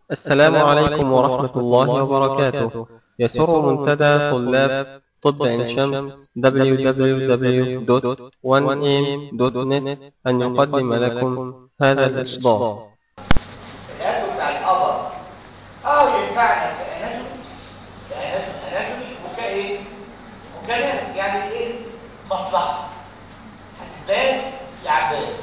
السلام عليكم ورحمة الله وبركاته يسر منتدى طلاب طب عين شمس www.1am.net أن يقدم لكم هذا الإصدار الأكل بتاع الأبر اه ينفعنا كأناتومي كأناتومي أناتومي وكإيه وكلام يعني إيه مصلحة عباس لعباس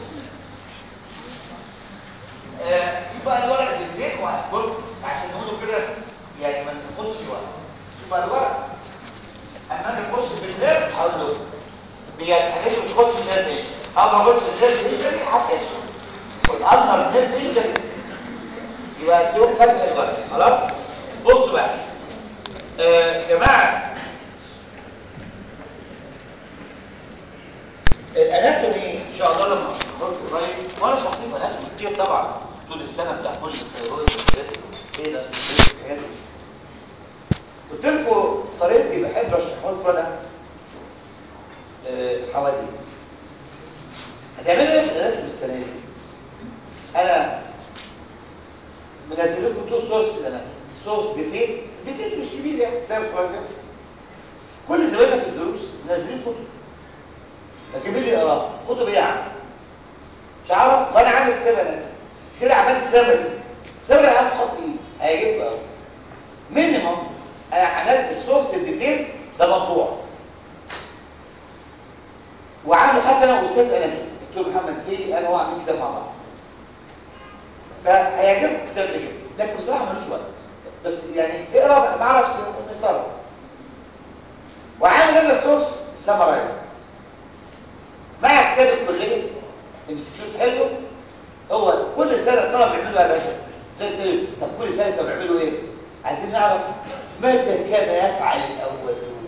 آه في بقى الورق بالليل وهتبص عشان نقوله كده يعني ما ناخدش وقت في بقى الورق اما انا اخش بالليل هقول له بيتحرش مش خدش بالليل ايه اول ما اخش بالليل ايه هتكسر والأمر من بالليل يبقى اديهم فتح الورق خلاص بصوا بقى آه يا جماعه الاناتومي ان شاء الله لما نخرج قريب وانا شخصيا اناتومي كتير طبعا طول السنه بتاع كل الثيرويد ايه ده الحاجات دي قلت لكم طريقتي بحب اشرحها لكم انا آه، حواديت هتعملوا ايه في الاناتومي السنه دي انا منزل لكم تو سورس الاناتومي سورس ديتيل ديتيل مش كبير يعني ده صغير كده. كل زمايلنا في الدروس منزلين كتب لكن مين اللي يقراها كتب ايه يا عم مش عارف وانا عامل كتاب انا مش كده عملت سمري سمري عم خط ايه هيجيبه قوي مينيمم انا عملت السورس الديتيل ده مطبوع وعامل حتى انا استاذ انا دكتور محمد سيدي انا هو عاملين كتاب مع بعض فهيعجبكم الكتاب ده جدا لكن بصراحه ملوش وقت بس يعني اقرا ما اعرفش نصرف وعامل انا سورس سمرايز مع كتاب الكليه المسكيوت حلو هو كل سنه الطلبه بيعملوا ايه يا باشا زي سنة. طب كل سنه طب بيعملوا ايه عايزين نعرف ماذا كان يفعل الاولون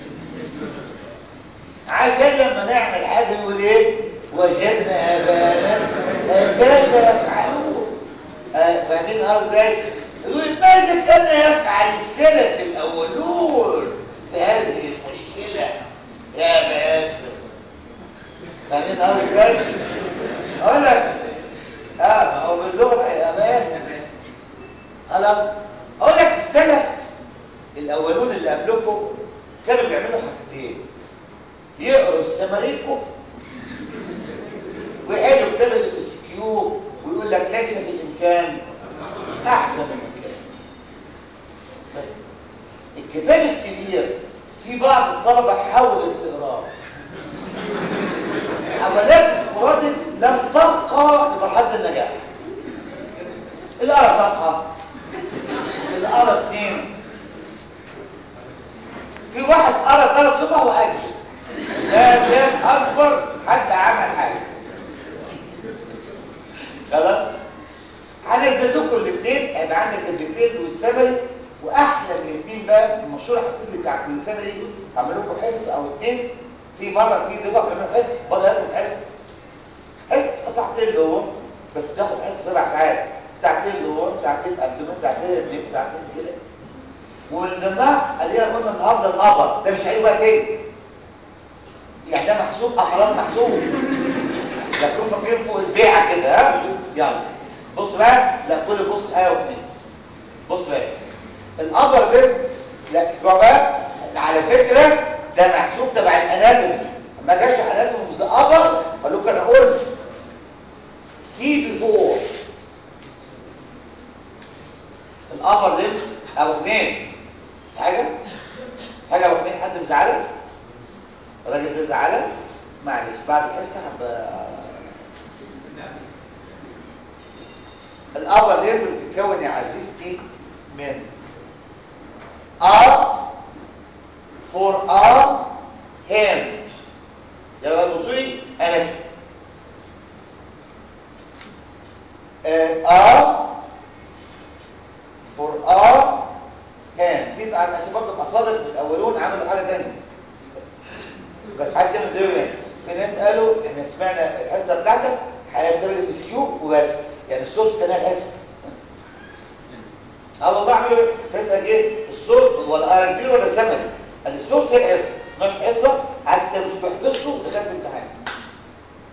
عشان لما نعمل حاجه نقول ايه وجدنا ابانا هكذا يفعلون آه، فاهمين اه ازاي يقول ماذا كان يفعل السلف الاولون في هذه المشكله يا باسم فاهمين اه ازاي اقول لك اه ما هو باللغه يا باسم خلاص اقول لك السلف الاولون اللي قبلكم كانوا بيعملوا حاجتين يقروا السماريكو ويحلوا كتاب الاسكيو ويقول لك ليس في الامكان احسن من كده بس الكتاب الكبير في بعض الطلبه حاولت تقراه عمليات سبوراديك لم ترقى لمرحله النجاح اللي قرا صفحه اللي قرا اثنين في واحد قرا ثلاث صفح واجل ده كان اكبر حد عمل حاجه خلاص هنزل لكم الاثنين هيبقى عندك الديتيل والسمري واحلى من الاثنين بقى المشروع الحسابي بتاع كل سنه دي هعمل لكم حصه او اثنين في مره تيجي ضيفه بنعمل حصه بره ياخد حصه حصه ساعتين جوه بس بياخد حصه سبع ساعات ساعتين جوه ساعتين قبل ساعتين اثنين ساعتين كده ومن ضمنها ادينا قلنا النهارده الابر ده مش هيبقى تاني يعني ده محسوب احرار محسوب لا تكون فاكرين فوق البيعه كده ها يلا بص بقى لا كل بص ايه واثنين بص بقى الابر ده لا اسمعوا بقى على فكره ده محسوب تبع الاناتومي ما جاش اناتومي في الابر قالوا لكم انا قلت سي بيفور الابر ده ابو اثنين حاجه حاجه ابو اثنين حد مزعلك الراجل ده زعلك معلش بعد الحصه هبقى الابر لير بتتكون يا عزيزتي من ار فور ار هاند يلا بصوا لي انا ار فور ار هاند في عشان برضه الاصابع الاولون عملوا حاجه ثانيه بس حد يعمل زيه يعني في ناس قالوا احنا سمعنا الحصه بتاعتك هيعتبر الاسكيو وبس يعني السورس كان الحصه اه والله اعملوا ايه فانت ايه السورس ولا ار كبير ولا زمني السورس هي الحصه اسمها الحصه حتى مش بحفظته دخلت امتحان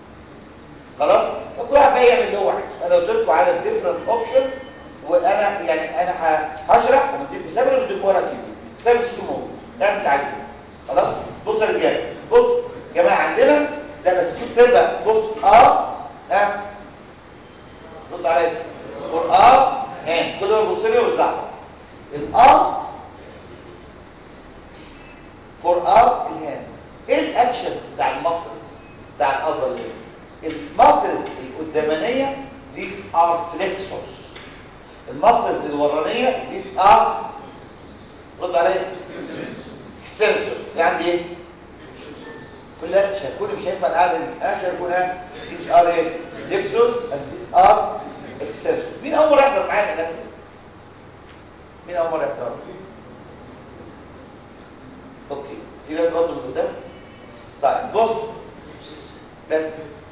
خلاص فكل واحد بقى يعمل اللي هو عايزه انا قلت لكم على الديفرنت اوبشنز وانا يعني المسلز الورانيه these are رد عليا اكستنسور في عندي ايه كلها شاركوني مش هينفع القعده دي ها شاركونا these are ايه flexors and these are extensors مين اول يحضر معانا ده مين اول يحضر اوكي في ناس برضه من قدام طيب بص بس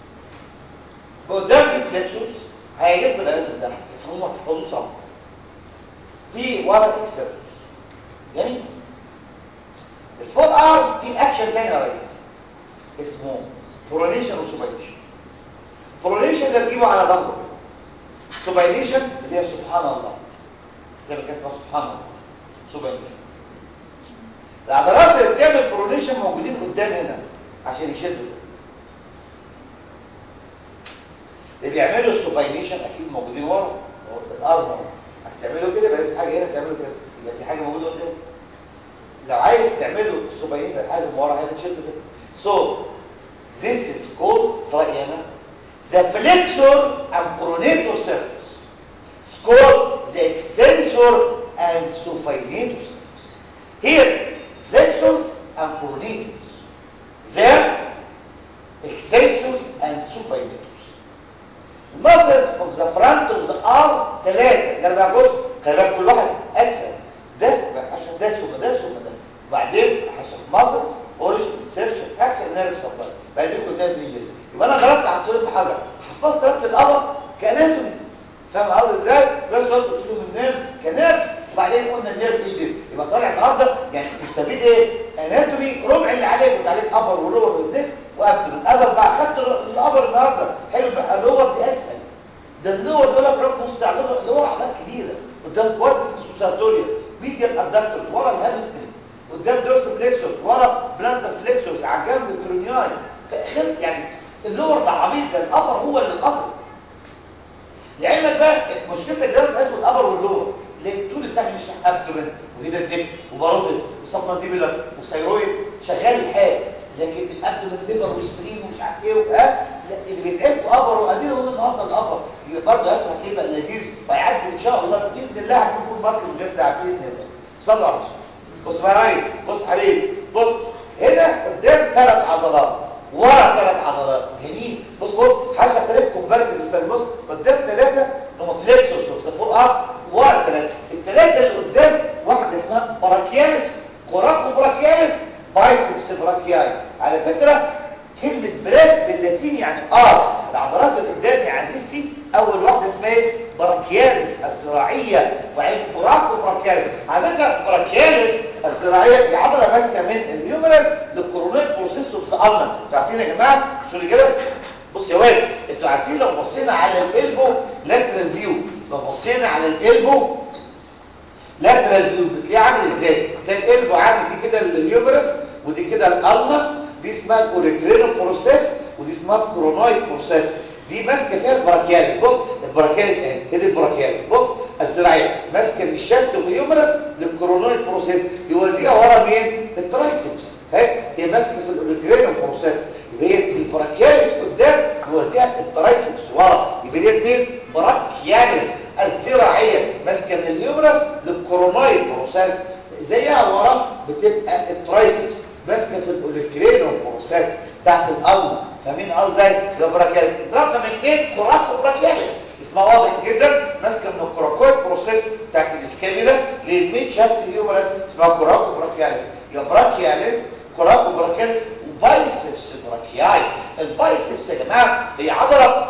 قدام في فليكسورز هيجيب القلب من تحت تفهموا تفهموا صح في ورا اكستنسورز جميل الفور ارم دي اكشن تاني يا ريس اسمه برونيشن وسوباينيشن برونيشن ده بتجيبه على ظهره سوباينيشن اللي هي سبحان الله زي ما كان اسمها سبحان الله سوباينيشن العضلات اللي بتعمل برونيشن موجودين قدام هنا عشان يشدوا اللي بيعملوا السوباينيشن اكيد موجودين ورا الارم عايز تعملوا كده يبقى لازم حاجه هنا تعملوا كده يبقى دي حاجه موجوده قدام لو عايز تعملوا السوباينيشن يبقى الحاجه من ورا هنا تشدوا كده so this is called في رايي انا the flexor and pronator surface it's called the extensor and supinator surface here flexors and pronators there extensors and supinators muscles of the front of the arm ثلاثة خلي بالك بص خلي بالك كل واحد اسهل ده عشان ده ثم ده ثم ده وبعدين حسب muscle اوريجن سيرشن اكشن نيرف سبلاي بعدين قدام الانجليزي يبقى انا خرجت على الصوره بحاجه حفظت ربط القبر كاناتومي فاهم قصدي ازاي بس قلت له النيرف كنيرف وبعدين قلنا النيرف ايه يبقى طالع النهارده يعني مستفيد ايه اناتومي ربع اللي عليك كنت عليك ابر ولور واثنين وابدن اذر بقى خدت الابر النهارده حلو بقى اللور دي اسهل ده اللور دول لك رقم نص ساعه اللور عضلات كبيره قدام كوارتكس سوساتوريوس ميديال ابدكتور ورا الهامسترنج قدام دورس فليكسوس ورا بلانتر فليكسوس على جنب الكرونياي فاخر يعني اللور ده عبيط ده الابر هو اللي قصد لعلمك بقى مشكلتك ده في الابر واللور ليه طول الساعه مش ابدومن وهنا الدب وباروتد وسبمنديبولار وثايرويد شغال الحال لكن الابدومن ليفر وسبرين ومش عارف ايه وها لا اللي بيتعبوا ابر وقادرين هم النهارده الابر يبقى برضه هاتوا هتبقى لذيذ وهيعدي ان شاء الله باذن الله هتكون ماركت غير بتاع باذن الله صلوا على الرسول بص بقى يا ريس بص حبيبي بص هنا قدام ثلاث عضلات ورا ثلاث عضلات جميل بص بص حاجه ثلاث كومباريتيف ستايل بص قدام ثلاثه هم فليكسوس وسفور اب ورا ثلاثه الثلاثه اللي قدام واحده اسمها براكياليس كوراكو براكياليس بايسبس براكياي على فكره كلمه براك باللاتيني يعني ار العضلات اللي قدام يا عزيزتي اول واحده اسمها ايه براكياليس الزراعيه وبعدين كوراكو براكياليس على فكره براكياليس الزراعيه دي عضله ماسكه من الهيومرس للكورونيت بروسيس اوف ذا المان انتوا عارفين يا جماعه شو كده بص يا واد انتوا عارفين لو بصينا على الالبو لاترال فيو لو بصينا على الالبو لاترال فيو بتلاقيه عامل ازاي تلاقي الالبو عامل دي كده الهيومرس ودي كده الالما دي اسمها الكوريكرينو بروسيس ودي اسمها الكرونويد بروسيس دي ماسكه فيها البراكياليس بص البراكياليس اهي هي دي البراكياليس بص الزراعيه ماسكه من الشفت والهيومرس للكرونويد بروسيس يوازيها ورا مين الترايسبس اهي هي ماسكه في الاوريكرينال بروسيس يبقى هي البراكياليس قدام يوازيها الترايسبس ورا يبقى دي مين براكياليس الزراعيه ماسكه من الهيومرس للكرونويد بروسيس زيها ورا بتبقى الترايسبس ماسكه في الاوريكرينال بروسيس تحت القلب فاهمين قصدي ازاي ده براكياليس رقم اثنين كوراكو براكياليس اسمها واضح جدا ماسكه من الكوراكويد بروسيس بتاعت الاسكاميلا للمين شافت الهيومرس اسمها كوراكو براكياليس يا براكياليس كوراكو براكياليس وبايسبس براكياي البايسبس يا جماعه هي عضله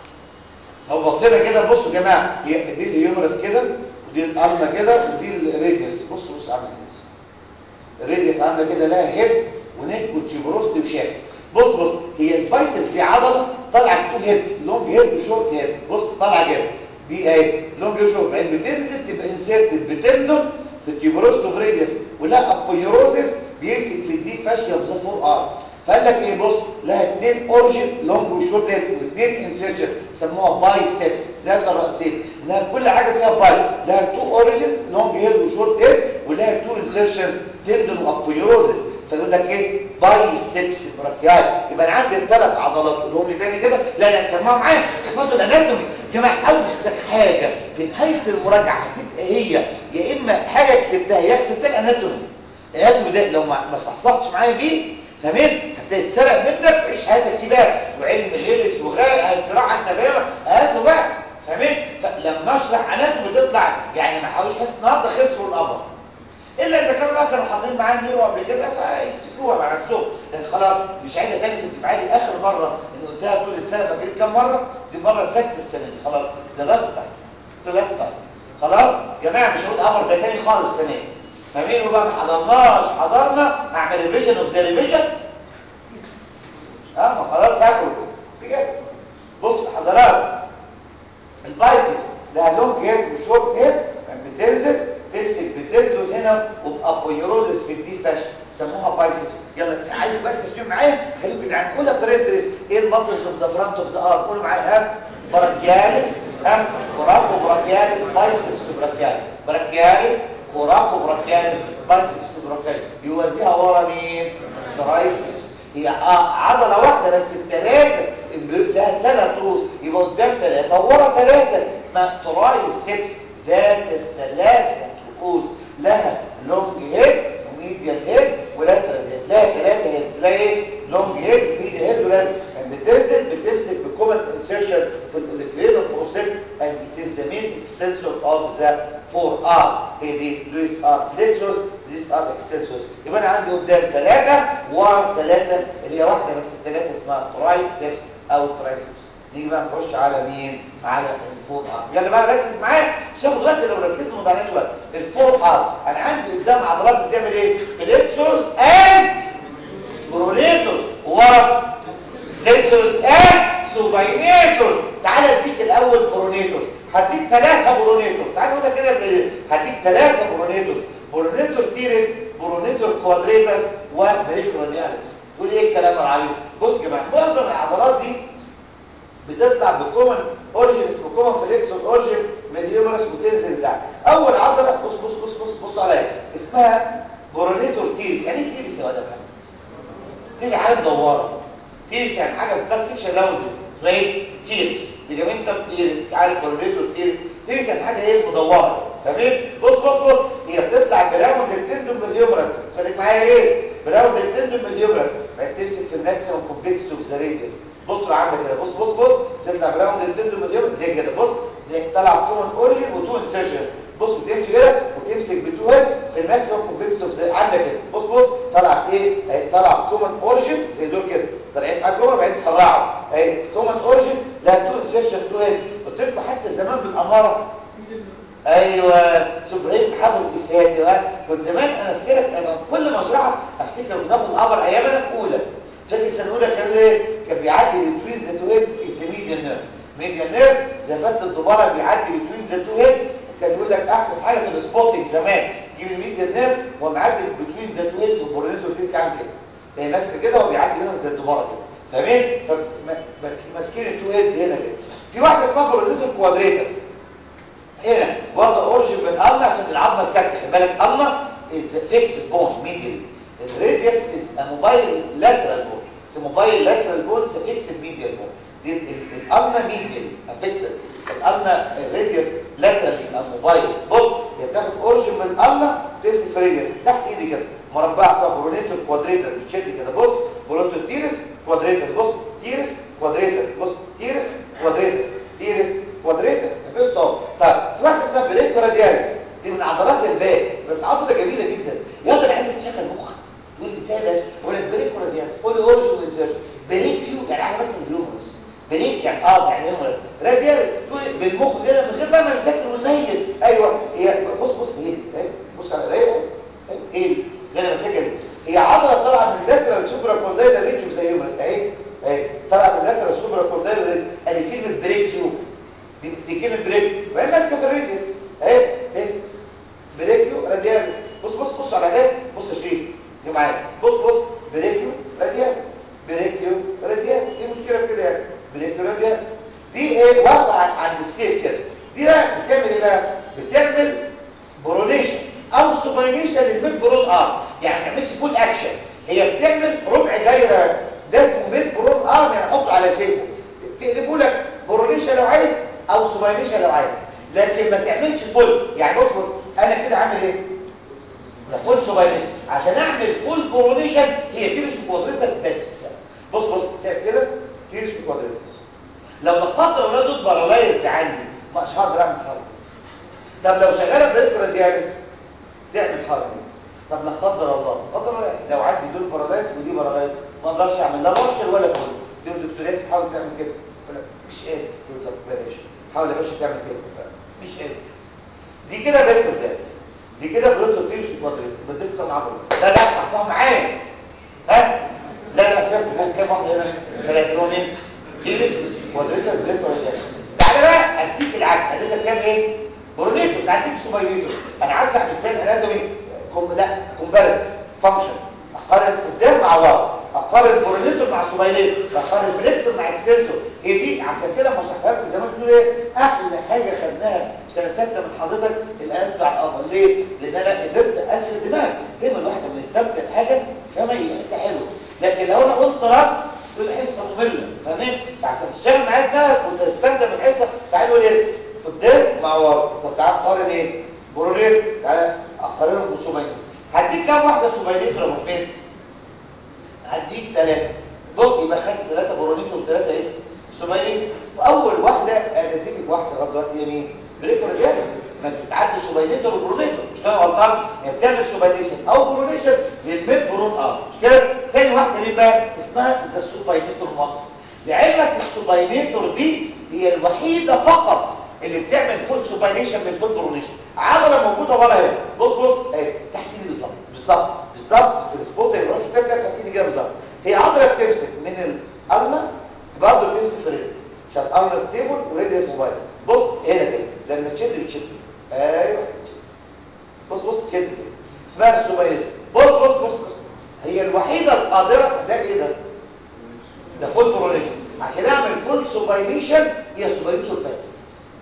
لو بصينا كده بصوا يا جماعه هي دي الهيومرس كده ودي القلبه كده ودي الريديوس بصوا بصوا عامله كده الريديوس عامله كده لها هيد ونيك وتيبروست وشاف بص بص هي البايسبس دي عضله طالعه تو هيد لونج هيد وشورت هيد بص طالعه كده دي اهي لونج وشورت بعدين بتنزل تبقى انسيرتد بتندم في التيبروست وفريديوس ولا ابويروزس بيمسك في الديب فاشيا في ذا فور ار فقال لك ايه بص لها اثنين اوريجن لونج وشورت هيد واثنين انسيرشن سموها بايسبس ذات الراسين انها كل حاجه فيها باي لها تو اوريجنز لونج هيد وشورت هيد ولها تو انسيرشنز تندون وابويروزس فيقول لك ايه بايسبس براكياي يبقى انا عندي الثلاث عضلات قولهم لي تاني كده لا لا سمعوا معايا احفظوا الاناتومي جماعه اوسخ حاجه في نهايه المراجعه هتبقى هي يا اما حاجه كسبتها يا كسبتها الاناتومي الاناتومي ده لو ما صحصحتش معايا فيه تمام هتلاقي اتسرق منك تعيش حياتك فيه بقى وعلم غلس وغاء الجراحه النبيه هاته بقى تمام فلما اشرح اناتومي تطلع يعني ما حاولوش بس النهارده خسروا الامر الا اذا كانوا بقى كانوا حاطين معاه النيرو قبل كده فيفتكروها مع نفسهم لان خلاص مش عايزه تاني في الدفاعات اخر مره اللي قلتها طول السنه فاكرين كام مره دي المره السادسه السنه دي خلاص سلاستا سلاستا خلاص جماعه مش هقول امر ده تاني خالص السنه دي فاهمين بقى ما حضرناش حضرنا اعمل ريفيجن اوف ذا ريفيجن اه ما خلاص تاكل بجد بص حضرات البايسبس لها لونج هيد وشورت هيد بتنزل تمسك بتنزل هنا وبابويروزس في الدي فاش سموها بايسبس يلا عايز بقى تسمعوا معايا خليكم جدعان قولها بطريقه دريس ايه المصل اوف ذا فرونت اوف ذا ار قولوا معايا ها براكياليس ها كورابو براكياليس بايسبس براكياليس براكياليس كورابو براكياليس بايسبس براكياليس يوازيها ورا مين ترايسبس هي عضله واحده بس الثلاثه لها ثلاث رؤوس يبقى قدام ثلاثه ورا ثلاثه اسمها ترايسبس ذات الثلاثه رؤوس لها لونج هيد وميديال هيد ولاترال هيد لها ثلاثه هيد تلاقي لونج هيد ميديال هيد ولاترال يعني بتنزل بتمسك بكومن انسيرشن في الاوليكلينال بروسيس and it is the main extensor of the forearm هي دي لويس ار flexors these are extensors يبقى انا عندي قدام ثلاثه ورا ثلاثه اللي هي واحده بس الثلاثه اسمها ترايسبس او ترايسبس نيجي بقى نخش على مين على الفور ارم يلا بقى ركز معايا مش هاخد وقت لو ركزت ما ضيعناش وقت الفور ارم انا عندي قدام عضلات بتعمل ايه فليكسورز اند برونيتورز ورا سنسورز اند سوباينيتورز تعال اديك الاول برونيتورز هديك ثلاثه برونيتورز تعال نقولها كده هديك ثلاثه برونيتورز برونيتور تيريس برونيتور كوادريتاس وبريكرونياليس تقول ايه الكلام العريض بص يا جماعه معظم العضلات دي بتطلع بكومن اوريجين اسمه كومن فليكسور اوريجين من اليومرس وتنزل تحت اول عضله بص بص بص بص بص عليا اسمها برونيتور تيريس يعني ايه تيريس يا ولد تيجي حاجه مدوره تيريس يعني حاجه في كات سيكشن راوند اسمها ايه تيريس ليجامنتم تيريس عارف برونيتور تيريس تيريس يعني حاجه ايه مدوره تمام بص بص بص هي بتطلع براوند التندوم من اليومرس خليك معايا ايه براوند التندوم من اليومرس بعدين تمسك في الماكسيمم كونفكس اوف ذا راديوس بص عندك كده بص بص بص تطلع براوند التندوم من اليومرس زي كده بص طلع كومن اوريجين وتو انسيرشن بص وتمشي كده وتمسك بتو هيد في الماكسيمم كونفكس اوف ذا عندك كده بص بص طلع ايه طلع كومن اوريجين زي دول كده طالعين على الكومن بعدين تفرعوا اهي كومن اوريجين لا تو انسيرشن تو هيد قلت لكم حتى زمان بالاماره ايوه شوف ابراهيم حافظ افياتي ها كنت زمان انا افتكرك انا كل ما اشرحها افتكر بناخد الامر ايام انا في اولى فاكر السنه الاولى كان ايه كان بيعدي بتوين ذا تو هيدز از ميديان نيرف ميديان نيرف زفات الدباره بيعدي بتوين ذا تو هيدز وكان يقول لك احسن حاجه في السبوتنج زمان تجيب الميديان نيرف ومعدي بتوين ذا تو هيدز والبورنيتو دي كان كده هي ماسكه كده وبيعدي هنا زي الدباره كده تمام فماسكين التو هيدز هنا كده في واحده اسمها بورنيتو كوادريتاس هنا واخده اوريجين من النا عشان العظمه الساكته خلي بالك النا از فيكس بون ميديال الراديوس از موبايل لاترال بون اس موبايل لاترال بون از فيكس ميديال بون دي الالنا ميديال فيكس الالنا الراديوس لاترال يبقى موبايل بص هي بتاخد اوريجين من النا تمسك في الراديوس تحت ايدي كده مربع اسمها برونيتور كوادريتر بتشد كده بص برونيتور تيرس كوادريتر بص تيرس كوادريتر بص تيرس كوادريتر تيرس كوادريتر بص اهو طيب في واحده اسمها بريكو رادياليس دي من عضلات الباك بس عضله جميله جدا يلا انا عايزك تشغل مخك تقول لي ازاي ده اقول لك بريكو رادياليس قول لي اوريجين وانسيرشن بريكيو يعني حاجه مثلا الهيومرس بريك يعني اه يعني هيومرس رادياليس تقول بالمخ كده من غير بقى ما نذاكر وننيل ايوه هي بص بص هي بص على ايه ايه اللي انا ماسكها دي هي عضله طالعه من اللاترال سوبرا كوندايلر ريتشو زي هيومرس اهي اهي طالعه من اللاترال سوبرا كوندايلر ادي كلمه بريكيو دي, دي كلمه بريك وهي ماسكه في الريديوس اهي اهي بريكيو راديال بص بص بص على ده بص يا شريف دي معايا بص بص بريكيو راديال بريكيو راديال ايه المشكله في كده يعني بريكيو راديال دي ايه واقعه عند السيف كده دي بقى بتعمل ايه بقى بتعمل برونيشن او سوباينيشن للميد برون ار يعني ما تعملش فول اكشن هي بتعمل ربع دايره ده اسمه ميد برون ار يعني حطه على سيفه تقلبه لك برونيشن لو عايز او فول يعني بص بص انا كده عامل ايه ده فول سوباينيشن عشان اعمل فول برونيشن هي تيرس كوادريتس بس بص بص شايف كده تيرس كوادريتس لو لا قدر الله دول بارالايز عندي مش هقدر اعمل حركه طب لو شغاله بريكولا دياليس تعمل حركه طب لا قدر الله قدر الله لو عندي دول بارالايز ودي بارالايز ما اقدرش اعمل لا بارشل ولا فول دي الدكتور ياسر حاول تعمل كده مش قادر طب بلاش حاول يا باشا تعمل كده مش قادر دي كده بريكولا دياليس دي كده بروتو تيرس كوادريتس بديت كام عضله لا لا صح صح معايا ها لا لا سيبك فوق كام واحده هنا ثلاثه لون ايه تيرس كوادريتس بريكولا دياليس تعالى بقى اديك العكس اديك كام ايه برونيتو اديك سوباينيتو انا عايز اعمل ازاي الاناتومي كوم لا كومباريتيف فانكشن اقارن قدام مع ورا اقارن برونيتو مع سوباينيتو اقارن فليكسور مع اكسنسور هي دي عشان كده ما صحتك زي ما بتقول ايه احلى حاجه خدناها في سنه سته من حضرتك الان بتاع القمر ليه لان انا قدرت اشغل الدماغ دايما الواحد لما يستمتع بحاجه فما يحس حلو لكن لو انا قلت راس تقول حصه ممله فاهمين عشان تشتغل معايا دماغك وتستمتع بالحصه تعال قول ايه قدام مع ورا طب تعال قارن ايه برونيت تعال اقارنهم بسوباينيت هديك كام واحده سوباينيت يا ابو حميد هديك ثلاثه بص يبقى خدت ثلاثه برونيت وثلاثه ايه سوباينيت واول واحده اديتك واحده لغايه دلوقتي هي مين بريكولا دياليس ما بتتعدي سوباينيتور وبرونيتور مش كده غلطان هي بتعمل سوباينيشن او برونيشن للميد برون اه مش كده تاني واحده مين بقى اسمها ذا سوباينيتور مصر لعلمك السوباينيتور دي هي الوحيده فقط اللي بتعمل فول سوباينيشن من فول برونيشن عضله موجوده ورا هنا بص بص اهي تحت ايدي بالظبط بالظبط بالظبط في السبوت اللي مش تحت ايدي كده بالظبط هي عضله بتمسك من الالما برضه بتمسك في الريدس عشان الالما ستيبل وريدس موبايل بص هنا كده لما تشد بتشد ايوه بص بص تشد كده اسمها السوباينيشن بص بص بص بص هي الوحيده القادره ده ايه ده ده فول برونيشن عشان اعمل فول سوباينيشن هي سوباينيتور فاس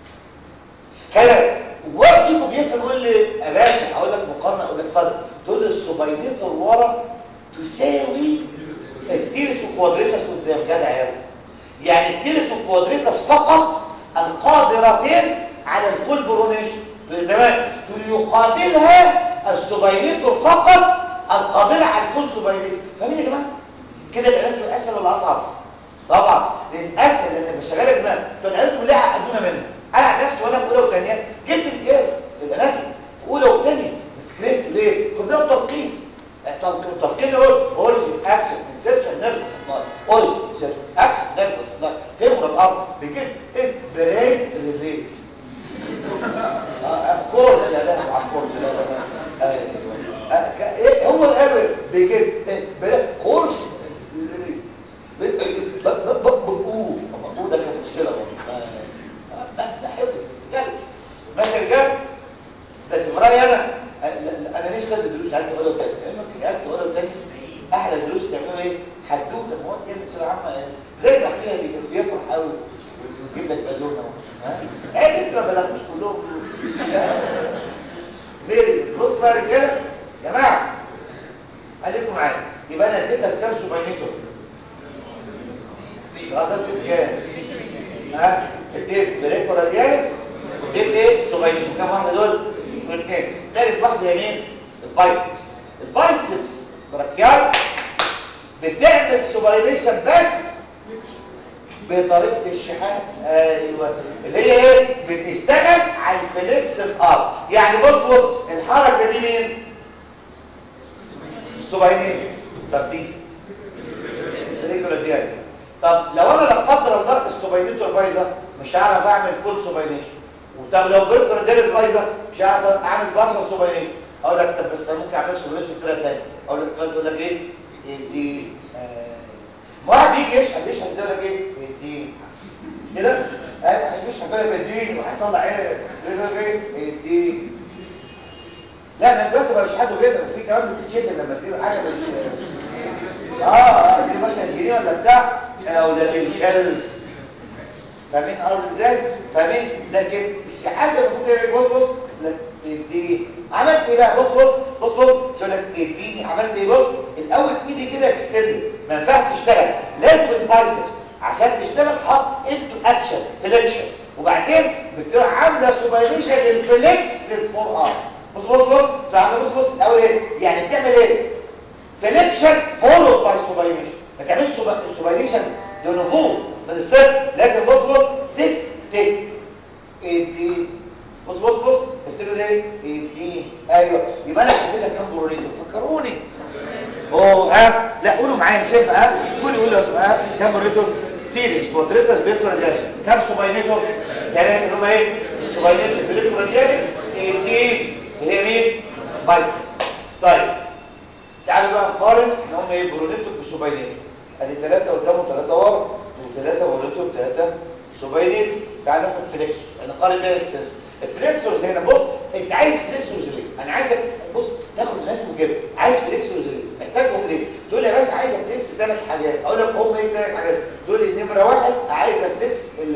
كلام وقتكم بيفهم يقول لي يا باشا اقول لك مقارنه اقول لك اتفضل تقول لي السوباينيتور ورا تساوي التيرس وكوادريتاس قدام جدع يا يعني التيرس وكوادريتاس فقط القادرتين على الفول برونيشن تمام يقابلها السوباينيتور فقط القادره على الفول سوباينيتور فاهمين يا جماعه كده العلاج بيبقى اسهل ولا اصعب طبعا لان اسهل لان لما شغال دماغ دول العلاج كلها عقدونا منه انا عن نفسي وانا في اولى وثانيه جبت امتياز في الاناتومي في اولى وثانيه سكريبت ليه كنا تلقين تلقين يقول اوريجين اكشن انسبشن نيرفس سبلاي اوريجين انسبشن اكشن نيرفس سبلاي فهموا الارض بيجيب ايه بريك ريليف كورس يا لا على الكورس لا لا لا ايه هو الامر بيجيب بريك كورس بقوه بقوه ده كان مشكله برضه ده حفظ جد ماشي يا رجال بس في رايي انا انا نفسي ادي دروس عندي ولا تاني ممكن اخد ولا تاني احلى دروس تعملوا ايه حدوته المواد دي مثل عامه زي ما احكيها دي بيفرح قوي ويجيب لك بالونه ها ايه لسه ما بلغوش كلهم ليه بص بقى يا رجاله يا جماعه خليكم معايا يبقى انا اديتك كام سوباينيتور اه ده كام ها اديت بريكو رادياليس اديت ايه سوباينيتور كام واحده دول اثنين ثالث واحده يمين البايسبس البايسبس براكيال بتعمل سوباينيشن بس بطريقه الشحات ايوه اللي هي ايه بتشتغل على الفليكس الارض يعني بص بص الحركه دي مين السوباينيتور طب دي ريجولار دياليس طب لو انا لا قدر الله السوباينيتور بايظه مش هعرف اعمل فول سوباينيشن وطب لو بريكولار دياليس بايظه مش هعرف اعمل بارشل سوباينيشن اقول لك طب بس ممكن اعمل سوباينيشن بطريقه ثانيه اقول لك تقول لك ايه دي ما واحد يجي يشحن يشحن زي لك ايه الدين كده هيشحن بقى الدين وهيطلع عينه يقول لك ايه الدين لا ما دلوقتي بقى يشحنوا كده وفي كمان بتتشد لما تجيب حاجه مش اه دي مثلا جنيه ولا بتاع اولاد الكلب فاهمين قصدي ازاي فاهمين لكن الشحاته المفروض ايه بص بص لك اديني عملت ايه بقى بص بص بص بص شو لك اديني عملت ايه بص الاول ايدي كده اكستند ما ينفعش تشتغل لازم البايسبس عشان تشتغل حط انتو اكشن فليكشن وبعدين بتروح عامله سوبايليشن للفليكس فليكس فور ار بص بص بص تعالى بص بص الاول ايه يعني بتعمل ايه فليكشن فولو باي سوباينيشن ما تعملش سوباينيشن لنفوذ من السر لازم بص بص تك تك ادي بص بص بص قلت له ليه ادي ايوه يبقى انا عندنا كام برونيتو فكروني اوه ها لا قولوا معايا مش هينفع ها قولوا قولوا يا اسماء كام برونيتو تيرس بودريتس بيكتورياليس كام سوباينيتو ثلاثه اللي هم ايه السوباينيتو بيكتورياليس ادي هي مين بايسبس طيب تعالوا بقى نقارن ان هم ايه برونيتو بالسوباينيتو ادي ثلاثه قدامه ثلاثه ورا وثلاثه برونيتو بثلاثه سوباينيتو تعال ناخد فليكسور نقارن بين اكسس الفليكسورز هنا بص انت عايز فليكسورز ليه انا عايزك بص تاخد الاناتومي كده عايز فليكسورز ليه محتاجهم ليه تقول لي يا باشا عايز افليكس ثلاث حاجات اقول لك هم ايه ثلاث حاجات تقول لي نمره واحد عايز افليكس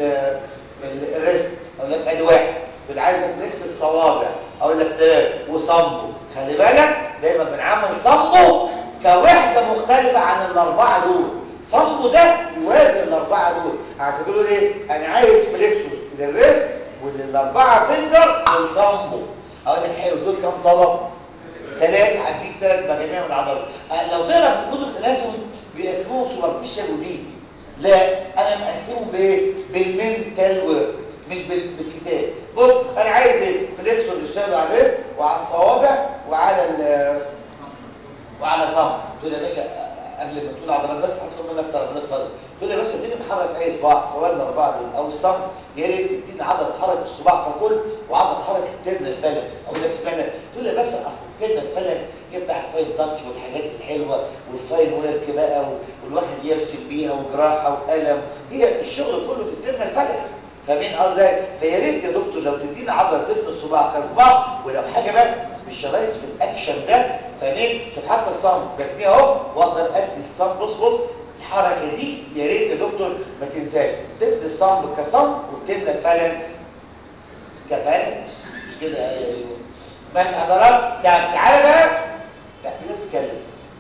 الريست اقول لك ادي واحد تقول عايز افليكس الصوابع اقول لك ثلاثه وصمبو خلي بالك دايما بنعمل صمبو كوحده مختلفه عن الاربعه دول صمبو ده يوازي الاربعه دول عشان تقولوا ليه انا عايز فليكسوس للريست وللاربعه فينجر والصمبو اقول لك حلو دول كام طلب ثلاثه هديك ثلاث مجاميع من العضلات لو تقرا في كتب الاناتومي بيقسموهم سوبرفيشال ودي لا انا مقسمهم بايه بالمنتال ورك مش بالكتاب بص انا عايز ايه فليكسور يشتغل على الريست وعلى الصوابع وعلى ال وعلى صمت تقول يا باشا قبل ما تقول عضلات بس هطلب منك طلب اتفضل تقول يا باشا تيجي نحرك اي صباع سواء الاربعه دول او الصمت يا ريت تديني عضله تحرك الصباع ككل وعضله تحرك الترنال فالكس اقول لك اشمعنى تقول يا باشا اصل الترنال فالكس هي بتاع الفاين تاتش والحاجات الحلوه والفاين ويرك بقى والواحد يرسم بيها وجراحه وقلم هي الشغل كله في الترنال فالكس فاهمين قصدي فيا ريت يا دكتور لو تدينا عضله تبني الصباع كصباع ولو حاجه بقى سبيشالايز في الاكشن ده فاهمين في حتى الصمت بتنيه اهو واقدر ادي الصمت بص بص الحركه دي يا ريت يا دكتور ما تنساش تبني الصمت كصمت وتبني الفالنكس كفالنكس مش كده ايوه ماشي حضرات تعالى بقى لا في ناس بتتكلم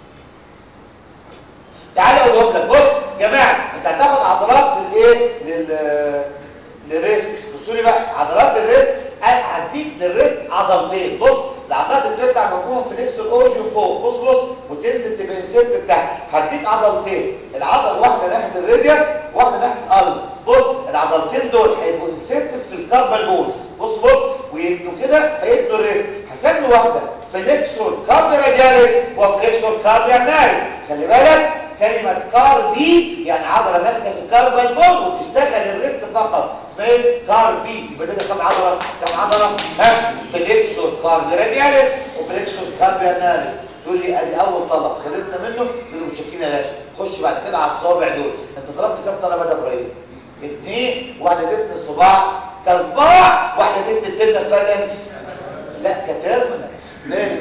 تعالى اقول لك بص يا جماعه انت هتاخد عضلات للايه لل للريست بصوا لي بقى عضلات الريست انا هديك للريست عضلتين بص العضلات اللي بتطلع مفهوم فليكسور اورجن فوق بص بص وتنزل تبقى انسيرت تحت هديك عضلتين العضله واحده ناحيه الراديوس واحده ناحيه القلب بص العضلتين دول هيبقوا انسيرتد في الكاربال بولز بص بص ويبقوا كده فيدوا الريست هسمي واحده فليكسور كاربي رادياليس وفليكسور كاربي ناريس خلي بالك كلمة كاربي يعني عضلة ماسكة في كاربال بول وتشتغل الريست فقط اسمها ايه؟ كاربي يبقى ده كم عضلة؟ كم عضلة؟ ها؟ فليكسور كاربي رادياليس وفليكسور كاربي ناريس تقول لي ادي اول طلب خلصنا منه تقول له متشكرين يا باشا خش بعد كده على الصوابع دول انت طلبت كام طلبه ده ابراهيم اثنين واحده تتن الصباع كصباع واحده تتن التنه فالنكس لا كترمنال ليه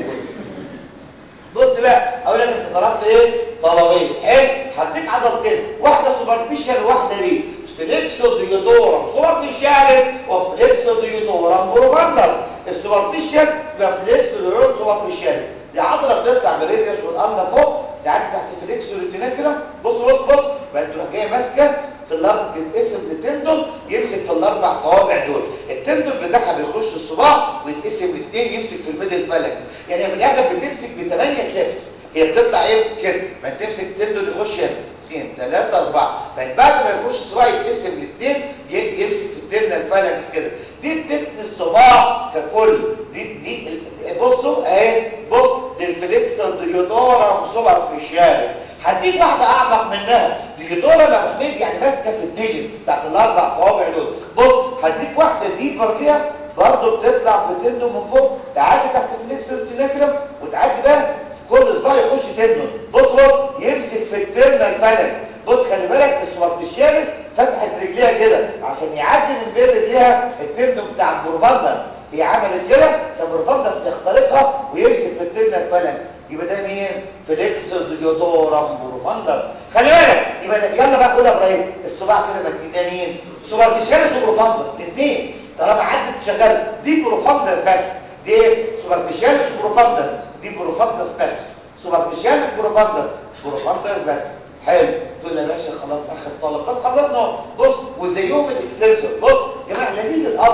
بص بقى اقول لك انت طلبت ايه طلبين حلو هديك عضلتين واحده سوبرفيشال وواحده ري فليكسو ديودورم سوبرفيشاليس وفليكسو ديودورم بروفاندر السوبرفيشال اسمها فليكسو ديودورم سوبرفيشاليس دي عضله بتطلع من الريديوس والقلب فوق تعدي تحت فليكسو ريتينال كده بص بص بص بقى تروح جايه ماسكه في الارض تتقسم لتندون يمسك في الاربع صوابع دول التندون بتاعها بيخش الصباع ويتقسم لاثنين يمسك في الميدل فالكس يعني في الاخر بتمسك بثمانيه سلابس هي بتطلع ايه كده ما تمسك تندون يخش هنا اثنين ثلاثة أربعة بعد ما يخش الصباع يتقسم لاثنين يمسك في الترنال فالكس كده دي بتتني الصباع ككل دي دي بصوا اهي بص دي الفليكسر ديودورا سوبر فيشاليس هديك واحدة أعمق منها ديودورا لو حميد يعني ماسكة في الديجيتس بتاعت الأربع صوابع دول بص هديك واحدة ديبر فيها برضه بتطلع بتندو من فوق تعدي تحت الفليكسر تنكرم وتعدي بقى في كل صباع يخش تندون بص بص يمسك في الترنال فالكس بص خلي بالك السوارتيشياليس فتحت رجليها كده عشان يعدي من بين رجليها التندون بتاع البروفاندس هي عملت كده عشان البروفاندس يخترقها ويمسك في الترنال فالكس يبقى ده مين فليكس ديودورم بروفاندس خلي بالك يبقى ده يلا بقى قول يا ابراهيم الصباع كده مدي ده مين سوبرفيشاليس وبروفاندس الاثنين طالما عدت شغال دي بروفاندس بس دي سوبرفيشاليس وبروفاندس دي بروفاندس بس سوبرفيشاليس بروفاندس بروفاندس بس حلو تقول يا باشا خلاص اخر طلب بس خلصنا بص وزيهم الاكسسور بص يا جماعه لذيذ القبر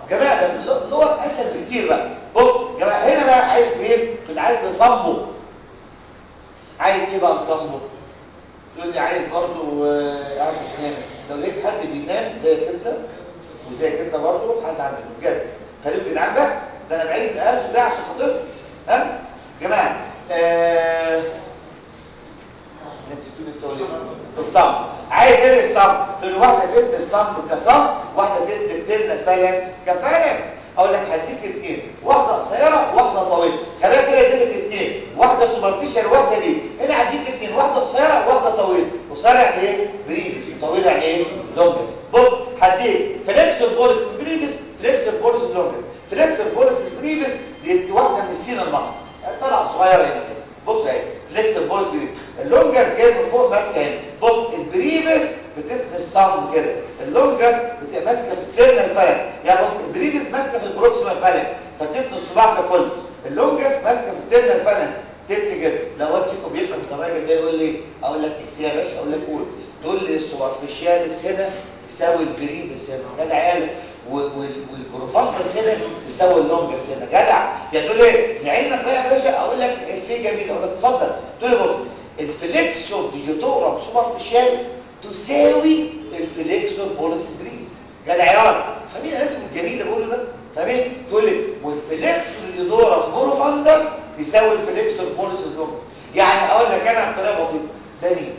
جماعه ده اللور اسهل بكتير بقى بص يا جماعه هنا بقى عايز ايه كنت عايز نصمه عايز ايه بقى نصمه تقول لي عايز برضه قاعد بينام لو لقيت حد بينام زيك انت وزيك انت برضه هزعل منه بجد خليك جدعان بقى ده انا بعيد القلب ده عشان خاطرك ها جماعه آه... نسيتوني التوليد الصمت عايز ايه الصمت تقول واحده تدي الصمت كصمت واحده تدي التنه فالانس كفالانس اقول لك هديك اثنين واحده قصيره واحده طويله خلينا كده اديتك اثنين واحده سوبرفيشال واحده دي هنا هديك اثنين واحده قصيره واحده طويله قصيره يعني ايه بريفس طويله يعني ايه لونجس بص هديك فليكسور بولس بريفس فليكسور بولس لونجس فليكسور بولس بريفس دي واحده من السين المصط طلع صغيره هنا كده بص اهي فليكسور بولس بريفس اللونجس جاي من فوق ماسكه هنا بص البريفس بتدي الصم كده اللونجس بتبقى ماسكه في التيرنال فالانس يعني بص البريفس ماسكه في البروكسيمال فالانس فتدي الصباع ككل اللونجس ماسكه في التيرنال فالانس تدي كده لو واد فيكم بيفهم الراجل ده يقول لي اقول لك ايه يا باشا اقول لك قول تقول لي السوبرفيشاليس هنا تساوي البريفس هنا جدع عيال والبروفانتس هنا تساوي اللونجس هنا جدع يعني تقول لي لعلمك بقى يا باشا اقول لك في جميل اقول لك اتفضل تقول لي بص الفليكسور ديوتورم سوبرفيشاليس تساوي الفليكسور بولس بريفس جدع عيال فاهمين الاناتومي الجميل اللي بقوله ده فاهمين تقول لي والفليكسور ديوتورم بروفانتس تساوي الفليكسور بولس لونجس يعني اقول لك انا بطريقه بسيطه ده مين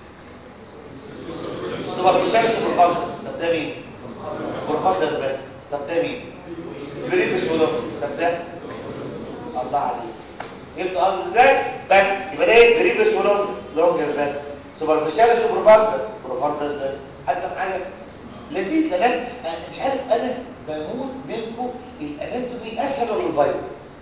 سوبرفيشاليس بروفانتس طب ده مين بروفانتس بس طب ده مين بريفس ولونجس طب ده الله عليك فهمت قصدي ازاي بس يبقى ده ايه بريفس ولونجس لونجس بس سوبرفيشاليس وبروفانتس بروفانتس بس حد فاهم حاجه لذيذ كمان انا مش عارف انا بموت منكم الاناتومي اسهل ولا البايو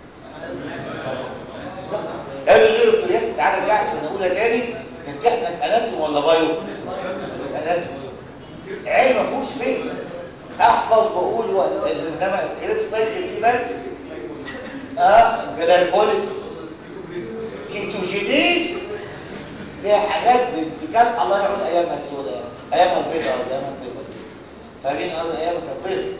قالوا لي دكتور ياسر تعالى رجعك سنه اولى تاني امتحنك اناتومي ولا بايو اناتومي علم ما فيهوش فهم احفظ واقول و... انما الكريب سايكل دي بس اه جلايكوليسيس كيتوجينيز فيها حاجات بجد الله يعود ايامها السوداء ايامها البيضاء ايامها البيضاء فاهمين قصدي ايامها كانت بيضاء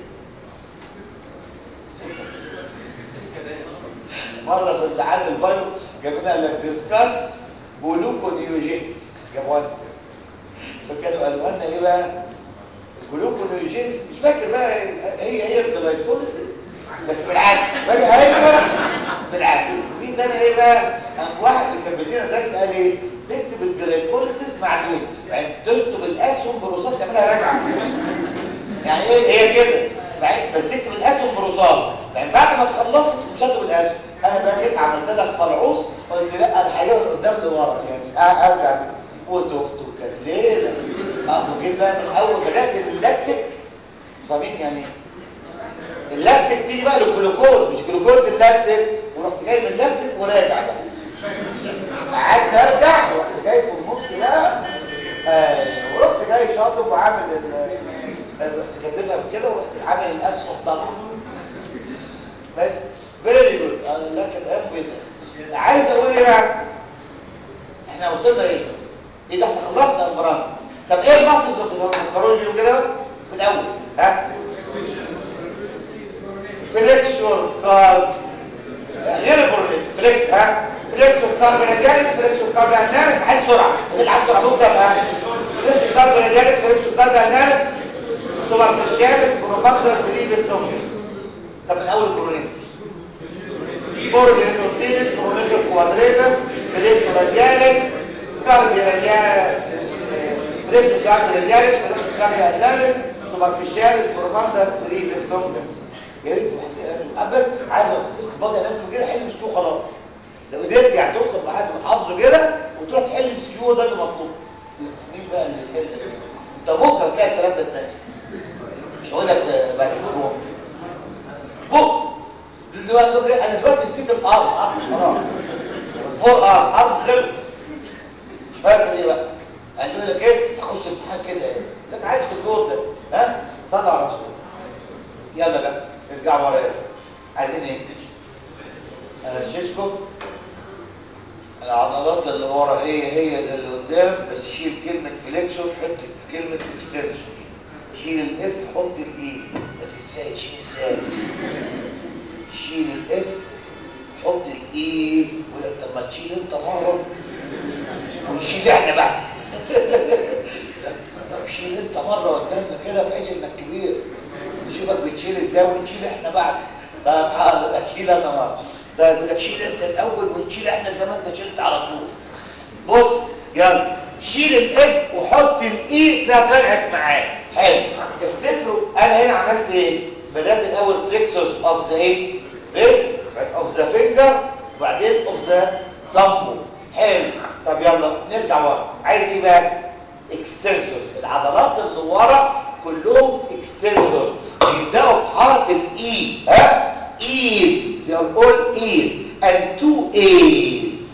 مره في امتحان البايو جابنا لك ديسكاس جلوكونيوجينز جابونا فكانوا قالوا لنا ايه بقى الجلوكونيوجينز مش فاكر بقى هي هي الجلايكوليسيس بس بالعكس بقى هيبقى بالعكس في ثاني ايه بقى قام واحد اللي كان بيدينا درس قال ايه تكتب الجلايكوليسيس معدول يعني تشطب الاسهم برصاص تعملها راجعه يعني ايه هي كده بس تكتب الاسهم برصاص يعني بعد ما تخلصت مش هتكتب الاسهم انا بقى جيت عملت لك فلعوص قلت لا انا هجيبها من قدام لورا يعني ارجع وتهت وكانت ليله اه وجيت بقى من اول بدات اللاكتيك فاهمين يعني اللاكتيك تيجي بقى للجلوكوز مش جلوكوز اللاكتيك ورحت جاي من اللاكتيك وراجع بقى قعدت ارجع ورحت جاي في النص بقى آه ورحت جاي شاطب وعامل رحت كاتبها كده ورحت عامل الاسهم طبعا بس فيري جود انا لك الان بيضاء عايز اقول ايه بقى احنا وصلنا ايه ايه ده احنا خلصنا الفرنك طب ايه المصرف اللي بتفكروني بيهم كده في الاول ها فليكشور كارب غير البروليت فليكس ها فليكشور كارب رادياليس فليكشور كارب اناليس عايز سرعه اللي عايز سرعه بص بقى فليكشور كارب رادياليس فليكشور كارب اناليس سوبرفيشاليس بروفاندر بريفيس لونجس طب من اول البروليت بوربي نوتينس كورونيتو كوادريتس فليكتو رادياليس كاربي رادياليس فليكتو كاربي رادياليس فليكتو كاربي اناليس سوبرفيشاليس بروفاندر بريفيس لونجس يا ريت بس عايز بس بادي اناتومي كده حل مسكيو خلاص لو قدرت يعني توصل لحد حافظه كده وتروح تحل مسكيو ده اللي مطلوب مين بقى اللي يحل انت بكره تلاقي الكلام ده اتناسب مش هقول لك بعد اسبوع بكره دلوقتي انا دلوقتي نسيت الارض ارض خلاص فور ارض ارض خلص مش فاكر ايه بقى قال لك ايه اخش امتحان كده ايه لك عايز في الدور ده ها صلى على رسول يلا بقى ارجعوا ورايا عايزين ايه اشيشكم العضلات اللي ورا هي هي زي اللي قدام بس شيل كلمه فليكشن حط كلمه اكستنشن شيل الاف حط الاي ازاي تشيل ازاي شيل الاف حط الاي طب ما تشيل انت مره ونشيل احنا بعد طب شيل انت مره قدامنا كده بحيث انك كبير نشوفك بتشيل ازاي ونشيل احنا بعد طب حاضر اشيل انا مره ده يقول لك شيل انت الاول ونشيل احنا زي ما انت شلت على طول بص يلا شيل الاف وحط الاي تلاقي طلعت معاك حلو افتكروا انا هنا عملت ايه بدات الاول فليكسوس اوف ذا ايه ريست اوف ذا فينجر وبعدين اوف ذا ثامبو حلو طب يلا نرجع ورا عايز ايه بقى اكستنسورز العضلات اللي ورا كلهم اكستنسورز يبداوا بحرف الاي ها ايز they are all e's and two a's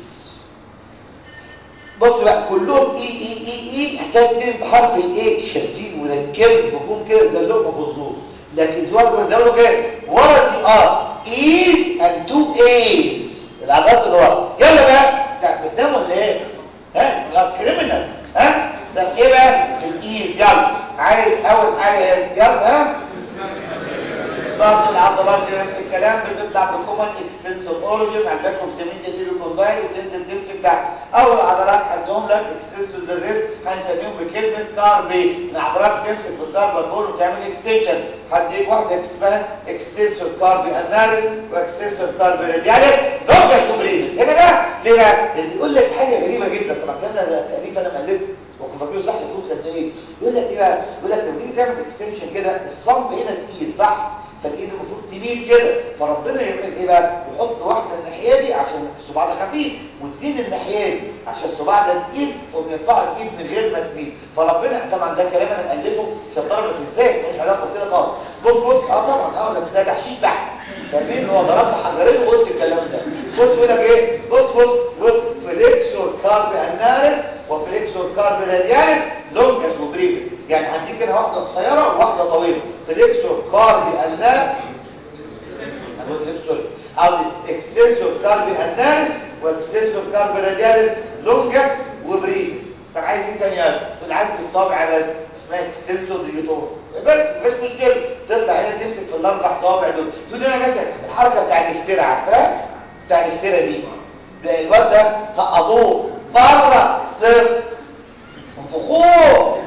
بص بقى كلهم اي اي اي اي حكايه اتنين بحرف الاي شاسين ولكن بكون كده زي اللقمه في الزور لكن زوار زي كده ورا دي ار ايز اند تو ايز العضلات اللي ورا يلا بقى ده بتنام ولا ايه ها كريمنال ها ده ايه بقى الايز يلا عايز اول حاجه يلا ها ضغط العضلات دي نفس الكلام بتطلع بكومن اكستنسور اوريجن على الباك اوف زميل جديد كومباين وتنزل تمسك تحت اول عضلات هديهم لك اكستنسور للريست هنسميهم بكلمه كاربي العضلات تمسك في الكاربال بول وتعمل اكستنشن هديك واحده اسمها اكستنسور كاربي اناليس واكستنسور كاربي رادياليس لونجس وبريزس هنا بقى ليه بقى؟ لان بيقول لك حاجه غريبه جدا طبعا كان ده تاليف انا مالفه وكنت فاكره صح يكون صدقني يقول لك ايه بقى؟ يقول لك لما تيجي تعمل اكستنشن كده الصمب هنا تقيل صح؟ فالايد المفروض تميل كده فربنا يعمل ايه بقى يحط واحده الناحيه دي عشان الصباع ده خفيف والدين الناحيه دي عشان الصباع ده تقيل فبيرفع الايد من غير ما تميل فربنا طبعا ده كلام انا مالفه عشان الطلبه ما تنساش ملوش علاقه كده خالص بص بص اه طبعا اه لك ده تحشيش بحت فاهمين هو ضربت حجرين وقلت الكلام ده بص يقول لك ايه بص بص بص فليكسور كاربي اناريس وفليكسور كاربي رادياليس لونجس وبريفس يعني هديك هنا واحده قصيره وواحده طويله فليكسور كاربي اناريس هنقول فليكسور قصدي اكستنسور كاربي اناريس واكستنسور كاربي رادياليس لونجس وبريفس طب عايز ايه تاني يا تقول عايز الصابع بس اسمها اكستنسور ديجيتور بس مفيش مشكله تطلع هنا تمسك في الاربع صوابع دول تقول يا باشا الحركه بتاع الافتراء عارفها بتاع الافتراء دي الواد ده سقطوه بره صفر انفخوه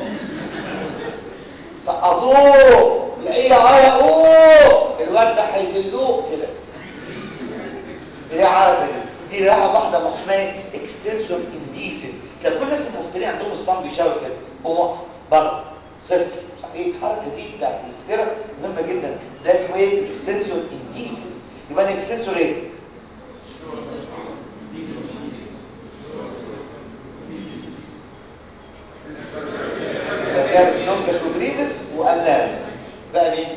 سقطوه يا ايه يا يا اوه الواد ده هيشيلوه كده ايه عربي دي دي راحه واحده محماه اكستنسور انديسيس كان كل الناس المفترين عندهم الصم بيشاور كده هو بره صفر ايه الحركه دي بتاعت الافتراء مهمه جدا ده اسمه ايه اكستنسور انديسيس يبقى الاكستنسور ايه جابس لونجس وبريبس والناس بقى مين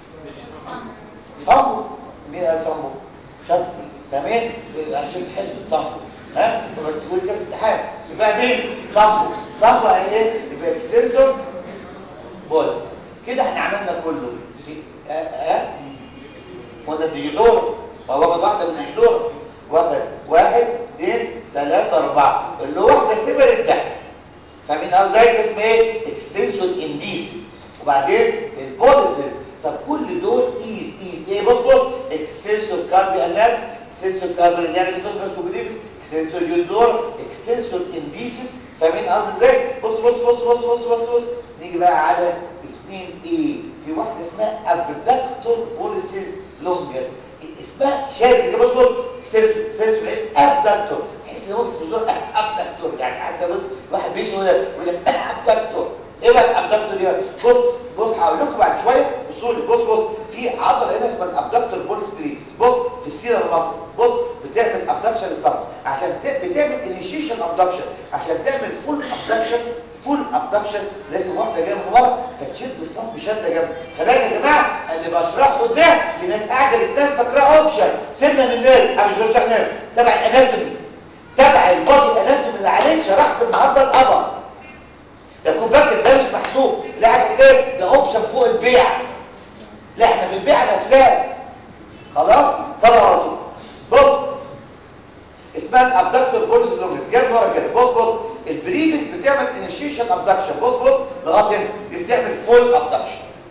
صامبو مين قال صامبو شاطر تمام هنشوف حفظ صامبو ها تقول كده في الامتحان يبقى مين صامبو صامبو يعني ايه يبقى اكستنسور بولس كده احنا عملنا كله ها اه قلنا ديجيدور هو واخد واحده من الديجيدور واخد واحد اثنين ثلاثه اربعه اللي واحده سيبر الدهب فمن ازاي اسمه ايه اكستنسور انديس وبعدين البوليسز طب كل دول ايز ايز ايه بص بص اكستنسور كاربي اناليس اكستنسور كاربي اناليس نوبس وبريفس اكستنسور يودور اكستنسور انديسيس فمن قصدي ازاي بص بص بص بص بص بص بص نيجي بقى على اثنين ايه في واحده اسمها ابدكتور بوليسز لونجس اسمها شاذ كده بص بص اكستنسور اكستنسور ايه ابدكتور تحس ان بص في زور ابدكتور يعني حتى بص واحد بيشي يقول لك ابدكتور ايه بقى الابدكتور دي بص بص هقول لكم بعد شويه بصوا لي بص بص في عضله هنا اسمها الابدكتور بولس بريفس بص في السيره المصري بص بتعمل ابدكشن للصدر عشان بتعمل انيشيشن ابدكشن عشان تعمل فول ابدكشن فول ابدكشن لازم واحده جايه من ورا فتشد الصف شده جامده خلي بالك يا جماعه اللي بشرحه ده في ناس قاعده بتنام فاكراه اوبشن سيبنا من الليل انا مش بشرح نام تبع الاناتومي تبع البادي اناتومي اللي عليك شرحت النهارده القمر يكون فاكر ده مش محسوب لا عارف ايه ده اوبشن فوق البيع لا احنا في البيع نفسها خلاص صلى على طول بص اسمها الابدكتور بوليس لونجس جاب ورا كده بص بص البريفس بتعمل انيشيشن ابدكشن بص بص لغايه هنا دي بتعمل فول ابدكشن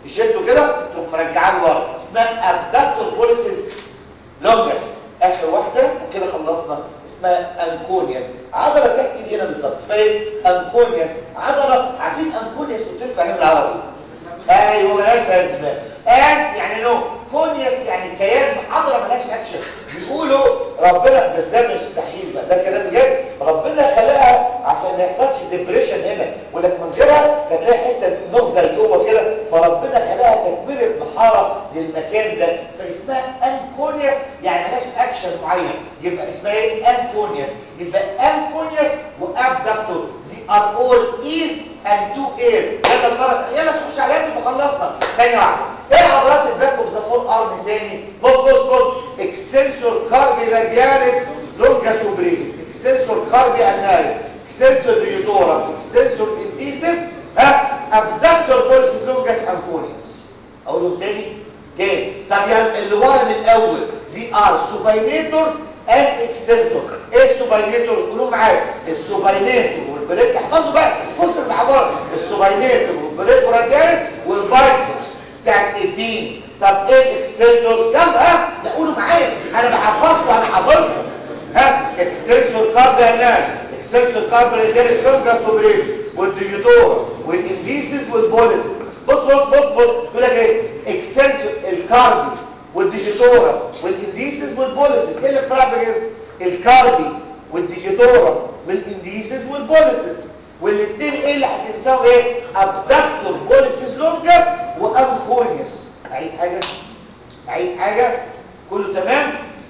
تشده كده تروح مرجعاه لورا اسمها ابدكتور بوليسز لونجس اخر واحده وكده خلصنا اسمها انكونياس عضله تحت دي هنا بالظبط اسمها ايه انكونياس عضله عارفين انكونياس قلت لكم يعني بالعربي ايوه ملهاش اسباب ان يعني نو كونياس يعني كيان عضله ملهاش اكشن بيقولوا ربنا بس ده مش تحليل بقى ده كلام جد ربنا خلقها عشان ما يحصلش ديبريشن هنا ولكن من غيرها هتلاقي حته نغزه جوه كده فربنا خلقها تكمله محاره للمكان ده فاسمها انكونياس يعني ملهاش اكشن معين يبقى اسمها ايه انكونياس يبقى انكونياس وابدكتور دي ار اول ايز and two ears يلا الفرق يلا تخش عليها انتوا خلصنا ثانيه واحده ايه عضلات الباك اوف ذا فور ارم تاني بص بص بص اكسنسور كاربي رادياليس لونجاس وبريفيس اكسنسور كاربي اناليس اكسنسور ديودورا اكسنسور انديسيس ها ابدكتور بوليسيس لونجاس انفونيس اقولهم تاني تاني طب يعني اللي ورا من الاول دي ار سوباينيتورز اند اكستنسور ايه السوباينيتور قولوا معايا السوباينيتور والبريك احفظوا بقى فصل العباره السوباينيتور والبريك رادياليس والبايسبس بتاعت الدين طب ايه الاكستنسور يلا ها لا قولوا معايا انا بحفظكم انا حافظكم ها اكستنسور كاردينال اكستنسور كاردينال لونجا سوبريم والديوتور والانديسيس والبوليس بص بص بص بص يقول لك ايه اكستنسور الكاردي والديجيتورا والانديسيس والبوليسيس ايه اللي اخترع بكده الكاردي والديجيتورا والانديسيس والبوليسيس والاثنين ايه اللي هتنساهم ايه ابدكتور بوليسيس لونجس وانكونيوس اعيد حاجه اعيد حاجه كله تمام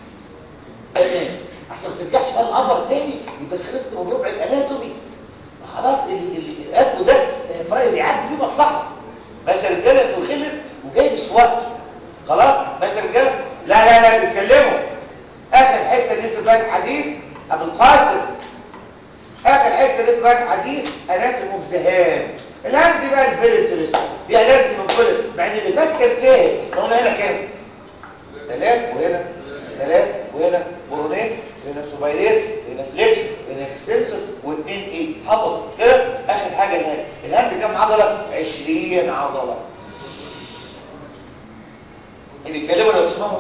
تمام عشان ما ترجعش بقى القمر تاني يبقى خلصت من ربع الاناتومي خلاص اللي اللي قبله ده فرايد بيعدي فيه مصلحه ماشي يا رجاله انتوا خلص وجاي مش وقت خلاص ماشي يا رجاله لا لا لا بيتكلموا اخر حته دي في بال حديث ابو القاسم اخر حته دي في بال حديث اناتوم اوف ذهان الان دي بقى الفيريترس دي لازم من كل مع ان اللي فات كان سهل قلنا هنا كام ثلاث وهنا ثلاث وهنا برونيت هنا سوبايليت هنا فليكس هنا اكستنسور واثنين ايه حفظ مش كده اخر حاجه الهاند الهاند كام عضله 20 عضله اللي بيتكلموا لو تسمعوا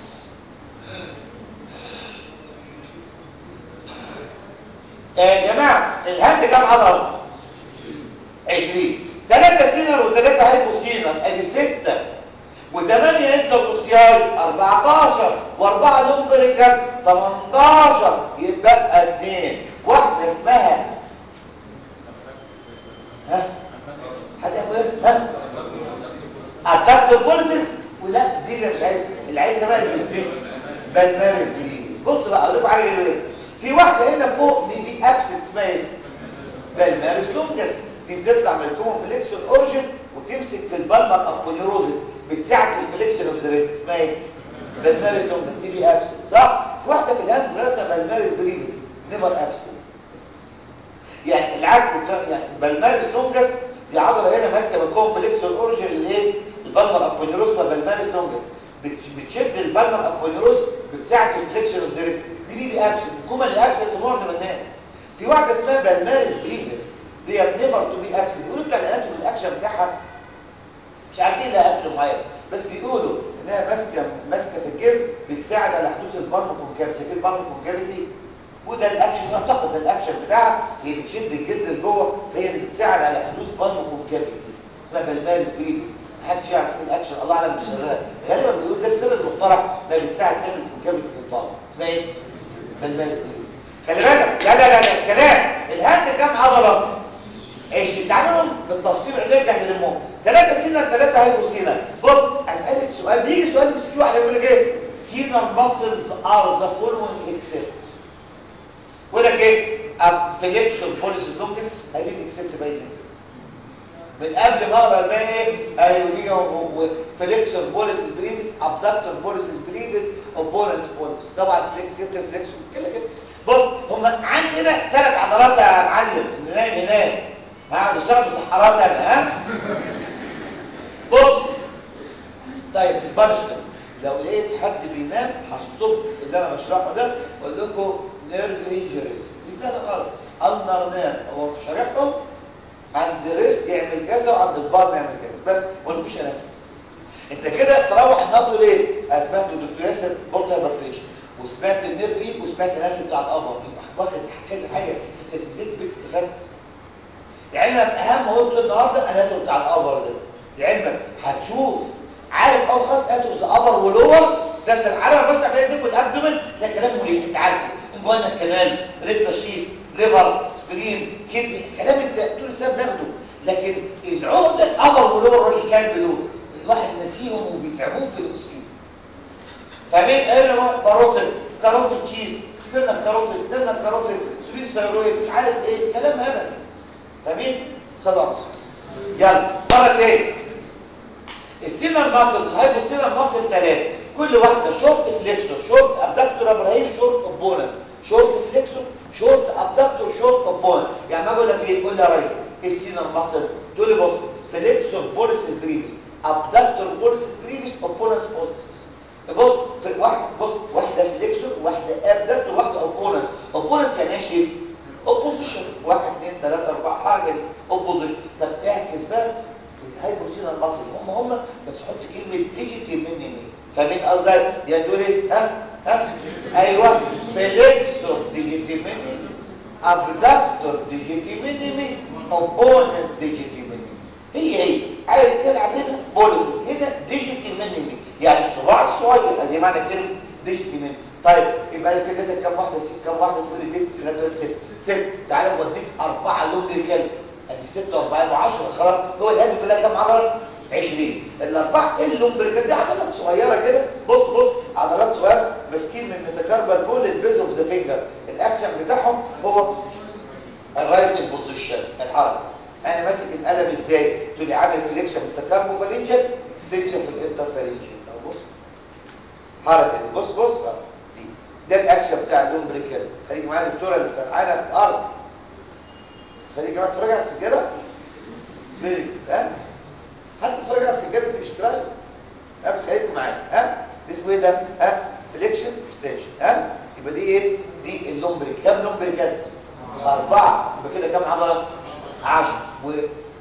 يا جماعه الهاند كام عضله 20 ثلاثة سينر وثلاثة هايبوسينر ادي ستة وثمانية انتروسياي 14 واربعة لومبريكال 18 يتبقى اثنين واحدة اسمها ها حد يقول ايه ها اتاكت بوليسيس ولا دي اللي مش عايز اللي عايزها بقى البيس بالمارس بليز بص بقى اقول لكم حاجه ايه في واحده هنا فوق بيبي ابسنت اسمها ايه بالمارس لونجس دي بتطلع من الكومون فليكسون اوريجن وتمسك في البلمر ابوليروزس بتساعد في الفليكشن اوف ذا ريست اسمها ايه بالمارس لونجس دي بي ابسنت صح في واحده في الهاند رسمه بالمارس بليز نيفر ابسنت يعني العكس يعني بالمارس لونجس دي عضله هنا ماسكه من الكومون فليكسون اوريجن اللي ايه البلمر ابوليروز والبلمارس لونجس بتشد البلمر ابوليروز بتساعد في الفليكشن اوف ذا ريست دي بي بي ابسنت الكومه اللي ابسنت في معظم الناس في واحده اسمها بالمارس بريفس ديت نيفر تو بي ابسنت بيقولوا بتاع الاناتومي الاكشن بتاعها مش عارفين لها اكشن معين بس بيقولوا انها ماسكه ماسكه في الجلد بتساعد على حدوث البلم كونكافيتي شايفين البلم كونكافيتي وده الاكشن اعتقد ده الاكشن بتاعها هي بتشد الجلد لجوه فهي اللي بتساعد على حدوث بلم كونكافيتي اسمها بالمارس بريفس محدش يعرف ايه الاكشن الله اعلم بالشغال غالبا بيقول ده السر المخترع ما بتساعد تعمل كونكافيتي في البلم اسمها ايه بالمارس بريفس خلي بالك لا لا لا لا كلام الهند كام عضله ايش تعالوا بالتفصيل نرجع نلمهم ثلاثه سينر ثلاثه هايبوسينر بص اسالك سؤال بيجي سؤال مش كيو على كل ايه سينر ماسلز ار ذا فولوينج اكسبت ويقول لك ايه افليكشن بوليس لوكس ادي اكسبت باين من قبل ما اقرا الباقي ايه ايوه فليكشن بوليس بريفيس ابدكتور بوليس بريفيس اوبوننس بوليس طبعا فليكسيتر فليكشن كده كده بص هم عندنا ثلاث عضلات يا معلم ننام هناك هقعد اشتغل بصحارات انا ها بص طيب البانشمنت لو لقيت حد بينام هشطب اللي انا بشرحه ده واقول لكم نيرف انجريز دي سهله خالص النر نيرف هو شارحهم عند ريست يعمل كذا وعند البطن يعمل كذا بس ما قلتوش انا انت كده تروح النقل ليه سمعت الدكتور ياسر بورتا هايبرتيشن وسمعت النيرف ايه وسمعت الاناتومي بتاع القمر يبقى واخد كذا حاجه بس نزلت بيت استفدت لعلمك اهم قلت النهارده الاناتومي بتاع القمر ده لعلمك هتشوف عارف اول خلاص اناتومي ابر ولور ده عارف بس عمليه دي الابدومن ده كلام مريح انت عارفه انجوانا الكنال ريكتا شيس ليفر سبرين كدني كلام انت طول السنه بناخده لكن العقده ابر ولور راجل كلب دول الواحد نسيهم وبيتعبوه في الاسلوب فمين قال له باروتل كاروتل تشيز خسرنا الكاروتل ادينا الكاروتل سبين ثيرويد مش عارف ايه كلام هبل فمين خلاص يلا مره تاني السينر ماسل الهايبوسينر ماسل ثلاثه كل واحده شورت فليكسور شورت ابدكتور ابراهيم شورت اوبوننت شورت فليكسور شورت ابدكتور شورت اوبوننت يعني ما اقول لك ايه قول لي يا ريس السينر ماسل تقول لي بص فليكسور بوليسيس بريفيس ابدكتور بوليسيس بريفيس اوبوننت بوليسيس بص في واحده بص واحده فليكسور واحده ابدكتور واحده اوبوننت اوبوننت يعني ايه شيف اوبوزيشن 1 2 3 4 حاجه دي اوبوزيشن طب اعكس بقى الهايبوسينر ماسل هم هم بس حط كلمه ديجيتي من يمين فمين قصدي يعني دول ايه ها ها ايوه فليكسور ديجيتي من ابدكتور ديجيتي من اوبوننت ديجيتي من هي هي عايز تلعب هنا بوليس هنا ديجيتي من يعني صباع الصغير ادي معنى كلمه ديجيتي من طيب يبقى كده اديتك كام واحده ست كام واحده في اللي اديت لغايه ست ست تعالى اوديك اربعه لون رجال ادي 6 و4 و10 خلاص هو الهند كلها كام عضله 20 الاربعه اللومبريكال دي عضلات صغيره كده بص بص عضلات صغيره ماسكين من ميتاكاربال بول البيز اوف ذا فينجر الاكشن بتاعهم هو الرايت بوزيشن الحركه انا ماسك القلم ازاي تقول لي عامل فليكشن ميتاكاربو فالنجل اكستنشن في الانترفالنجل اهو بص حركه دي بص بص دي ده الاكشن بتاع اللومبريكال خليك معايا الدكتوره اللي سرحانه في الارض خليك معايا تتفرج على السجاده فيري ها حتى تتفرج على السجاده دي مش تراي ها بس خليكم معايا ها دي اسمه ايه ده ها فليكشن اكستنشن ها يبقى دي ايه دي اللومبريك كام لومبريكال اربعه يبقى كده كام عضله 10 و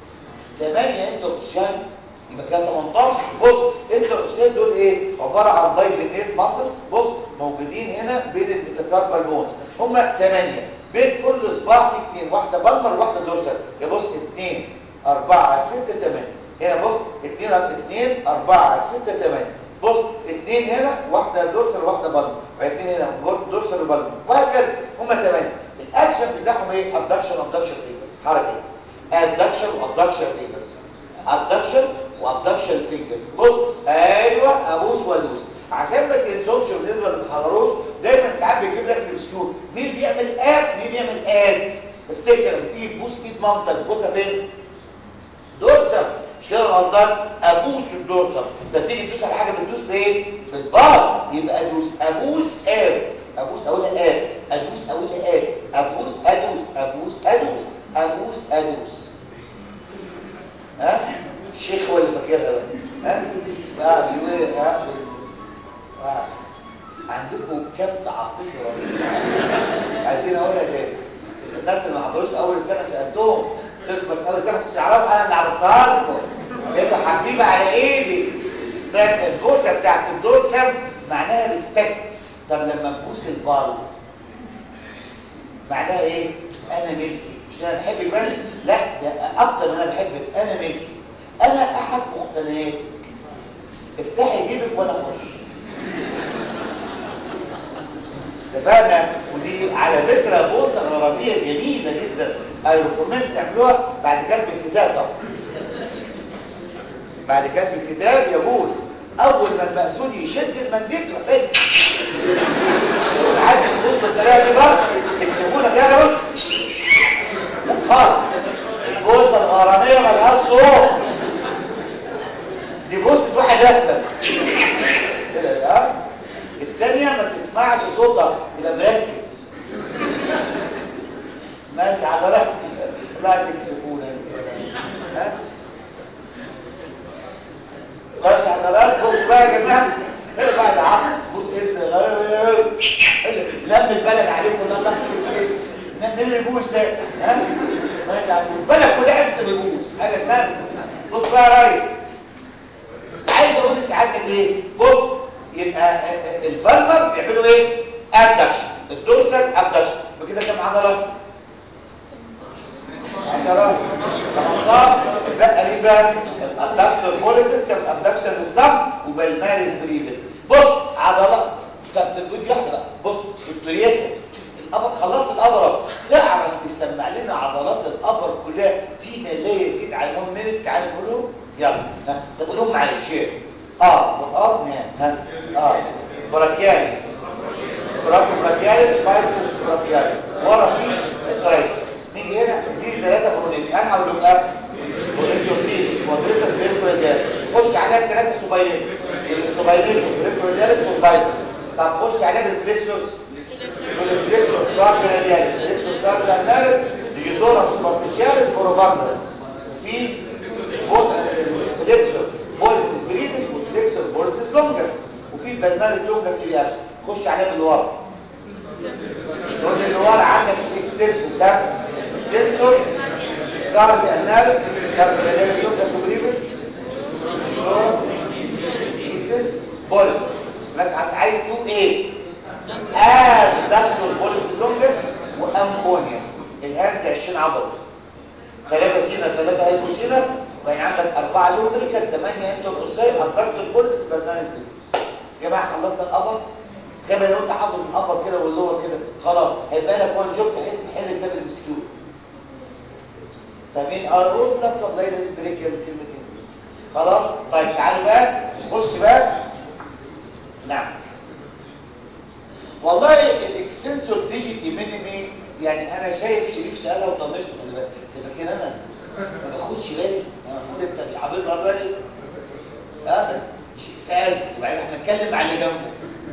8 انتروكسيان يبقى كده 18 بص انتروكسيان دول ايه عباره عن بايلينيت ماسل بص موجودين هنا بين الميتاكاربال بون هم 8 بين كل صباع في اثنين واحده بالمر وواحده دورسال يا بص 2 4 6 8 هنا بص 2 2 4 6 8 بص اثنين هنا واحده دورسال وواحده بالمر واثنين هنا دورسال وبالمر وهكذا هم 8 الاكشن بتاعهم ايه ابدكشن ابدكشن فينجرز حركه ادكشن وابدكشن فينجرز ادكشن وابدكشن فينجرز بص ايوه ابوس وادوس عشان ما تنسوش بالنسبه للمحاضرات دايما ساعات بيجيب لك في السكور مين بيعمل اد مين بيعمل اد افتكر لما تيجي تبوس ايد مامتك تبوسها فين دورسم مش كده غلطان ابوس الدورسم انت تيجي تدوس على حاجه بتدوس بايه بالبار يبقى ادوس ابوس اد ابوس اقول اد ادوس اقول اد ابوس ادوس ابوس ادوس ابوس ادوس ها الشيخ هو اللي فاكرها بقى ها اه بيقول ايه ها آه. عندكم كبت عاطفي رهيب عايزين اقولها تاني الناس اللي ما حضروش اول سنه سالتهم قلت بس اول سنه كنتش اعرفها انا اللي عرفتها لكم لقيته حبيبه على ايدي طيب البوسه بتاعت الدورسم معناها ريسبكت طب لما تبوس البال معناها ايه انا ملكي مش انا بحبك بس لا ده اكتر من انا بحبك انا ملكي انا احد مقتنياتك افتحي جيبك وانا اخش اتفقنا ودي على فكره بوسه غربيه جميله جدا اي ريكومند تعملوها بعد كتب الكتاب طبعا بعد كتب الكتاب يجوز اول ما المأذون يشد المنديل تروح فين عايز يظبط بالطريقه دي برضه يكسبونا كده بص لا خالص البوسه الغراميه ملهاش صوت دي بوسه واحد اهبل كده يا الثانيه ما تسمعش صوتها يبقى مركز ماشي حضرتك لا تكسفونا ها بس حضرتك بص بقى يا جماعه ارفع العقل بص انت لم البلد عليكم الله مين اللي يبوس ده ها ماشي يعني البلد كلها عرفت بيبوظ حاجه ثانيه بص بقى يا ريس عايز اقول لسعادتك ايه بص يبقى البلمر بيعملوا ايه ابدكشن الدورسال ابدكشن بكده كام عضله عضلات 15 بقى ايه بقى الادكتور بوليسس كان الادكشن للصم وبالمارس بريفس بص عضلات طب تقول واحده بقى بص الترياسه الابر خلصت الابر تعرف تسمع لنا عضلات الابر كلها فيما لا يزيد عن 1 مينت تعال نقولهم يلا ها طب قولهم معايا شيء اه اه نعم ها اه براكياليس براكو براكياليس بايسس براكياليس ورا في الترايس نيجي هنا دي ثلاثه برونيك انا هقول لهم ايه برونيك وظيفه الريكورديال خش عليها بثلاثه سوبايلين السوبايلين والريكوردياليس والبايسس طب خش عليها بالفليكسورز بالفليكسور كاربياليس فليكسور كاربياليس ديجيتورا سوبرفيشياليس فوروباندرس في فليكسور بولس بريدس وفليكسور بولس لونجس وفي البلمارس لونجس اللي خش عليها من ورا تقول اللي ورا عندك الاكسس ده فليكسور كاربياليس كاربياليس لونجس وبريدس بولس بس عايز تقول ايه ادكتور بولس لونجس وامبونيوس الهام ده 20 عضله ثلاثة سينا ثلاثة هيبوسينا وبين عندك أربعة لوبريكال ثمانية انتروسيل الدكتور بولس برنامج بولس يا جماعة خلصنا الأبر كما لو أنت حافظ الأبر كده واللور كده خلاص هيبقى لك وان جوب تحل تحل كتاب المسكيو فمين أروف لفظ زي البريكال كلمتين خلاص طيب تعالوا بقى نخش بقى نعم والله الاكسنسور ديجيتي مينيمي يعني انا شايف شريف سالها وطنشت خلي بالك انت فاكر انا ما باخدش بالي المفروض انت مش حافظها بالي اه سال وبعدين احنا نتكلم على اللي جنبه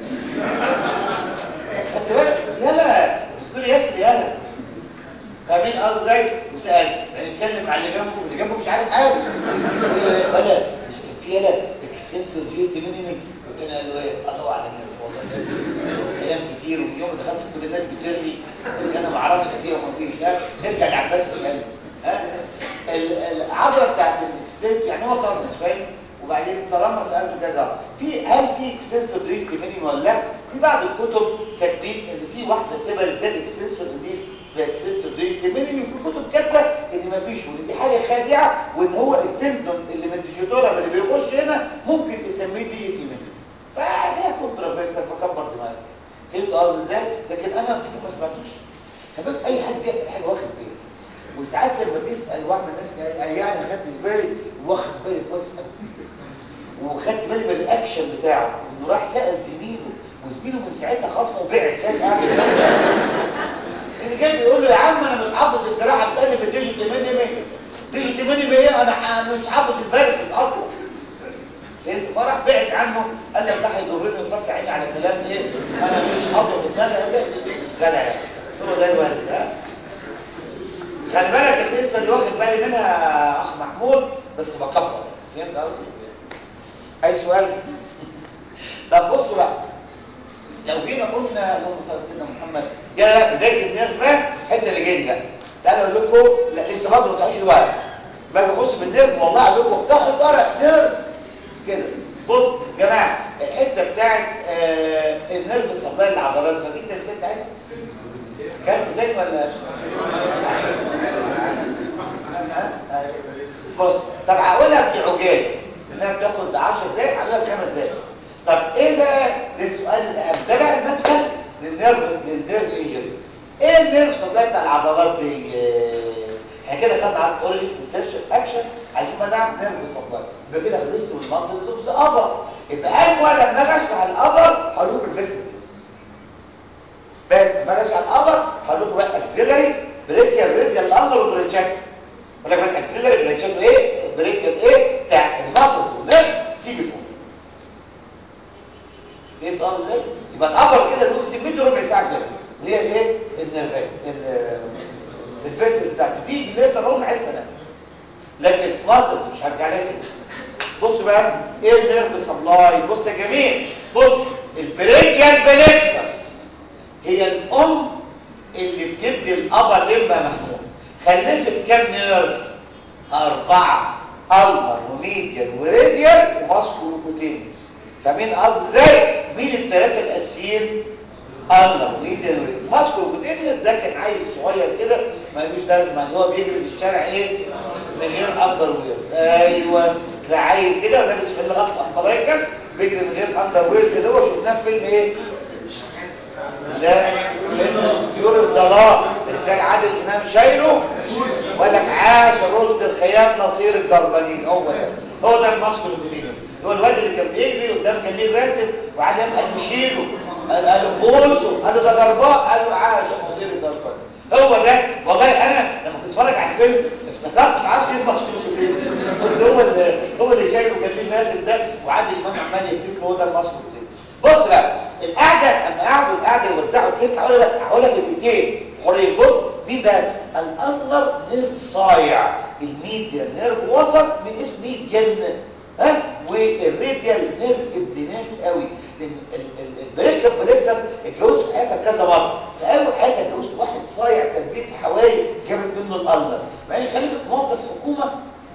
خدت بالك يلا دكتور ياسر يلا فاهمين قصدي ازاي وسال يعني نتكلم على اللي جنبه اللي جنبه مش عارف حاجه ولا مش كان في يلا اكسنسور ديجيتي مينيمي قلت له قال له ايه الله اعلم والله كلام كتير ومن يوم دخلت كل الناس بترغي انا ما اعرفش فيها وما فيش ها نرجع لعباس اسال ها العضله بتاعت الاكسنت يعني هو طبعا مش فاهم وبعدين طالما سالته كذا في هل في اكسنسور دريت مينيم ولا لا في بعض الكتب كاتبين ان في واحده سيبرت زي الاكسنسور ديس اسمها اكسنسور دريت مينيم وفي كتب كاتبه ان ما فيش وان دي حاجه خادعه وان هو التندون اللي من الديجيتورا اللي بيخش هنا ممكن تسميه ديجيتي مينيم فليها كونترافيرسال فكبر دماغك فهمت قصدي ازاي لكن انا في ما سمعتوش تمام اي حد بيعمل حاجه واخد باله وساعات لما تسال واحد من الناس قال يعني ما خدتش بالي واخد بالي كويس قوي وخدت بالي من الاكشن بتاعه انه راح سال زميله وزميله من ساعتها خلاص ما بعد شايف قاعد اللي جاي بيقول له يا عم انا مش حافظ الجراحه بتسالني في الديجيت مينيمي ديجيت مينيمي ايه انا مش حافظ الفيرسز اصلا فهمت فرح بعد عنه قال لك ده هيضرني وفتح عيني على كلام ايه انا مش حاطه في دماغي هذا جدع هو ده الوالد ها خلي بالك القصه اللي واخد بالي منها اخ محمود بس بكبر فهمت قصدي اي سؤال طب بصوا بقى لو جينا قلنا اللهم صل على سيدنا محمد يا بدايه النيرف بقى الحته اللي جايه دي بقى تعالوا اقول لكم لا لسه برضه ما تعيش الورق باجي اخش بالنيرف والله اقول لكم افتحوا الورق نيرف كده بص يا جماعه الحته بتاعت آه النيرف سبلاي العضلات فاكرين التمثيل بتاعتها كان بدايه ولا بص طب هقولها في عجاله انها بتاخد 10 دقايق هقولها في 5 دقايق طب ايه بقى ده السؤال الاهم ده بقى المدخل للنيرف للنيرف انجري ايه النيرف سبلاي بتاع العضلات دي احنا كده خدنا على الاوريجن ريسيرش اكشن عايزين بقى نعمل نيرف سبلاي يبقى كده خلصت من المنطقه اوف ذا ابر يبقى اول لما اجي اشرح الابر هقول لكم الفيسيتس بس لما اجي اشرح الابر هقول لكم بقى اكسيلري بريكيال ريديال اندر وبريتشاك ولا بقى اكسيلري بريتشاك ايه بريكيال ايه بتاع الماسلز والنيرف سي بي 4 فهمت قصدي ازاي يبقى الابر كده له سيمته ربع ساعه كده اللي هي الايه النيرفات الفيسل بتاعته دي ليتر اون عايز تنام لكن ماسل مش هرجع لها كده بص بقى ايه النيرف سبلاي بص يا جميل بص البريكيال بلكسس هي الام اللي بتدي الابر لمبه محمول خلفت كام نيرف اربعه النر وميديال وراديال وماسكولو كوتينيوس فمين قصدي ازاي مين الثلاثه الاساسيين النر وميديال وراديال ماسكولو كوتينيوس ده كان عيل صغير كده ملوش لازمه هو بيجري في الشارع ايه من غير اندر ويرز ايوه تلاقي عيل كده ولابس في اللغات الامبرايكس بيجري من غير اندر ويرز اللي هو شفناه في فيلم ايه لا فيلم طيور الظلام اللي كان عادل امام شايله وقال لك عاش رشد الخيام نصير الجربانين هو ده هو ده الماسكو الجديد هو الواد اللي كان بيجري قدام جميل راتب وعلم قال له شيله قال له بوسه قال له ده جرباء قال له عاش نصير الجربانين هو ده والله انا لما كنت اتفرج على الفيلم افتكرت معاه ايه الماسكو الجديد قلت هو اللي هو اللي شايله جميل راتب ده وعادل امام عمال يكتب له هو ده الماسكو الجديد بص بقى القعده اما قعدوا القعده يوزعوا الكيك هقول لك هقول لك الدقيقتين حريه بص مين بقى الانر نيرف صايع الميديال نيرف وسط من اسم ميديان ها والراديال نيرف ابن ناس قوي لان البريك بليكسس اتجوز في حياتها كذا مره في اول حياتها اتجوزت واحد صايع كان بيت حوالي جابت منه الانر بعدين خلفت موظف حكومه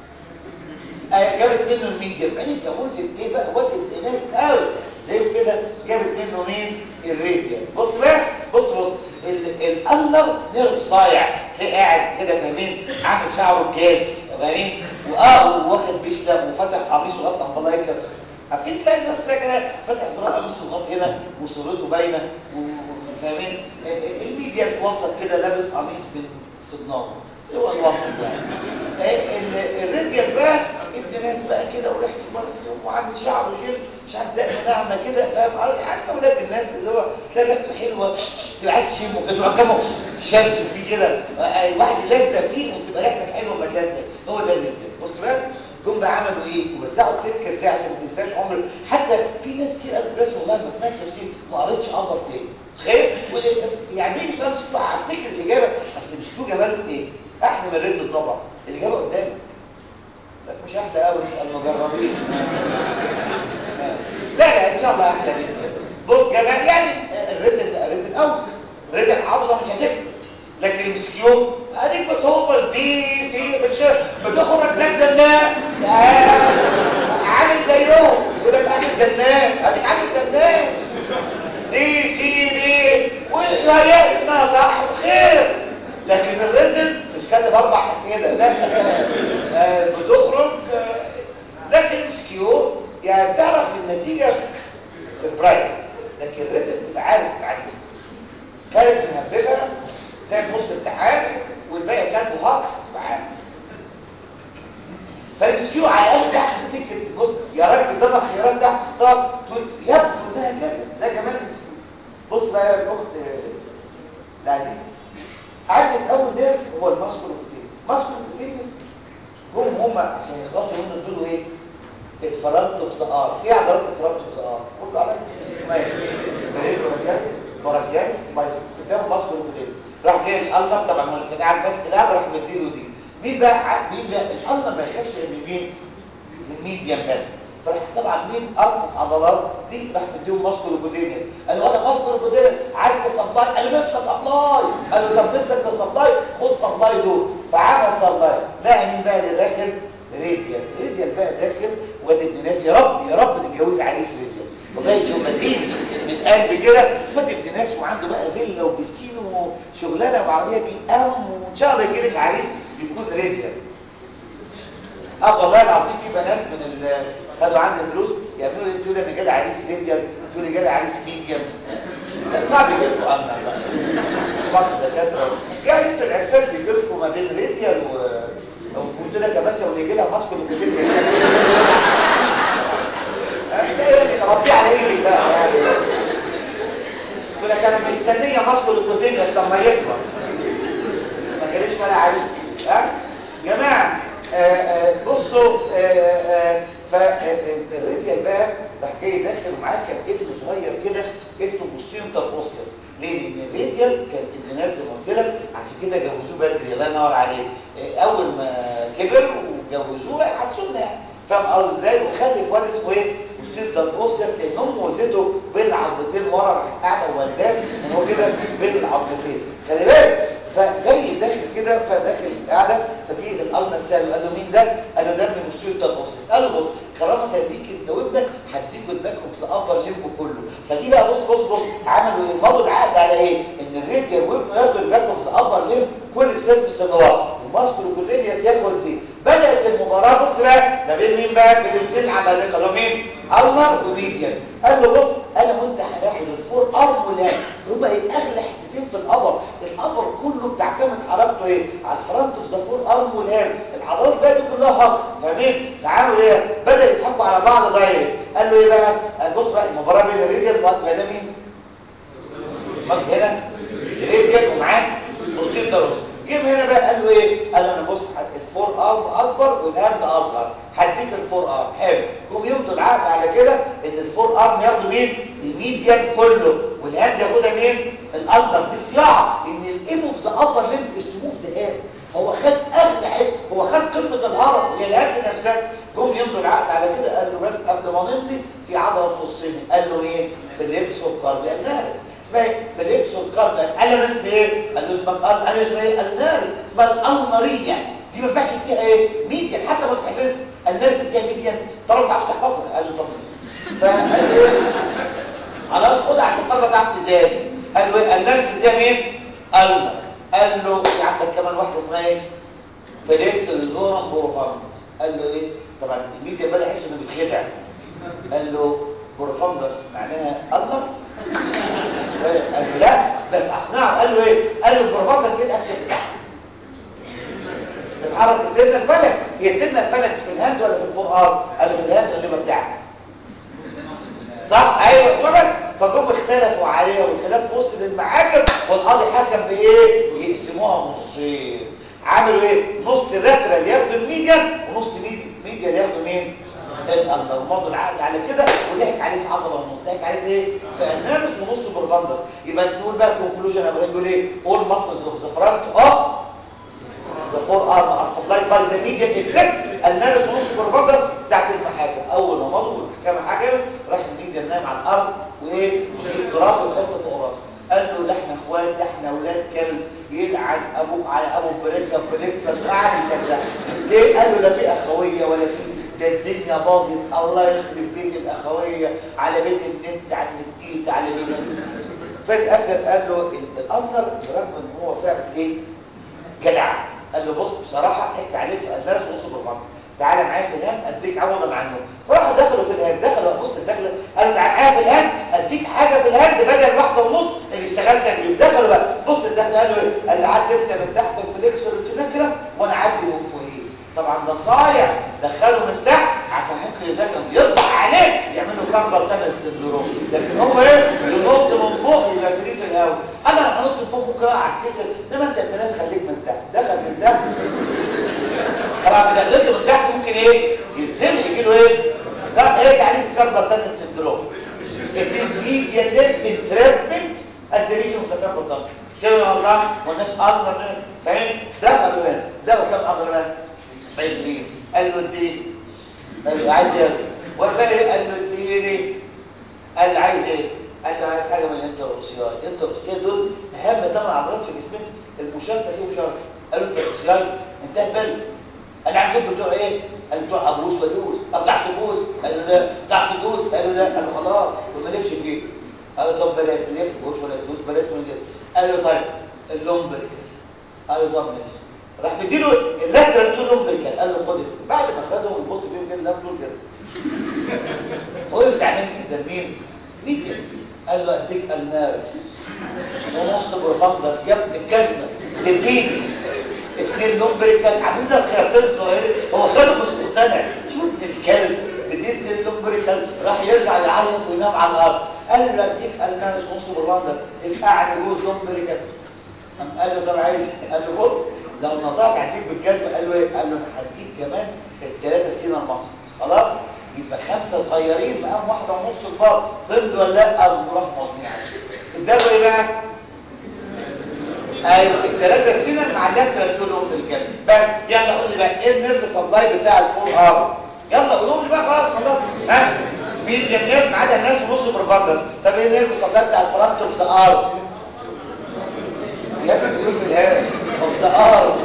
جابت منه الميديا بعدين اتجوزت ايه بقى ودت ناس قوي زي كده جابت منه مين الراديال بص بقى بص بص الانر نيرف صايع تلاقي قاعد كده فاهمين عامل شعره كاس فاهمين واه واخد بيشلم وفتح قميصه غطى الله يكسر عارفين تلاقي الناس كده فتح زرار قميصه وغطى هنا وصورته باينه فاهمين الميديا وسط كده لابس قميص من صدناه هو الوسط يعني الراديال بقى ابن ناس بقى كده وريحته برفيوم وعامل شعره جلد مش عارف دقنه ناعمه كده فاهم عارف اولاد الناس اللي هو تلاقي ريحته حلوه تبقى عايز تشمه كده رقمه شمس فيه كده واحد يلزق فيه وتبقى ريحتك حلوه ما تلزق هو ده الراديال بص بقى جم بقى عملوا ايه وزعوا التركه ازاي عشان ما تنساش عمر حتى في ناس كده قالوا بس والله ما سمعت تمثيل ما قريتش ابر تاني تخيل يعني مين سؤال مش هفتكر الاجابه بس مش له جمال ايه احلى من الرد طبعا الاجابه قدامي لك مش احلى قوي اسال مجربين لا لا ان شاء الله احلى باذن الله بص جماعه يعني الرد الرد الاوسط الرد الحافظه مش هتكتب لكن المسكيو اديك بتهبص دي سي بتخرج زي الزنان عامل زيهم يقول لك عامل زنان اديك عامل زنان دي سي دي ويا انها صح وخير لكن الريتم مش كاتب اربع اسئله لا آه بتخرج آه لكن سكيو يعني بتعرف النتيجه سربرايز لكن الريتم تبقى عارف تعدي كانت مهببه زي نص امتحان والباقي كاتبه هاكس تبقى عارف فالمسكيو على الاقل تحت تفتكر بص يا راجل قدامك خيارات تحت تختار تقول يبدو انها كذا ده كمان المسكيو بص بقى يا الاخت العزيزه عندك اول نيرف هو الماسكولوكوتينس ماسكولوكوتينس هم هم عشان يخلصوا منه دول ايه اتفرمتوا في سقار ايه عضلات اتفرمتوا في سقار قلت عليك ماشي سرير ورجال ورجال بايس قدامه ماسكولوكوتينس راح جاي الالتر طبعا هو كان قاعد بس كده راح مديله دي مين بقى مين بقى الالتر ما يخافش من مين من ميديم بس فراح طبعا مين ارفس عضلات دي راح مديهم ماسكولوكوتينس قال له انا ماسكولوكوتينس عارف السبلاي قال له نفسي سبلاي قال له طب نفسك سبلاي خد سبلاي دول فعمل سبلاي لا مين بقى اللي داخل ريديال ريديال بقى داخل واد ابن ناس يا رب يا رب نتجوز عريس ريديال والله شوف مدين من قلب كده واد ابن ناس وعنده بقى فيلا وبسين وشغلانه وعربيه بي ام وان شاء الله يجي لك عريس يكون ريديال اه والله العظيم في بنات من ال خدوا عندي دروس يعملوا لي تقول انا جالي عريس ريديال تقول لي جالي عريس ميديم صعب يجيبوا انا بقى دكاتره يعني انتوا العرسان بيجي لكم ما بين ريديال و وقلت لك يا باشا واللي يجي لها ماسكو الكوتين ربي على ايدك بقى يعني يقول لك انا مستنيه ماسكو الكوتين لما يكبر ما جاليش ولا عريس ها جماعه آآ آآ بصوا فالريديال بقى راح جاي داخل ومعاه كان ابن صغير كده اسمه بوستينتر اوسيوس ليه؟ لان الريديال كان ابن ناس زي ما قلت لك عشان كده جوزوه بدري الله ينور عليه اول ما كبر وجوزوه حسونا يعني فاهم قصدي ازاي وخلف واد اسمه ايه؟ بوستينتر اوسيوس لان امه ولدته بين العظمتين ورا راحت قاعده وولداه ان هو كده بين العظمتين خلي بالك فجاي داخل كده فداخل القعده فجه الالنا ساله قال له مين ده قال له ده ابن مشير تبص قال له بص كرامه ليك انت وابنك هديكوا الباك اوف ابر ليمبو كله فجي بقى بص بص بص عملوا ايه مضوا العقد على ايه ان الريديا وابنه ياخدوا الباك اوف ابر ليمب كل السيرفس اللي ورا وماسكو كولينياس ياخد دي بدات المباراه بص بقى ما بين مين بقى بين الاثنين عمالقه اللي هم مين النر وميديان قال له بص انا وانت هناخد الفور ارم والهاند هما ايه اغلى حتتين في الابر الابر كله بتعتمد حركته ايه على الفرونت اوف ذا فور ارم والهاند العضلات بقى دي كلها هاكس فاهمين تعالوا ايه بدا يتحبوا على بعض دايركت قال له ايه بقى قال بص بقى المباراه بين الريديال والمالك ده مين مالك هنا ريديال ومعاه بوستير ده جيب هنا بقى قال له ايه قال له انا بص الفور ارم اكبر والهاند اصغر هديك الفور ارم حلو قوم يمضوا العقد على كده ان الفور ارم ياخدوا مين الميديان كله والهاند ياخدها مين الاندر دي صياعه ان الايم اوف ذا ابر ليمب از تو موف ذا هاند هو خد اغلى حته هو خد قمه الهرم هي الهاند نفسها جم يمضوا العقد على كده قال له بس قبل ما نمضي في عضله تخصني قال له ايه في الليبس والكارديال نارس اسمها ايه فليكس والكارديال قال له اسمها ايه قال له اسمها قال له اسمها ايه النارس اسمها الانمريه دي ما ينفعش فيها ايه ميديان حتى ما تحفظش النارس فيها ميديان طالما ما تعرفش تحفظها قال له طب فقال له ايه خلاص خدها عشان طالما تعرف تزاد قال له ايه النارس فيها مين قال قال له في عندك كمان واحده اسمها ايه فليكس للدورم بروفاندس قال له ايه طبعا الميديا بدا يحس انه بيتخدع قال له بروفاندس معناها الله قال له لا بس اقنعه قال له ايه قال له البروفاندس ايه الاكشن بتاعها بتحرك الترنة الفلكس هي الترنة الفلكس في الهاند ولا في الفور ار قال له في الهاند اللي بتاعها صح ايوه صبر فجم اختلفوا عليها والخلاف وصل للمحاكم والقاضي حكم بايه يقسموها نصين عملوا ايه نص الرترة اللي ياخدوا الميديان ونص ميديان ياخدوا مين الأندر مضوا العقد على كده وضحك عليه في عضله ونص ضحك عليه في ايه في النابس ونص بروفاندس يبقى نقول بقى كونكلوجن يا بنقول ايه all muscles of the front of the forearm are supplied by the median except النابس ونص بروفاندس بتاعت المحاكم اول ما مضوا والمحكمه حكمت راح الميديان نام على الارض وايه ويجيب تراب ويحطه فوق راسه قال له ده احنا اخوات ده احنا اولاد كلب يلعن ابوك على ابو بريكا بريكسس قاعد يصدق ليه قال له لا في اخويه ولا في ده الدنيا باظت الله يخرب بيت الاخويه على بيت النت على النتيت على بيت في الاخر قال له الامر برغم ان هو فعل ايه جدع قال له بص بصراحه ضحكت عليك في الناس ونص بالغلط تعالى معايا في الهند اديك عوضا عنه فراحوا دخلوا في الهند دخلوا بص الدخله قالوا تعالى معايا في الهند اديك حاجه في الهند بدل واحده ونص اللي اشتغلت بيه دخلوا بقى بص الدخله قالوا ايه قال لي عدي انت من تحت الفليكسور التنكره وانا عدي من فوقيه طبعا ده صايع دخله من تحت عشان ممكن يدخل يطلع عليه يعملوا كاربال تانل سندروم لكن هو ايه ينط من فوق يبقى في الهواء انا لما انط من فوق ممكن اقع اتكسر انما انت ابن ناس خليك من تحت دخل من تحت طبعا بدخلته من تحت ممكن ايه يتزنق يجي له ايه ايه تعريف كاربال تانل سندروم it is medial entrapment at the region of the carpal tunnel كده يا الله والناس اقدر فاهم دخلوا هنا ده كام اقدر هنا 20 قال له اديني قال له عايز ايه والباقي قال له اديني قال له عايز ايه قال له عايز حاجه من الانتروسياي الانتروسياي دول اهم ثمان عضلات في جسمك المشاركه فيهم شرط قال له انتروسياي انتهى بالي انا عندكم بتوع ايه قال بتوع ابوس ودوس طب تحت بوس قال له لا تحت دوس قال له لا قال له خلاص ومالكش فيه قال له طب بلاش تلف بوس ولا تدوس بلاش من كده قال له طيب اللومبريك قال له طب ماشي راح مديله اللاترال تقول لهم بالكال قال له خد بعد ما خدهم البص فيهم كده لم دول كده هو زعلان جدا مين مين قال له اديك المارس ونص بروفاندس يا ابن الجزمه تديني اتنين لومبريكال عاملين الخيارتين الصغيرين هو خده مش مقتنع شو ابن الكلب بديت اتنين لومبريكال راح يرجع يعيط وينام على الارض قال له اديك المارس ونص بروفاندس افقعني جوز لومبريكال قال له طب عايز قال له بص لو نطاق هديك بالجزمة قال له ايه قال له انا هديك كمان الثلاثه سينا المصري خلاص يبقى خمسه صغيرين مقام واحده ونص البار ضمن ولا لا ابو راح ماضيين اداله ايه بقى ايوه الثلاثه سينا مع اللاترال كلهم بالجنب بس يلا قول لي بقى ايه النيرف سبلاي بتاع الفول ار يلا قولوا لي بقى خلاص خلاص ها مين النيرف ما عدا الناس ونص بروفاندس طب ايه النيرف سبلاي بتاع الفرونت اوف ذا ار يا ابني بيقول في الهام اوف ذا ار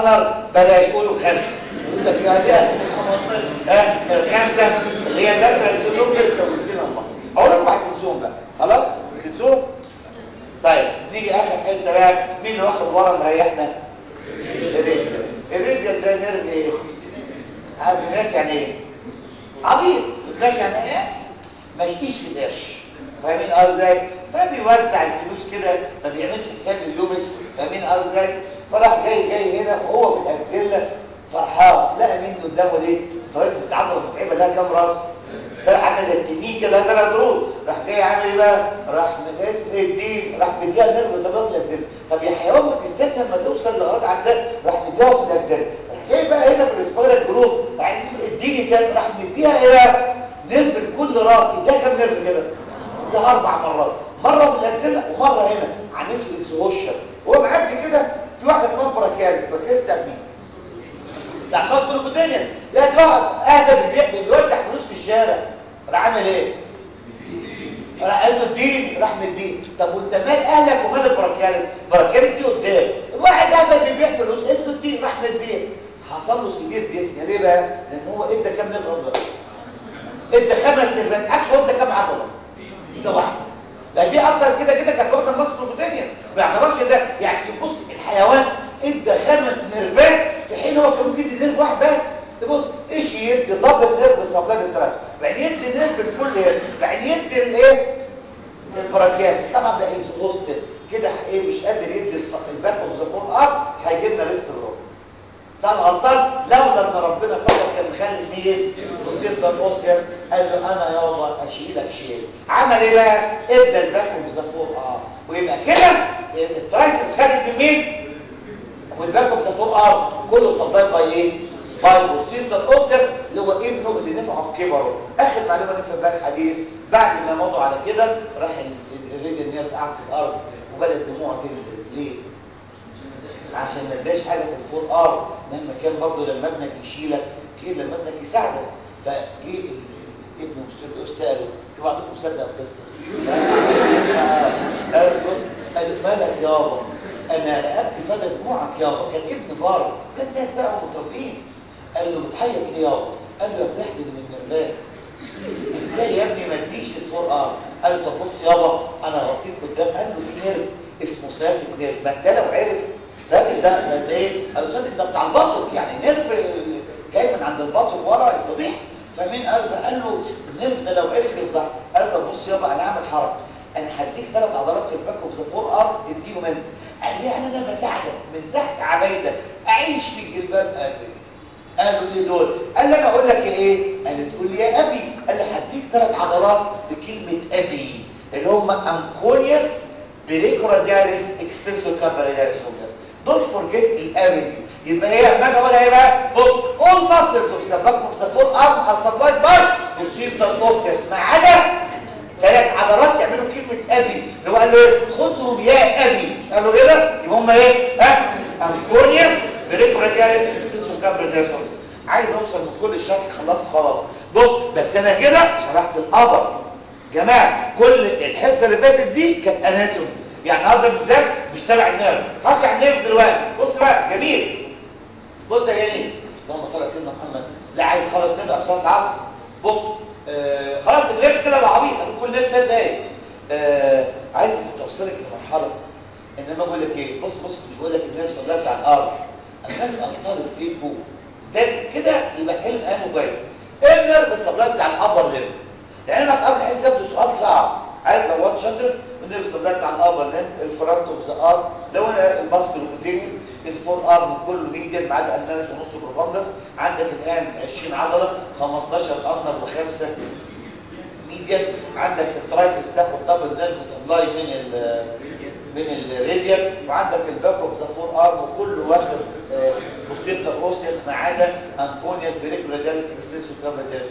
الالنر بلاش قولوا خمسه يقول لك يا ده 15 ها الخمسه اللي هي اللاترال تيوبريكل والسينا المصري اقول لكم هتنسوهم بقى خلاص تنسوهم طيب نيجي اخر حته بقى مين اللي واخد ورا مريحنا الريديال الريديال ده نيرف ايه عارف الناس يعني ايه عبيط الناس يعني ايه ما يجيش في القرش فاهمين قصدي ازاي فبيوزع الفلوس كده ما بيعملش حساب اليومس فاهمين قصدي ازاي فراح جاي جاي هنا وهو في الاكزيلا فرحان لقى مين قدامه ليه طريقه العضله المتعبه لها كام راس ده حاجه زي التنين كده ثلاث دروس راح جاي عامل ايه بقى راح مجايب ايه الدين راح مديها نرفز في الاكزيلا طب يا حيوان ما تستنى لما توصل لغايه عندها راح مديها في الاكزيلا راح جاي بقى هنا في الاسبايرال جروب راح اديني تاني راح مديها ايه بقى نرف لكل راس اديها كام نرف كده ده اربع مرات مره في الاكزيلا ومره هنا عملت له اكسهوشن وهو معدي كده في واحده اسمها براكياز براكياز بتاع مين بتاع المصدر الكوتينيس لا تقعد اهدى بيبيع بيوزع فلوس في الشارع راح عامل ايه راح قال له الدين راح مدين طب وانت مال اهلك ومال البراكيالس البراكيالس دي قدام الواحد اهدى بيبيع فلوس اسمه الدين راح مدين حصل له سيفير ديسنيا ليه بقى لان هو ادى كام نرغب ادى خمس نرغب عكس هو ادى كام عضله ده واحد لا دي اصلا كده كده كانت واخده مصر الكوتينيس ما يعتبرش ده يعني بص الحيوان ادى خمس نيرفات في حين هو كان ممكن يدي نيرف واحد بس تبص ايش يدي دبل نيرف الصبلات الثلاثه بعدين يدي نيرف الكل هنا بعدين يدي الايه البراكيات طبعا ده اكزوستد كده ايه مش قادر يدي الباك اوف ذا فور اب هيجي لنا ريست روم صار غلطان لولا ان ربنا صدق كان مخلي مين مستير اوسياس قال له انا يابا اشيلك شيل عمل ايه بقى ادى الباك اوف ذا فور اب ويبقى كده الترايسبس خدت من مين والباك اوف ذا فور اب كله سبلاي باي ايه باي بوستير اوسياس اللي هو ابنه اللي نفعه في كبره اخر معلومه نفهم بقى الحديث بعد ما مضوا على كده راح الريدل نيرف قاعد في الارض وبدات دموعه تنزل ليه عشان ما اداش حاجه في الفور ار مهما كان برضه لما ابنك يشيلك كتير لما ابنك يساعدك فجه ابن مستر ساله في بعضكم مصدق القصه قال بص قال مالك يابا انا رقبتي فدى دموعك يابا كان ابن بار ده الناس بقى متربيين قال له بتحيط ليه يابا قال له فتحت من النرفات ازاي يا ابني ما اديش الفور ار قال له طب بص يابا انا غطيت قدام قال له في نيرف اسمه ساتيك نيرف ما انت لو عرف ساتيك ده ده ايه قال له ساتيك ده بتاع البطن يعني نيرف جاي من عند البطن ورا الفضيح فمين قال فقال له النيرف ده لو عرف يفضح قال له طب بص يابا انا هعمل حركه انا هديك ثلاث عضلات في الباك اوف ذا فور ار اديهم انت قال لي يعني انا بساعدك من تحت عبايتك اعيش في الجلباب ابي قالوا لي دول قال لي انا اقول لك ايه قال لي تقول لي يا ابي قال لي هديك ثلاث عضلات بكلمه ابي اللي هم انكونيوس بريكورادياليس اكسسور كابريداليس فوكس دونت فورجيت الابي دي يبقى ايه لما اجي اقولها ايه بقى بص all muscles of the back of the forearm are supplied by posterior osseous ما عدا ثلاث عضلات يعملوا كلمه ابي اللي هو قال له ايه خدهم يا ابي مش قالوا كده يبقى هم ايه ها انكونيوس بريكورادياليس اكسسور كابريداليس فوكس عايز اوصل من كل الشرح خلصت خلاص بص بس انا كده شرحت القبر جماعه كل الحصه اللي فاتت دي كانت اناتومي يعني هذا ده مش تبع النيرف هشرح النيرف دلوقتي بص بقى جميل بص يا جميل اللهم صل على سيدنا محمد لا عايز خلاص نبدا بصلاه العصر بص آه خلاص النيرف كده بقى عبيط كل نيرف ثلاث دقايق آه عايز توصلك لمرحله انما اقول لك ايه بص بص مش بقول لك النيرف صلاه بتاع الارض انا بسال طالب فيكم ده كده يبقى حلم انا كويس ايه النيرف الصلاه بتاع الابر ليم لان انا قبل عايز ابدا سؤال صعب عارف لو وات شاطر النيرف الصلاه بتاع الابر ليم الفرونت اوف ذا ارم لو انا الباسكل كونتينيوس الفور ارم كله ميديال ما عدا النانس ونص بروفاندس عندك الان 20 عضله 15 ارنر وخمسه ميديال عندك الترايسس تاخد دبل نيرف سبلاي من ال من الراديال وعندك الباك اوف ذا فور ارم وكله واخد بوستيرتر اوسيس ما عدا انكونياس بريكولاداليس اكسسو كابيتاليس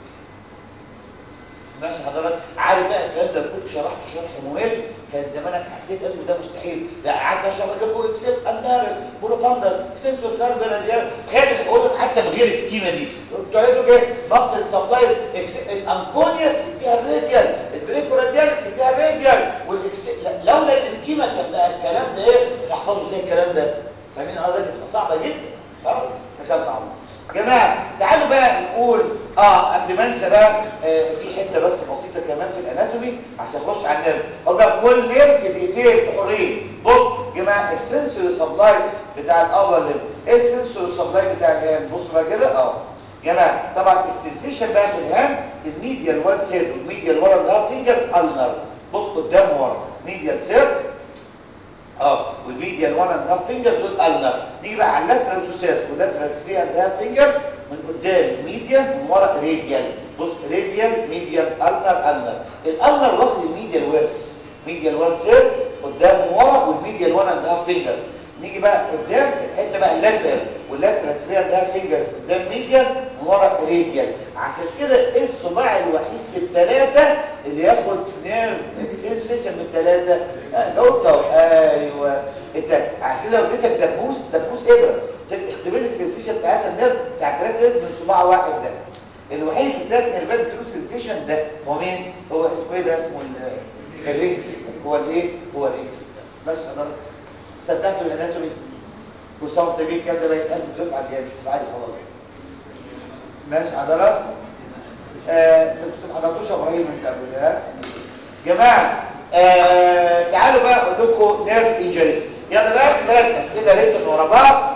ماشي حضرتك عارف بقى الكلام ده كنت شرحته شرح ممل كان زمانك حسيت انه ده مستحيل لا قعدت اشرح لكم اكسب اندارس بروفاندس اكسسور كارب راديال خالد اقول حتى من غير السكيمه دي انتوا قالوا ايه مصل سبلاي الانكونياس فيها الراديال البريكورادياليس فيها الراديال والاكس لولا السكيمه كان بقى الكلام ده ايه نحفظه زي الكلام ده فاهمين قصدي بتبقى صعبه جدا خلاص تكلم على الله جماعه تعالوا بقى نقول اه قبل ما انسى بقى آه في حته بس بسيطه كمان في الاناتومي عشان اخش على النيرف اقول بقى كل نيرف دقيقتين حرين بص يا جماعه السنسوري سبلاي بتاع الابر ليم ايه السنسوري سبلاي بتاع الهاند بصوا بقى كده اه جماعه طبعا السنسيشن بقى في الهاند الميديال وان سيرد والميديال ورا الهاف فينجرز النر بص قدام ورا ميديال سيرد اه والميديال وان اند هاف فينجر دول النر نيجي بقى على اللاترال تو سيرف واللاترال 3 اند هاف فينجر من قدام ميديال من ورا راديال بص راديال ميديال النر النر الالنر واخد الميديال ويرس ميديال وان سيرف قدام ورا والميديال وان اند هاف فينجرز نيجي بقى قدام الحته بقى اللاترال واللاترال 3 اند هاف فينجر قدام ميديال من ورا راديال عشان كده ايه الصباع الوحيد في الثلاثه اللي ياخد نيرف سنسيشن من الثلاثه نقطه ايوه انت عشان لو اديتك دبوس دبوس ابره اختبر السنسيشن بتاعتها النيرف بتاع الثلاثه نيرف من صباع واحد ده الوحيد في الثلاث نيرفات بتقول سنسيشن ده هو مين هو اسمه ايه ده اسمه الرينج هو الايه هو الرينج بس حضرتك صدقتوا الاناتومي وصوت بيه كده بقى يتقال في الدفعه الجايه مش عادي خلاص ماشي حضرتك آه انتوا ما حضرتوش ابراهيم انت قبل ده جماعه آه تعالوا بقى اقول لكم نيرف انجريز يلا بقى ثلاث اسئله ريتن ورا بعض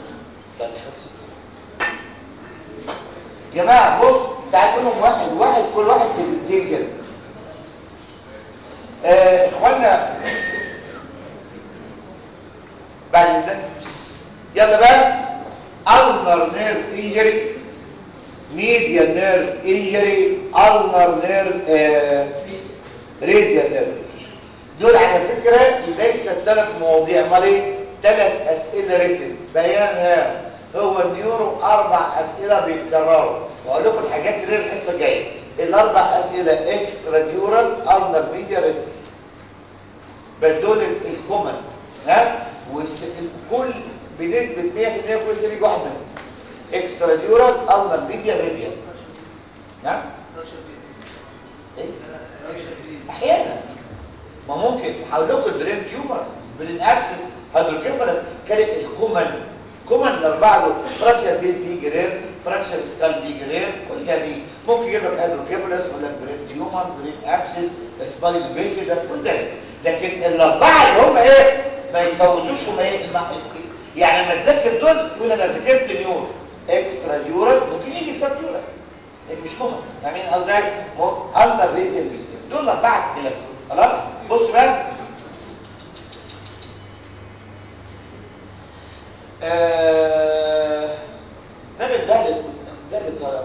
جماعه بص تعالوا لهم واحد واحد كل واحد في دقيقتين كده آه اخوانا بعد اذنك يلا بقى ulnar nerve injury medial nerve injury ulnar nerve آه radial nerve دول على فكرة ليست ثلاث مواضيع امال ايه ثلاث اسئلة ريتن بيانها هو النيورو اربع اسئلة بيتكرروا واقول لكم الحاجات اللي الحصة جاية الاربع اسئلة اكسترا ديورال ulnar medial radial بل دول الكومن ها والكل بنسبة 100% كل سنة يجي واحد منهم اكسترا ديورال النر ميديا راديال نعم ايه احيانا ما ممكن هقول لكم البرين تيومر برين ابسس هيدروكيفالس كانت الكومن كومن الاربعه دول فراكشر بيز بيجي رير فراكشر سكال بيجي رير كل ده بيجي ممكن يجيب لك هيدروكيفالس ولا برين تيومر برين ابسس سباين بيفيدا كل ده لكن الاربعه اللي هم ايه ما يفوتوش وما ايه يعني لما تذاكر دول تقول انا ذاكرت نيور اكسترا ديورال ممكن يجي سب ديورال لكن مش كومن فاهمين قصدي اندر ريتد دول اربعه كلاس خلاص بص بقى آه... نعمل دهلة دهلة طالع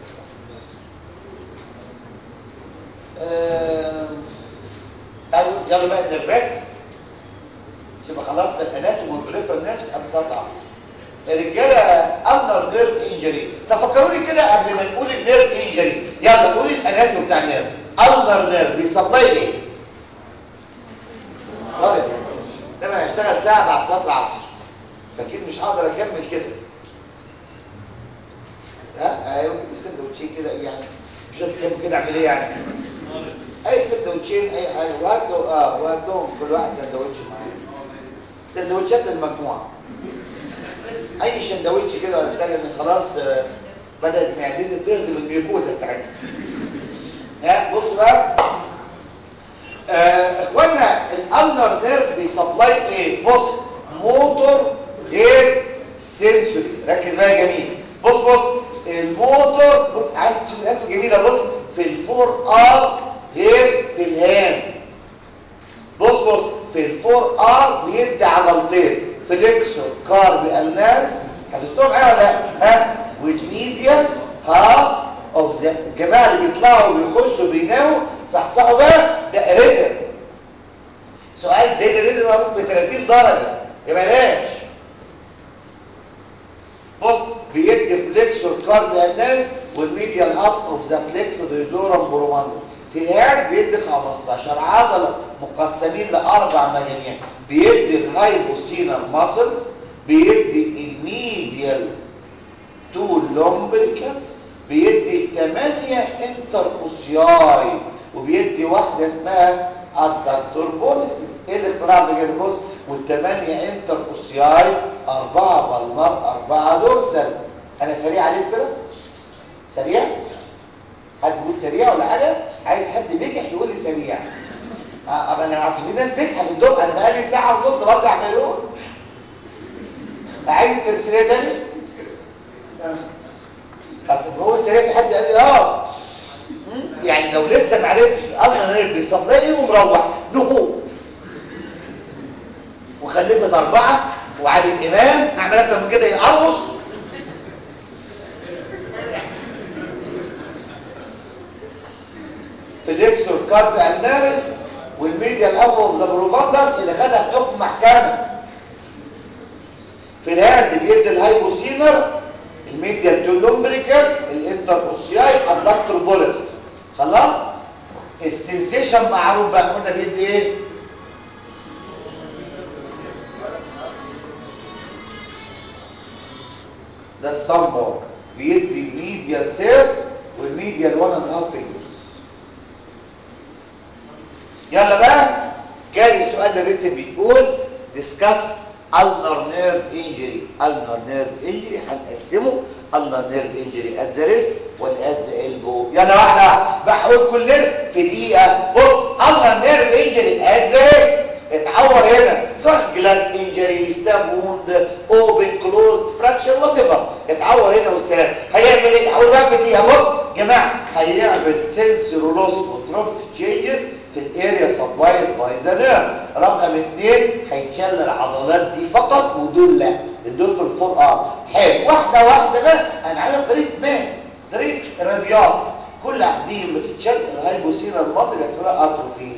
آه... تعالوا يلا بقى النرفات يبقى خلصنا الاناتومي والبريفرال نيرفز قبل صلاه العصر الرجاله اندر نيرف انجري تفكروني كده قبل ما نقول النيرف انجري يلا قولي الاناتومي بتاع النيرف اندر نيرف بيسبلاي ايه طارق ده انا هشتغل ساعه بعد صلاه العصر فاكيد مش هقدر اكمل كده ها ايوه سندوتشين كده يعني مش هتكمل كده اعمل ايه يعني اي سندوتشين اي حاجه وهاتوا اه وهاتهم كل واحد سندوتش معاه سندوتشات المجموعه اي سندوتش كده ولا بتاع ان خلاص آه بدات معدتي تهضم الميوكوزا بتاعتها ها بص بقى آه اخوانا الالنر نيرف بيسبلاي ايه بص موتور غير سنسوري ركز بقى يا جميل بص بص الموتور بص عايز تشوف حاجه جميله بص في الفور ار غير في الهاند بص بص في الفور ار بيدي عضلتين فليكسور كاربي الناس حفظتهم معايا ولا ها والميديا هاف اوف ذا الجماعه اللي بيطلعوا وبيخشوا بيناموا صحصحوا بقى ده ريتم سؤال زي ده ريتم ب 30 درجه يبقى بلاش بص بيدي فليكسور كاربي الناس والميديا هاف اوف ذا فليكسور ديدورم بروماندوس في الهاد بيدي 15 عضلة مقسمين لأربع مجاميع بيدي الهايبوسينر ماسلز بيدي الميديال تو لومبريكالز بيدي 8 انتركوسياي وبيدي واحدة اسمها الدكتور بوليسيس ايه الاختراع ده كده بص والثمانية انتركوسياي أربعة بالمر أربعة دورسال أنا سريع عليك كده سريع حد يقول سريع ولا حاجة عايز حد بيكح يقول لي سريع اه انا عارف في ناس بتكح بالدور انا بقالي ساعة ونص برجع مليون عايز تمثيلية تاني اصل هو سريع في حد قال لي اه يعني لو لسه ما عرفتش الله نير بيصلي ومروح نهو وخلفت اربعه وعلي الامام اعمل اكتر من كده يقرص في الليكسور كارب النارس والميديا الاول ذا بروفاندس اللي خدها في حكم محكمه في الهاند بيدي الهايبوسينر الميديا التولومبريكال الانتر اوسياي الدكتور بولس خلاص السنسيشن معروف بقى قلنا بيدي ايه ده الصمبر بيدي الميديال سير والميديال 1 اند هاف فينجرز يلا بقى جاي السؤال اللي بيقول ديسكاس ulnar nerve injury ulnar nerve injury هنقسمه ulnar nerve injury at the wrist ولا at the elbow يلا واحدة بحاول كلنا في دقيقة بص ulnar nerve injury at the wrist اتعور هنا صح جلاس انجري ستاب ووند اوبن كلوز فراكشر وات ايفر اتعور هنا والسلام هيعمل ايه هقول بقى في دقيقه بص جماعه هيعمل سنسور لوس وتروفيك تشينجز في الاريا سبلايد باي ذا نيرف رقم اثنين هيتشال العضلات دي فقط ودول لا دول في الفور ار حلو واحده واحده بقى انا عامل طريقه ما طريقه راديات كل دي لما تتشال الهايبوسينال ماسل يحصل لها اتروفي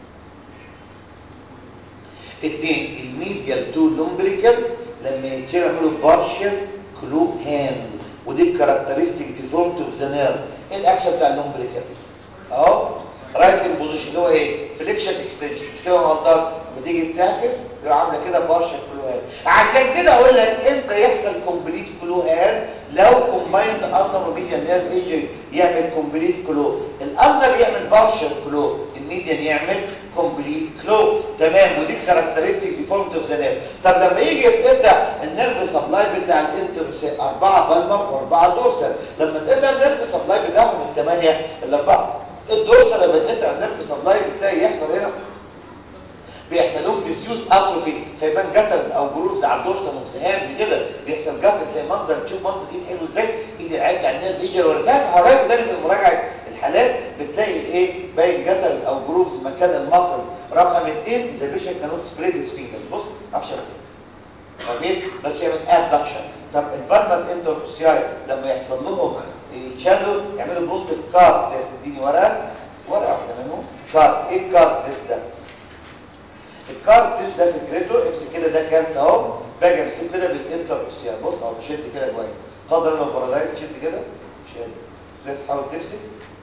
اثنين الميديال تو لومبريكلز لما يتشال يعملوا بارشل كلو هاند ودي الكاركترستيك ديفورمت اوف ذا نيرف ايه الاكشن بتاع اللومبريكل اهو رايت بوزيشن اللي هو ايه فليكشن اكستنشن مش كده غلطان لما تيجي تعكس يبقى عامله كده بارشل كلو هاند عشان كده اقول لك امتى يحصل كومبليت كلو هاند لو كومبايند النر وميديان نيرف انجري يعمل كومبليت كلو الالنر يعمل بارشل كلو الميديان يعمل كومبليت كلو تمام ودي كاركترستيك ديفورمت اوف ذا نيرف طب لما يجي يتقطع النيرف سبلاي بتاع الانتر اربعه بالمر واربعه دورسال لما تقطع النيرف سبلاي بتاعهم الثمانيه الاربعه الدورسال لما يتقطع النيرف سبلاي بتلاقي يحصل هنا بيحصل لهم ديسيوز اتروفي فيبان جاترز او جروفز على الدورسال وسهام كده بيحصل جاتر تلاقي منظر تشوف منظر ايد حلو ازاي ايد العيال بتاع النيرف ايجر ولا تاني حضرتك تاني في مراجعه الحالات بتلاقي ايه باين جاترز او جروفز مكان المصل رقم اثنين ذا بيشنت كانوت سبريد هيز فينجرز بص معرفش طبيعي ده يعمل ابدكشن طب البالمر اندر اوسياي لما يحصل لهم يتشالوا يعملوا بوزيتيف كارد تيست اديني ورقه ورقه واحده منهم كارد ايه الكارد تيست ده الكارد تيست ده فكرته امسك كده ده كارت اهو باجي امسكه كده بالانتر اوسياي بص اهو بشد كده كويس قدر لو بارلايز شد كده مش قادر بس حاول تمسك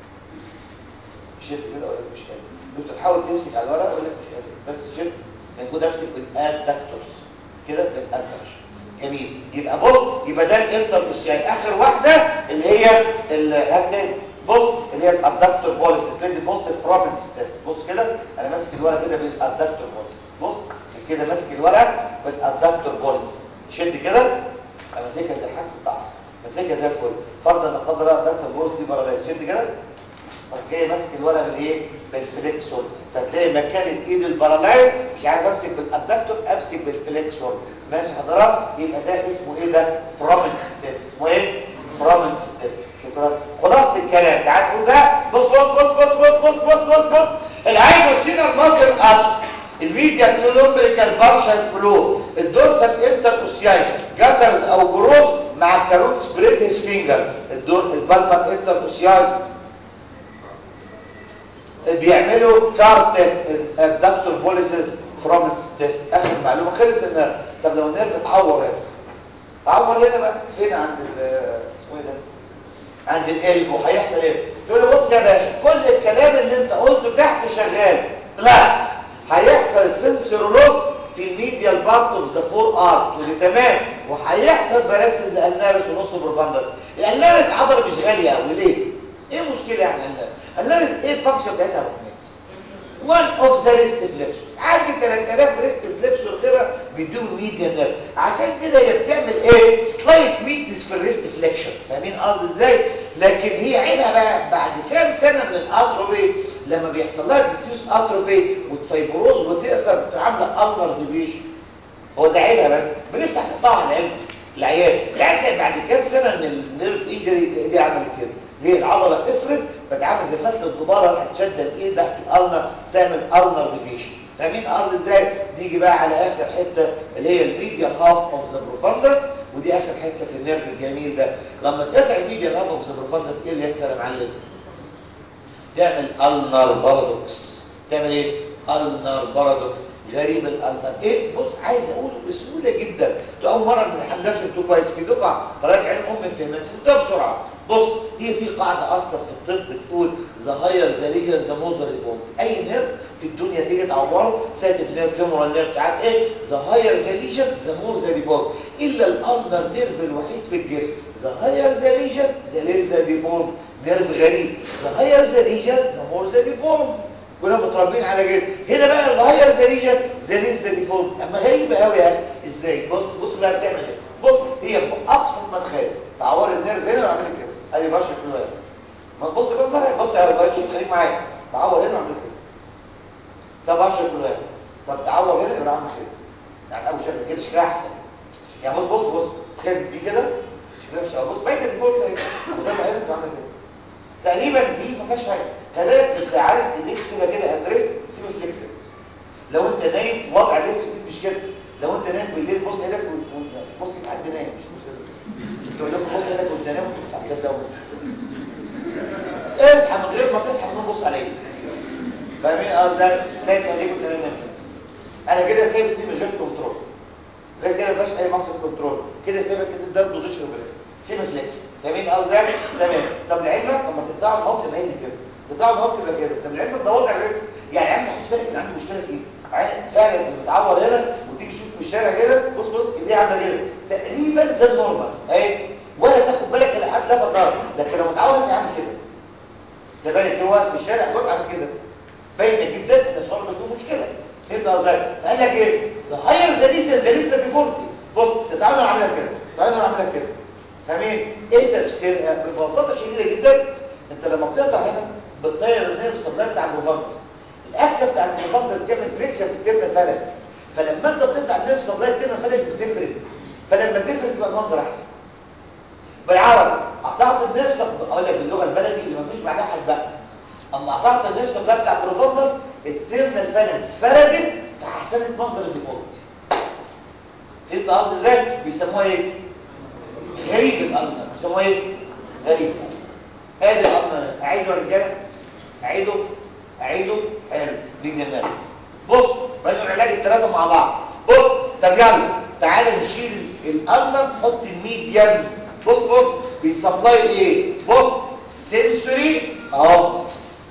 شد كده ولا مش قادر انت تحاول تمسك على الورقه يقول لك مش قادر بس شد المفروض امسك بالادكتورز كده بالادكتورز جميل يبقى بص يبقى ده الانتر اوسياي اخر واحده اللي هي هات بص اللي هي الادكتور بوليس تدي بص الفروبنس تيست بص كده انا ماسك الورقه كده بالادكتور بوليس بص كده ماسك الورقه بالادكتور بوليس شد كده انا ماسكها زي الحاسب بتاعتي ماسكها زي الفل فرضا لا قدر الله الادكتور بوليس دي باراليز شد كده جاي ماسك الورقه بالايه بالفليكسور فتلاقي مكان الايد الباراليز مش عارف امسك بالادكتور امسك بالفليكسور ماشي حضرتك يبقى ده اسمه ايه ده فرومنت ستيب اسمه ايه فرومنت ستيب شكرا خلاص الكلام تعال نقول بقى بص بص بص بص بص بص بص بص بص العين والسينر ماسل اب الميديا تولومبريكال بارشال فلو الدورسال انتر اوسياي جاترز او جروفز مع الكاروت سبريد هيز فينجر الدور البالمر انتر اوسياي بيعملوا كار تيست الدكتور بوليسز فرومس تيست اخر معلومه خلص ان طب لو النيرف اتعور هنا اتعور هنا بقى فين عند اسمه ايه ده عند القلب وهيحصل ايه تقول له بص يا باشا كل الكلام اللي انت قلته تحت شغال بلس هيحصل سنسور لوس في الميديال بارت اوف ذا فور ارت ودي تمام وهيحصل براسل الانارس ونص بروفاندر الانارس عضله مش غاليه قوي ليه ايه المشكله يعني الانارس الانارس ايه الفانكشن بتاعتها يا ابو حميد وان اوف ذا ريست فليكشن عندي 3000 ريست فليكشن غيرها بيدوم ميديا نيرف عشان كده هي بتعمل ايه سلايت ويكنس في الريست فليكشن فاهمين قصدي ازاي لكن هي عيبها بقى بعد كام سنه من الاتروفي لما بيحصل لها ديسيوس اتروفي وتفيبروز وتقصر عامله النر ديفيشن هو ده عيبها بس بنفتح قطاع العلم العيان يعني بعد كام سنه من النيرف انجري دي عملت كده ليه العضله قصرت بتعمل زي فتله الدباره راح تشد الايد تحت الالنر تعمل النر ديفيشن فاهمين ارض ازاي نيجي بقى على اخر حته اللي هي الميديال هاف اوف ذا بروفاندس ودي اخر حته في النيرف الجميل ده لما تقطع الميديال هاف اوف ذا بروفاندس ايه اللي يحصل يا معلم تعمل النر بارادوكس تعمل ايه النر بارادوكس غريب الالنر ايه بص عايز اقوله بسهوله جدا ده اول مره من الحمد لله فهمتوه كويس في دفعه طلعت عين امي فهمت فهمتها بسرعه بص هي في قاعده اصلا في الطب بتقول ذا هاير ذا ليجن ذا موزر ريفورم اي نيرف في الدنيا تيجي تعوره ساتف نيرف فيمورال نيرف تعال ايه ذا هاير ذا ليجن ذا مور ذا ريفورم الا الالنر نيرف الوحيد في الجسم ذا هاير ذا ليجن ذا ليس ذا ريفورم نيرف غريب ذا هاير ذا ليجن ذا مور ذا ريفورم كنا متربيين على كده هنا بقى الهاير ذا ليجن ذا ليس ذا ريفورم اما غريبه قوي يا اخي ازاي بص بص بقى بتعمل ايه بص هي بابسط ما تخيل تعور النيرف هنا وعمل كده ادي بشر كده ما تبص كده صح بص يا شوف خليك معايا تعور هنا وعمل كده ساب 10 كيلو طب تعور هنا يبقى عامل كده يعني ابو شكل كده شكلها احسن يعني بص بص بص تخيل دي كده شكلها مش بص باينه دي فوق كده وده هنا عامل كده تقريبا دي ما فيهاش حاجه كذلك انت عارف ايديك سيبها كده ادريس سيبها فليكسبل لو انت نايم وضع الريست مش كده لو انت نايم بالليل بص ايدك بص لحد نايم مش بص تقول لكم بص ايدك وانت نايم وانت هتصدقوا اصحى من غير ما تصحى من النوم بص عليا فاهمين اه ده تلاقي ايديك وانت نايم انا كده سايب دي من غير كنترول غير كده مفيش اي مصدر كنترول كده سايبك كده ده بوزيشن بريست سيبها فليكس فاهمين قصدي تمام طب لعلمك لما تقطعوا الهوك يبقى هي كده تقطعوا الهوك يبقى كده طب لعلمك ده وضع الريسك يعني عم حد بالك ان عنده مشكله في ايه فعلا انت بتعور هنا وتيجي تشوف في الشارع كده بص بص ايديه عامله كده تقريبا زي النورمال اهي ولا تاخد بالك الى حد لفت نظرك لكن لو متعور انت عامل كده ده باين هو في الشارع بص عامل كده باينه جدا ان الصور فيه مشكله فهمت قصدي قال لك ايه صحيح زليسه زليسه ديفورتي بص تتعامل عاملها كده تتعامل عاملها كده فاهمين ايه تفسيرها ببساطه شديده جدا انت لما بتقطع هنا بتطير النيرف سبلاي بتاع البروفاندس الاكسه بتاع البروفاندس بتعمل فريكشن في الترم فلك فلما انت بتقطع النيرف سبلاي الترم فلك بتفرد فلما تفرد تبقى المنظر احسن بالعربي قطعت النيرف اقول لك باللغه البلدي اللي ما فيش بعدها حد بقى اما قطعت النيرف سبلاي بتاع البروفاندس الترم الفلكس فردت فحسنت منظر الديفولت فهمت قصدي ازاي بيسموها ايه غريب الأمر بيسموه ايه غريب هذا الأمر أعيده يا رجاله أعيده أعيده حلو دي جمال بص بدأوا العلاج الثلاثة مع بعض بص طب يلا تعالى نشيل الأمر نحط الميديان بص بص بيسبلاي ايه بص سنسوري اهو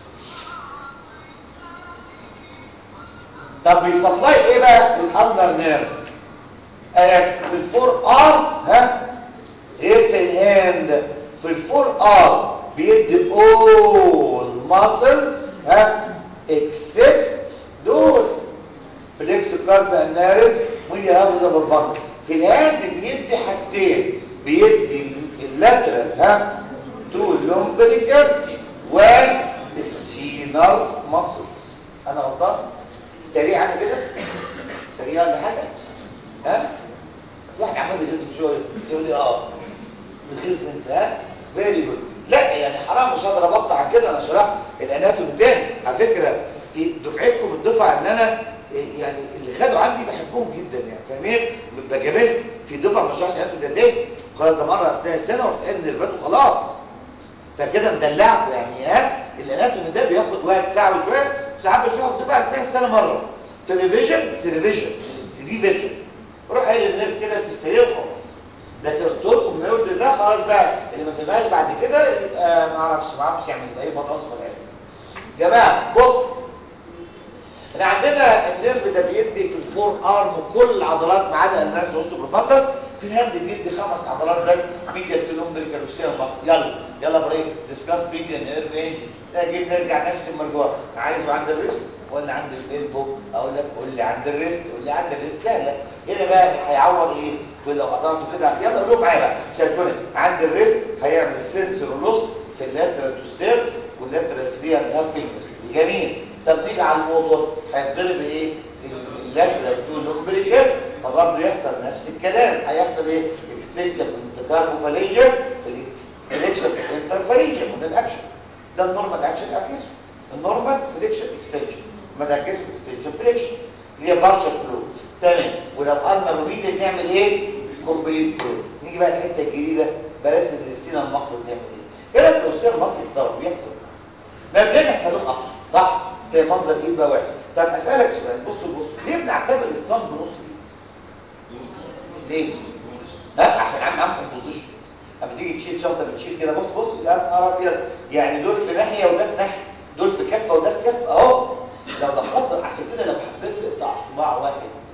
طب بيسبلاي ايه بقى الأندر نيرف قالك في الفور ار ها غير في الهاند في الفور ار بيدي all muscles ها except دول فليكس كارب النارد ودي هابو ده بالفضل في الهاند بيدي حاجتين بيدي اللاترال ها تو لومبريكس والسينر ماسلز انا غلطان سريع انا كده سريع ولا حاجه ها واحد عمال يجلس شويه يقول لي اه الخزن انت ها فيري جود لا يعني حرام مش هقدر ابطل عن كده انا شرحت الاناتومي تاني على فكره في دفعتكم الدفعه اللي انا يعني اللي خدوا عندي بحبهم جدا يعني فاهمين بجميل في دفعه ما شرحش اناتومي ده تاني خلاص ده مره اثناء السنه ورحت قايل نرفات وخلاص فكده مدلعكم يعني ها الاناتومي ده بياخد وقت ساعه وشويه ساعات بشرحه في دفعه اثناء السنه مره في ريفيجن ريفيجن ريفيجن روح قايل النرف كده في السرير وخلاص لكن قلت لكم النرف ده خلاص بقى اللي ما فهمهاش بعد كده يبقى ما اعرفش ما اعرفش يعمل ايه بطاقه ولا ايه جماعه بص احنا عندنا النيرف ده بيدي في الفور ارم كل العضلات ما عدا النيرف اوستوبروفاندس في الهاند بيدي خمس عضلات بس ميديا تلومبريكال وسيرم ماسل يلا يلا بريك ديسكاس ميديا نيرف انجن نجي نرجع نفس المرجوع عايزه عند الريست ولا عند الالبو اقول لك قول لي عند الريست قول لي عند الريست سهله هنا بقى هيعور ايه تقول لو قطعته كده يلا قولوا معايا بقى شايفوني عند الريست هيعمل سنسور لوس في اللاترال تو سيرز واللاترال سريع الهاب فينجر جميل طب نيجي على الموتور هيتضرب ايه اللاترال تو لومبريكال فبرضه يحصل نفس الكلام هيحصل ايه اكستنشن في الكاربوفالينجر في الالكشن في الانترفالينجر من الاكشن ده النورمال اكشن اكيس النورمال فليكشن اكستنشن ما تعكسه اكستنشن فليكشن اللي هي بارشل فلو تمام ولو قلنا روبيد نعمل ايه كومبليت فلو نيجي بقى الحته الجديده برسم للسينا المصل زي ما ايه ايه لو السينا المصل الضرب بيحصل مبدئيا حسابين اكتر صح ده منظر ايد بقى وحش طب اسالك سؤال بص بص ليه بنعتبر الصم بنص ايد ليه ها عشان عم عم كومبوزيشن اما تيجي تشيل شنطه بتشيل كده بص بص يا نهار ابيض يعني دول في ناحيه وده في ناحيه دول في كفه وده في كفه اهو لو ده خطر عشان كده لو حبيت تقطع صباع واحد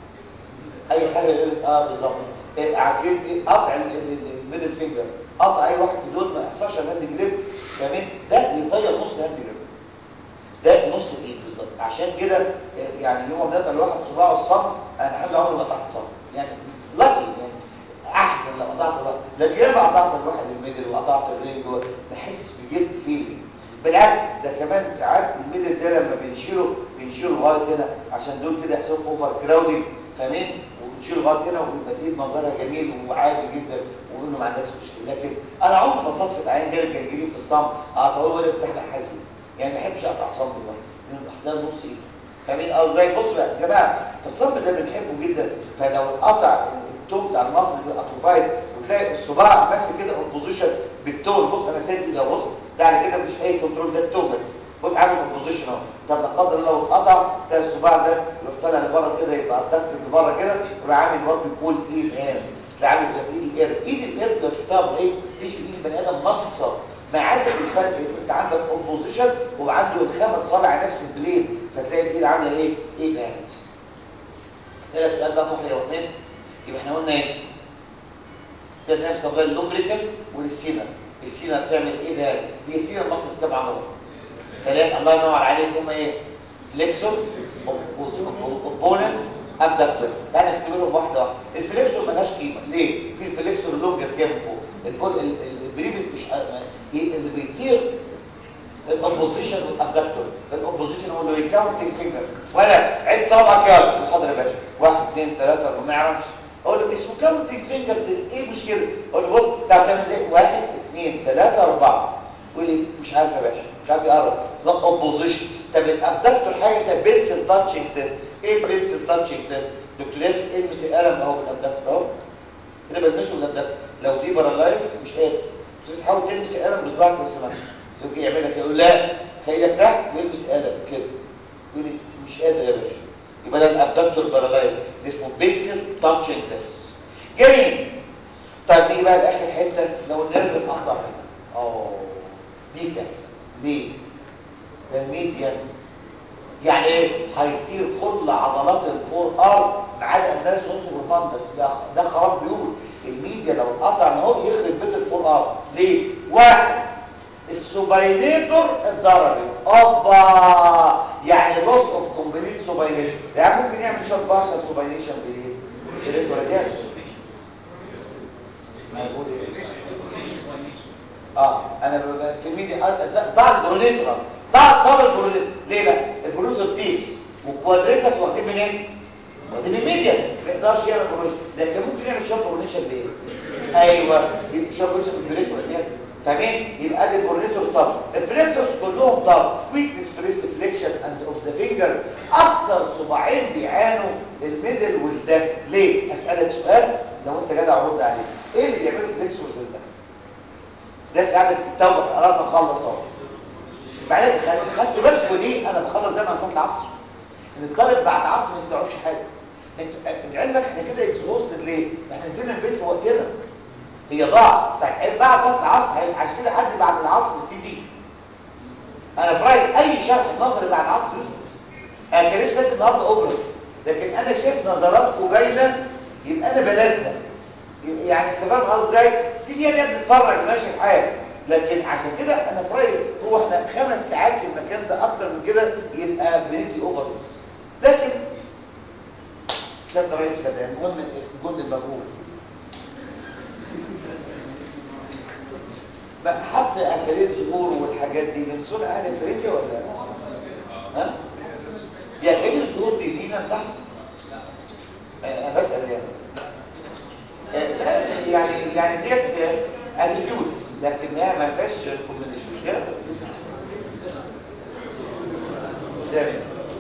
اي حاجه يقول لك اه بالظبط عارفين ايه قطع الميدل فينجر قطع اي واحد في دول ما يحصلش الهاند جريب تمام ده يطير نص الهاند جريب ده نص الايد بالظبط عشان كده يعني يوم ما نقطع الواحد صباعه الصم انا حد عمري ما قطعت صم يعني لكن يعني احسن لو قطعت الواحد لكن ياما قطعت الواحد الميدل وقطعت الرينج بحس بجلد فيلينج بالعكس ده كمان ساعات الميدل ده لما بنشيله بنشيله لغايه هنا عشان دول كده يحصل اوفر كراودنج فاهمين وبنشيله لغايه هنا وبيبقى الايد منظرها جميل وعادي جدا ويقول له ما عندكش مشكله لكن انا عمري ما صدفت عين جالب جنجرين في الصم اقطعه ولا بتاع حزين يعني ما بحبش اقطع صم دلوقتي لانه بحتاج نص ايده فاهمين قصدي بص بقى يا جماعه الصم ده بنحبه جدا فلو اتقطع التوم بتاع المصل اللي اتروفايد وتلاقي الصباع ماسك كده اوبوزيشن بالتون بص انا سايب ايدي بص ده على كده مفيش اي كنترول ده التون بس بص عامل اوبوزيشن اهو طب لا قدر الله لو اتقطع تلاقي الصباع ده يروح طالع لبره كده يبقى الضغط لبره كده يروح عامل برضه يكون ايد هنا تلاقي عامل زي ايد القرد ايد القرد لو شفتها بايه تيجي ايد البني ادم مصه ما عدا الفرق انت عندك اوبوزيشن وعنده الخمس صابع نفس البلين فتلاقي الايد عامله ايه ايه بانت اسالك سؤال بقى محرج يا اثنين يبقى احنا قلنا ايه ده نفس موضوع اللوبريكال والسينا السينا بتعمل ايه بقى هي السينا المصل سبع نقط ثلاث الله ينور عليك هم ايه فليكسور اوبوننتس ابدكتور تعالى نختبرهم واحده واحده الفليكسور ملهاش قيمه ليه في الفليكسور اللونجس جاي من فوق البريفيس مش اللي بيطير الاوبوزيشن والابدكتور الاوبوزيشن هو اللي يكاونتنج فينجر ولا عد صوابعك يلا حاضر يا باشا واحد اثنين ثلاثه اربعه ما يعرفش اقول له اسمه كاونتنج فينجر ديز ايه مش كده اقول له بص تعرف تعمل ازاي واحد اثنين ثلاثه اربعه يقول لي مش عارف يا باشا مش عارف يقرب اسمها اوبوزيشن طب الابدكتور حاجه اسمها بنسل تاتشنج تيست ايه البنسل تاتشنج تيست دكتور لازم المس القلم اهو بالابدكتور اهو كده بلمسه بالابدكتور لو دي بارالايز مش قادر تحاول تلمس القلم بصباعك في السماء زوجي يعملها كده يقول لا خليك تحت ويلمس قلم كده يقول لي مش قادر يا باشا يبقى ده الابدكتور بارالايز اسمه بنسل تاتشنج تيست جميل طيب نيجي بقى لاخر حته لو النيرف اتقطع هنا اه دي كارثه ليه ده الميديان يعني ايه هيطير كل عضلات الفور ار ما عدا الناس نص والفندس ده ده خراب بيوت الميديا لو اتقطع اهو يخرب بيت الفور ار ليه واحد السوباينيتور اتضربت اوبا يعني لوس اوف كومبليت سوباينيشن يعني ممكن يعمل شوت بارشل سوباينيشن بايه بالريكورديات اه انا في الميديا ضع البرونيتور ضع ضرب البرونيتور ليه بقى البرونيتور تيبس والكوادريتس واخدين منين واخدين من الميديا ما يقدرش يعمل برونيشن لكن ممكن يعمل شوت برونيشن بايه ايوه شوت برونيشن بالريكورديات فاهمين يبقى دي البرونيتور صار الفليكسورز كلهم طار ويكنس بريست فليكشن اند اوف ذا فينجر اكتر صباعين بيعانوا الميدل والده ليه اسالك سؤال لو انت جدع رد عليه ايه اللي بيعمله فليكسورز ده ده قاعده تتوبه قررنا نخلص اهو بعدين خدت بالكم دي انا بخلص زي ما صلاه العصر ان الطالب بعد العصر ما يستوعبش حاجه انت علمك احنا كده اكزوستد ليه احنا نزلنا البيت في وقتنا هي ضاعت طيب بعد صلاه العصر عشان كده حد بعد العصر سي دي انا برايت اي شرح نظري بعد العصر يوسف انا كان نفسي النهارده اوبرا لكن انا شايف نظراتكم باينه يبقى انا بلزق يعني انت فاهم قصدي ازاي سي دي دي بتتفرج ماشي الحال لكن عشان كده انا في رايي هو احنا خمس ساعات في المكان ده اكتر من كده يبقى بندي اوفر لكن سياده الرئيس كده المهم الجند المجهول بقى حط اكلات زهور والحاجات دي من صنع اهل افريقيا ولا ها دي اكلات الزهور دي دينا صح انا بسال يعني لا يعني يعني ديت اتيتيود لكن هي ما فيهاش كومبينيشن مش كده تمام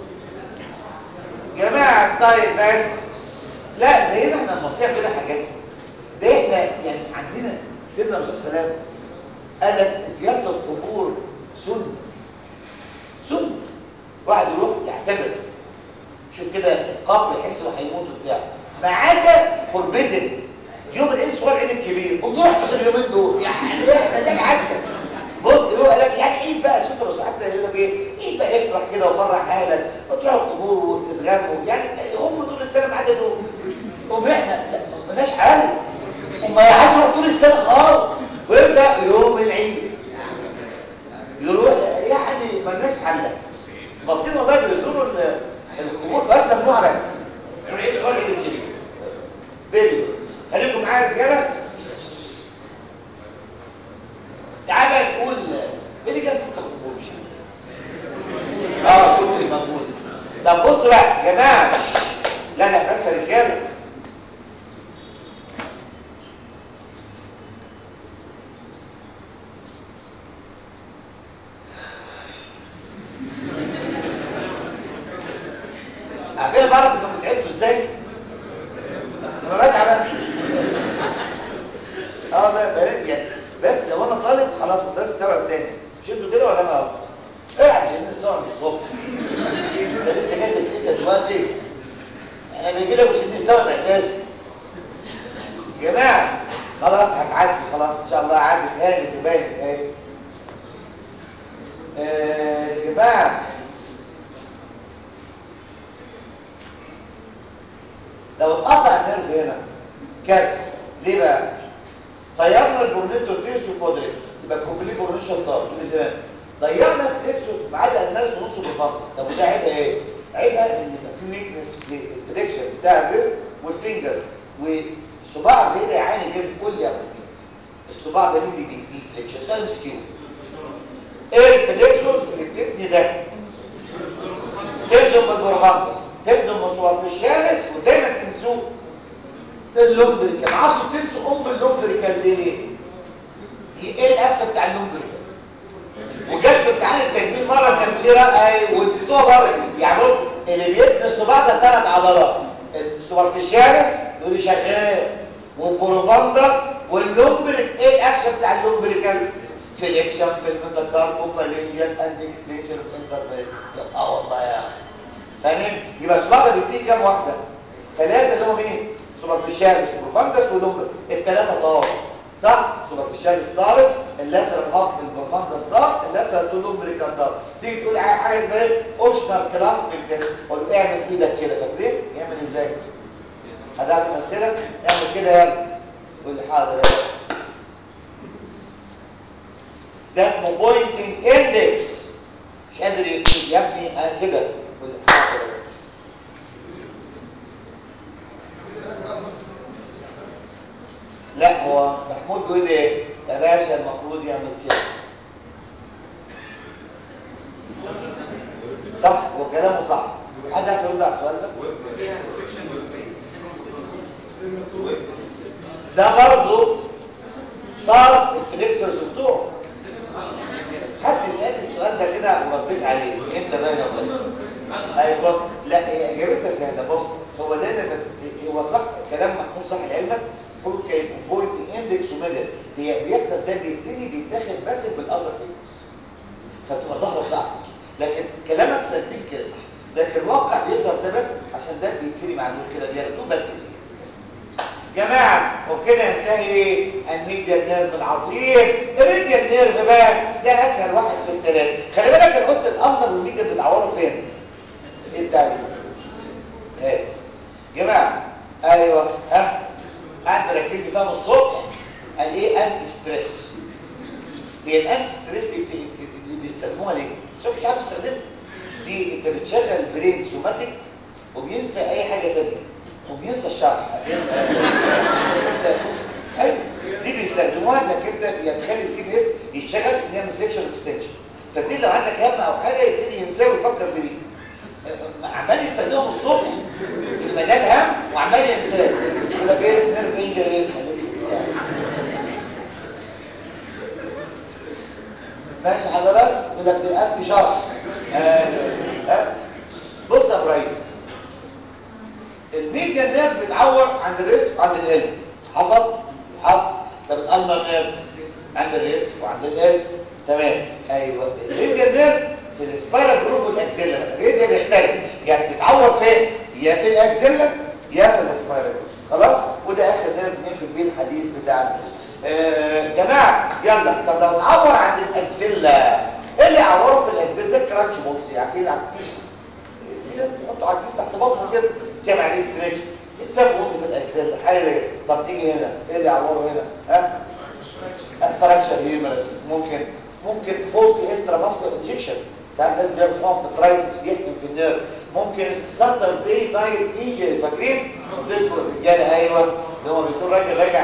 جماعه طيب بس لا زينا احنا المصريين كده حاجات ده احنا يعني عندنا سيدنا الرسول صلى الله عليه وسلم قال لك زيارة القبور سنة سنة واحد يروح يعتبر شوف كده القبر يحس انه هيموت وبتاع ما عدا فوربيدن يوم العيد صغير العيد الكبير قوم روح تاخد اليومين دول يعني احنا ده عدى بص هو قال لك يعني عيد بقى شوف الرسول حتى يقول لك ايه عيد بقى افرح كده وفرح اهلك وتروح القبور وتتغموا يعني هم طول السنه ما عدا دول قوم احنا لا ما لناش حل وما يعيشوا طول السنه خالص ويبدا يوم العيد يروح يعني مالناش حل بصين والله بيزوروا القبور فات ممنوع بس العيد صغير العيد الكبير فيديو خليكم معايا رجاله تعال بقى نقول مين اللي جاب ست القبور مش اه شوف المنبوذ طب بص بقى يا جماعه لا لا بس يا رجاله عارفين بعرف انتوا بتعدوا ازاي انا بتعب اه لا بقى يعني بس لو انا طالب خلاص الدرس استوعب تاني مش انتوا كده ولا انا ايه عشان نستوعب الصبح ده لسه جاي تتقسى دلوقتي انا بيجي لك مش نستوعب اساسي يا جماعه خلاص هتعدي خلاص ان شاء الله عدت هانت وبانت اهي يا جماعه لو اتقطع النيرف هنا كارثه ليه بقى طيرنا البورنيتو تيرسيو كوادريكس يبقى كومبليت بورنيشن طار من زمان ضيعنا الفليكسوس ما عدا النيرف نص بالفانكس طب وده عيبها ايه عيبها ان في ويكنس في الفليكشن بتاع الريست والفينجرز والصباع زي ده يعاني جامد كل يوم الصباع ده بيدي بي فليكشن ده مسكين ايه الفليكسوس اللي بتبني ده تبدو بالبورفانكس تبدو بالصور في الشارع ودايما تنسوه اللومبريكال عاصوا تنسوا ام اللومبريكال دي ليه ايه الاكسه بتاع اللومبريكال وجت في امتحان التجميل مره كان في رأي ونسيتوها بره يعني بص اللي بيبني الصباع ده ثلاث عضلات السوبرفيشالس دول شغال والبروفاندس واللومبريك ايه الاكشن بتاع اللومبريكال فليكشن في الميتاكاربو فالينجيال اند اكستنشن اوف انترفير اه والله يا اخي فاهمين يبقى الصباع ده بيديه كام واحده ثلاثه اللي هم مين سوبرفيشالس وبروفاندس ولومبريك الثلاثه طوال صح سوبرفيشالس طارق اللاترال هاف بالبروفاندس طارق اللاترال تو لومبريكال طارق تيجي تقول حاجه اسمها ايه اوشنر كلاس بالكده قول له اعمل ايدك كده فاكرين يعمل ازاي هذا مثلك اعمل كده يلا قول لي حاضر ده اسمه بوينتنج اندكس مش قادر يا ابني انا كده قول لي حاضر لا هو محمود بيقول ايه يا باشا المفروض يعمل كده صح هو كلامه صح حد عارف يرد على السؤال ده ده برضه طرف الفليكسرز بتوعه حد يسألني السؤال ده كده ورديت عليه انت باين ولا اي بص لا هي اجابتها سهله بص هو ده اللي هو صح كلام محمود صح لعلمك المفروض كان يكون بوينت اندكس وميدل هي بيحصل ده بيبتدي بيتاخد بس بالاذر فينجرز فتبقى ظاهره بتاعته لكن كلامك سنتيف كده صح لكن الواقع بيظهر ده بس عشان ده بيبتدي مع النور كده بياخدوه بس كده جماعة وكده ينتهي الميديا نيرف العظيم الميديا نيرف بقى ده اسهل واحد في الثلاثة خلي بالك انا قلت الامر والميديا بتعوروا فين ايه التعليم ايه جماعة ايوه ها قاعد بركز فيها من الصبح قال ايه انتي ستريس هي الانتي ستريس اللي بيستخدموها ليه عشان مش عارف يستخدمها دي انت بتشغل البرين سوماتيك وبينسى اي حاجه ثانيه وبينسى الشرح ايوه دي بيستخدموها انك انت يعني تخلي السي بي اس يشتغل ان يعمل فليكشن اكستنشن فبتدي لو عندك هم او حاجه يبتدي ينساه ويفكر في دي عمال يستخدمهم الصبح في مجال هم وعمال ينساه يقول لك ايه نيرف انجري ايه ماشي حضرتك يقول لك الان في شرح بص يا ابراهيم الميديا نيرف بتعور عند الريست وعند القلب حصل حصل طب الالمر نيرف عند الريست وعند القلب تمام ايوه الميديا نيرف في الاسبايرال جروف والاكسيلا الريديال يختلف يعني بتعور فين يا في الاكسيلا يا في الاسبايرال خلاص وده اخر نيرف نقفل بيه الحديث بتاعنا آه جماعه يلا طب لو اتعور عند الاكسيلا ايه اللي يعوره في الاكسيلا زي الكراتش بولس عارفين العكيز في ناس بيحطوا عكيز تحت بطنه كده تعمل عليه ستريتش استاب وانت في الاكسيلا حاجه زي طب نيجي هنا ايه اللي يعوره هنا ها فراكشر هيومرس ممكن ممكن فولت انترا ماسكولار انجكشن ساعات الناس بياخدوهم في الترايسبس يحكم في النيرف ممكن ساتر دي نايت انجري فاكرين قلت لكم الرجاله ايوه اللي هو بيكون راجل راجع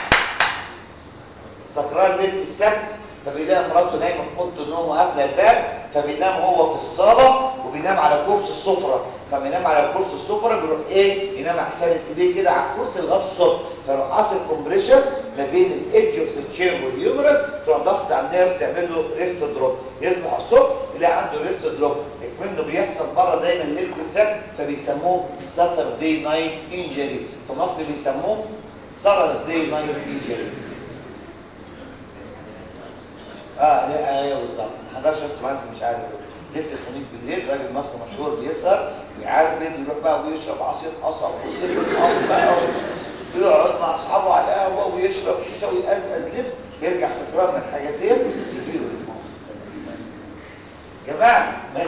سكران ليله السبت فبيلاقي مراته نايمه في اوضه النوم وقافله الباب فبينام هو في الصاله وبينام على كرسي السفره فبينام على كرسي السفره بيروح ايه ينام احسن ايديه كده على الكرسي لغايه الصبح فيروح حاصل كومبريشن ما بين الايدج اوف التشير والهيومرس تروح ضغط على النيرف تعمل له ريست دروب يصبح الصبح يلاقي عنده ريست دروب اكمنه بيحصل بره دايما ليله السبت فبيسموه ساتر دي نايت انجري في مصر بيسموه سارس دي نايت انجري اه لا ايوه بالظبط ما حضرش شفت معانا مش عارف ليله الخميس بالليل راجل مصري مشهور بيسهر ويعرف يروح بقى ويشرب عصير قصب وسيف القصب بقى ويقعد مع اصحابه على القهوه ويشرب شيشه ويقزقز لب يرجع سكران من الحاجات ديت يجيله جماعه ماشي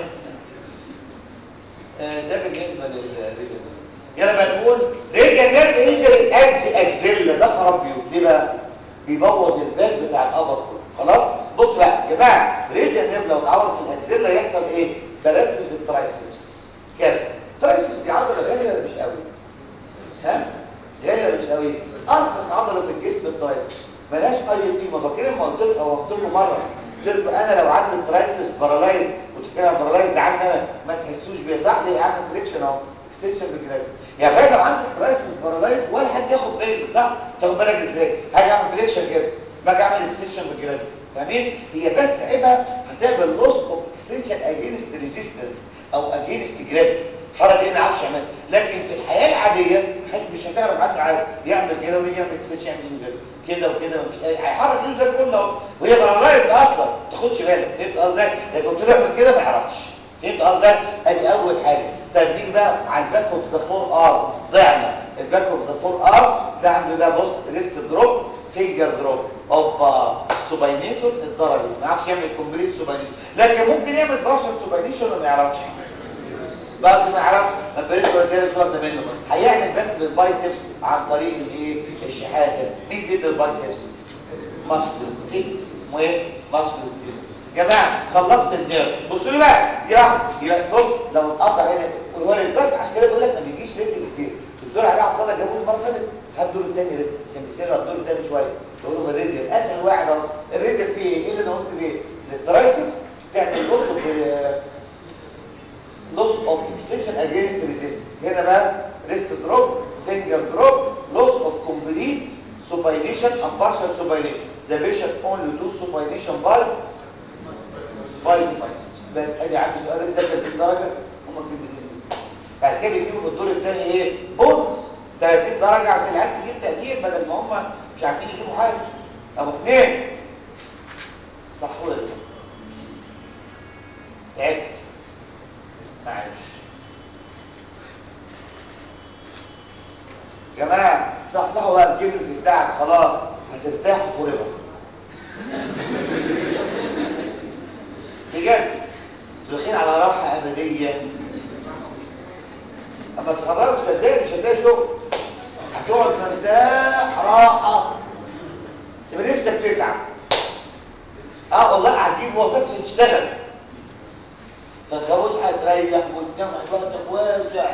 آه ده بالنسبه للرجل يلا بقى نقول رجل نيرف انجري اكزي اكزيلا ده خراب بيوت ليه بقى بيبوظ البال بتاع القبر كله خلاص بص بقى يا جماعه ريديال نيرف لو اتعور في الاكزيلا يحصل ايه بلاسل بالترايسبس كارثه الترايسبس دي عضله غاليه ولا مش قوي ها غاليه ولا مش قوي ارخص عضله في الجسم الترايسبس ملهاش اي قيمه فاكرين ما قلت لكم او قلت لكم مره قلت لكم انا لو عندي الترايسبس بارالايز وتفكرها بارالايز ده عندي انا ما تحسوش بيها صح ليه عامل فليكشن اهو اكستنشن بالجرافيك يعني فعلا لو عندك ترايسبس بارالايز ولا حد ياخد باله صح تاخد بالك ازاي هاجي اعمل فليكشن كده باجي اعمل اكستنشن بالجرافيك فاهمين هي بس عيبها هتعمل لوس اوف اكستنشن اجينست ريزيستنس او اجينست جرافيتي حركه ايه ما يعرفش يعمل لكن في الحياه العاديه مش هتعرف عنه عادي يعمل كده ويجي يعمل اكستنشن يعمل كده كده وكده مفيش اي هيحرك ايده زي الفل اهو وهي بارالايز اصلا ما تاخدش بالك فهمت قصدي لكن قلت له اعمل كده ما يعرفش فهمت قصدي ادي اول حاجه طيب نيجي بقى على الباك اوف ذا فور ار ضعنا الباك اوف ذا فور ار ده عنده بقى بص ريست دروب فينجر دروب اوبا سوباينيتور اتضربت ما يعرفش يعمل كومبليت سوباينيشن لكن ممكن يعمل بارشل سوباينيشن وما يعرفش بعد ما يعرف البريتور جالس واخده منه هيعمل بس بالبايسبس عن طريق الايه الشحاته مين بيد البايسبس ماسكل فيكس مهم ماسكل جماعه خلصت النيرف بصوا لي بقى يا بص لو اتقطع هنا الولد بس عشان كده بقول لك ما بيجيش رجل كبير الدور عليه عبد الله جابوه المره اللي فاتت خد الدور الثاني رجل عشان بيصير الدور الثاني شويه بقول لهم الريديال اسهل واحد اهو الريديال فيه ايه اللي انا قلت ليه للترايسبس تعمل لوس لوس اوف اكستنشن اجينست ريزيست هنا بقى ريست دروب فينجر دروب لوس اوف كومبليت supination and partial supination the patient only do supination by by بس ادي عندي سؤال ده 30 درجه هم كلمتين بس كده بيجيبوا في الدور الثاني ايه بونس 30 درجه عشان العيال تجيب تقدير بدل ما هم مش عارفين يجيبوا حاجه ابو اثنين صح ولا لا تعبت معلش جماعة صحصحوا بقى الجبل بتاعك خلاص هترتاحوا فوريفر بجد داخلين على راحة أبدية أما تخرجوا صدقني مش هتلاقي شغل هتقعد مرتاح راحة تبقى نفسك تتعب اه والله هتجيب وظيفه عشان تشتغل فالخروج هتريح وتنام وقتك واسع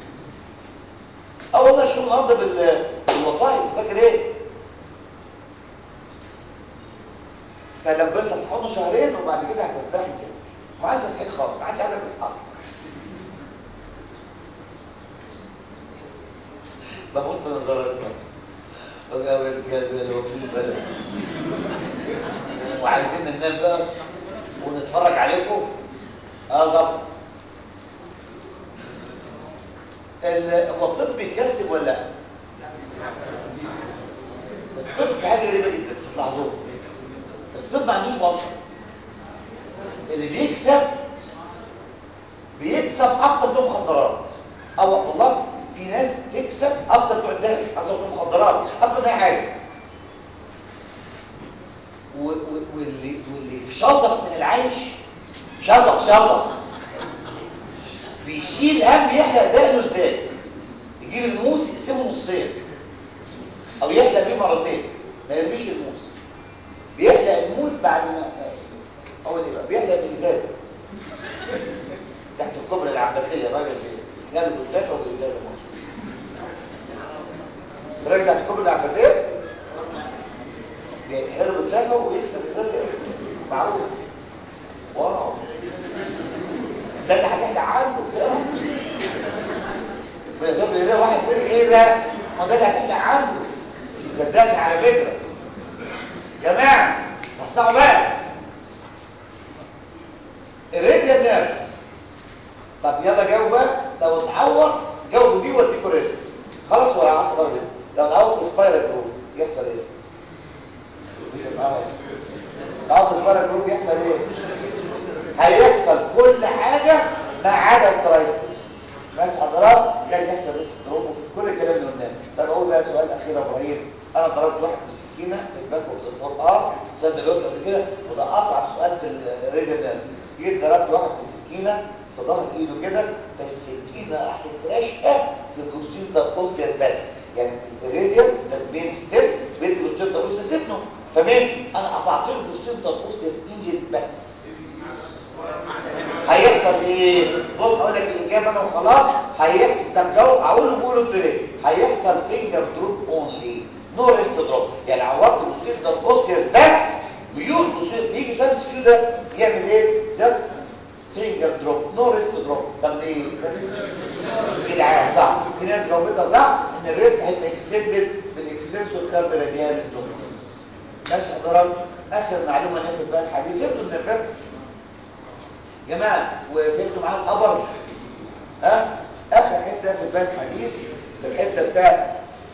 اه والله شو النهارده بال... بالوسائط فاكر ايه فلما بس اصحابنا شهرين وبعد كده هترتاح تاني ما عايز اصحيك خالص ما عادش عايزك تصحى بموت في نظرات بقى رجال الوكيل بلد وعايزين ننام بقى ونتفرج عليكم اه ضبط هو الطب بيكسب ولا لا الطب في حاجه غريبه جدا تلاحظوها الطب ما عندوش وصف اللي بيكسب بيكسب اكتر بتوع مخدرات او والله في ناس تكسب اكتر بتوع الدهب اكتر بتوع مخدرات اكتر من اي حاجه واللي واللي في شظف من العيش شظف شظف بيشيل هم يحلق دقنه ازاي يجيب الموس يقسمه نصين او يحلق بيه مرتين ما يرميش الموس بيحلق الموس بعد ما اول ايه بقى بيحلق بازازه تحت الكوبري العباسيه راجل جاله بتفافه وبازازه مخصوص الراجل تحت الكوبري العباسيه بيحلله بتفافه ويكسر ازازه معروف واو ده اللي هتحلق عنه بتقرا بيقول ده واحد بيقول ايه ده ما ده اللي هتحلق عنه صدقني على فكره جماعه تصنعوا بقى الراديال نيرف طب يلا جاوب بقى لو اتعور جاوبوا دي واديكوا ريسك خلاص هو عصب درجه لو اتعور في سبايرال جروف يحصل ايه اه في سبايرال جروف يحصل ايه هيحصل كل حاجه ما عدا الترايسبس ماشي حضرات كان يحصل ريسك دروب وفي كل الكلام اللي قلناه طب اقول بقى سؤال اخير يا ابراهيم انا ضربت واحد بسكينه في الباك اوف ذا فور ار سؤال ده جاوبت قبل كده وده اصعب سؤال في الريجن جيت ضربت واحد بسكينه في ظهر ايده كده فالسكينه راحت راشقه في الجوستين ده اوسيس بس يعني الراديال ده المين ستيب بيت الجوستين ده اوسيس سيبنه فمين انا قطعت له الجوستين ده اوسيس انجل بس هيحصل ايه بص اقول لك الاجابه انا وخلاص هيحصل طب جو اقول له قولوا انتوا ليه هيحصل فينجر دروب اونلي نو ريست دروب يعني عورت الجوستين ده اوسيس بس بيور جوستين بيجي سؤال سكيو ده يعمل ايه جاست فينجر دروب نو ريست دروب طب ليه جدعان صح في ناس جاوبتها صح ان الريست هيبقى اكستندد بالاكستنسور كارب رادياليس لوكس ماشي حضرتك اخر معلومه نفت بقى الحديث فهمتوا النفت جماعه وفهمتوا معايا الخبر ها اخر حته في البال الحديث في الحته بتاعت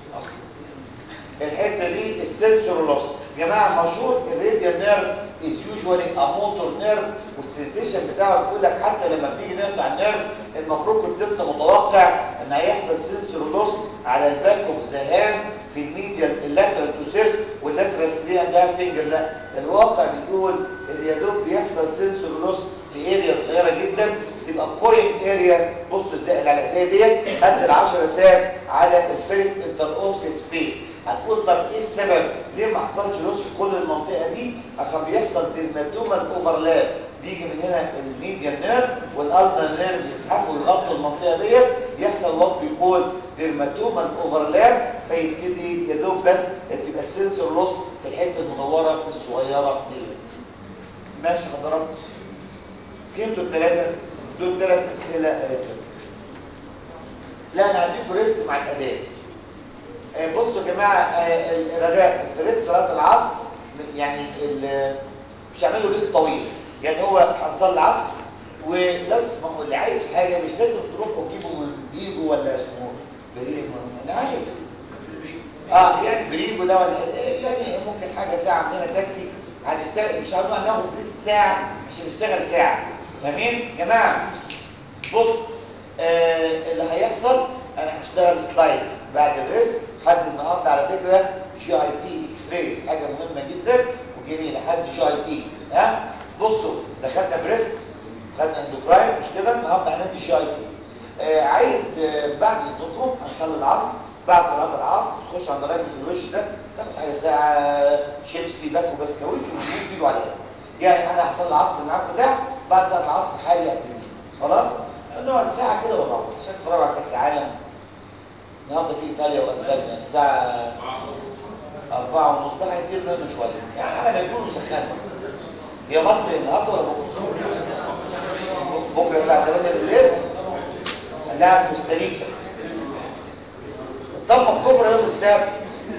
الحته دي السنسور لوس جماعه مشهور الراديال نيرف is usually a motor nerve والسنسيشن بتاعه بيقول لك حتى لما بتيجي نقطع النيرف المفروض كنت انت متوقع ان هيحصل سنسور لوس على الباك اوف ذا هاند في الميديال اللاترال تو سيرس واللاترال 3 ده فينجر لا الواقع بيقول ان يا دوب بيحصل سنسور لوس في اريا صغيره جدا تبقى بوينت اريا بص ازاي العلاقيه ديت قد ال 10 ساعات على الفيرست انتر اوسي سبيس هتقول طب ايه السبب ليه ما حصلش لوس في كل المنطقه دي عشان بيحصل ديرماتومال اوفرلاب بيجي من هنا الميديان نيرف والالتر نيرف يسحبوا ويغطوا المنطقه ديت يحصل وقت بيكون ديرماتومال اوفرلاب فيبتدي يا دوب بس تبقى السنسور لوس في الحته المدوره الصغيره ديت ماشي حضرتك فهمتوا الثلاثه دول ثلاث اسئله ريتم لا انا هديكوا ريست مع الاداه بصوا يا جماعه الرجاء في ريست صلاه العصر يعني مش هعملوا ريست طويل يعني هو هنصلي العصر ولو تسمحوا اللي عايز حاجه مش لازم تروحوا تجيبوا من بيجو ولا اسمه بريجو انا عارف اه يعني بريجو ده ولا يعني ممكن حاجه ساعه مننا تكفي هنشتغل مش هنقعد ناخد ريست ساعه مش هنشتغل ساعه فاهمين يا جماعه بص آه اللي هيحصل انا هشتغل سلايدز بعد الريست حد النهارده على فكره جي اي تي اكس رايز حاجه مهمه جدا وجميله حد جي اي تي ها بصوا دخلنا بريست خدنا اندوكراين مش كده النهارده هندي جي اي تي آه عايز آه بعد اذنكم هنصلي العصر بعد صلاه العصر تخش عند الراجل في الوش ده تاخد حاجه ساعه شيبسي باكو بسكويت وتجيب عليها يعني انا هحصل العصر معاكم ده بعد ساعه العصر حالي ابتدي خلاص نقعد ساعه كده ونروح عشان نتفرج على كاس العالم النهارده في ايطاليا واسبانيا الساعه أربعة ونص ده هيطير منه شوية يعني أنا بيكونوا سخان هي مصر النهارده ولا بكرة؟ بكرة الساعة 8 بالليل هنلاعب كوستاريكا الضمة الكبرى يوم السبت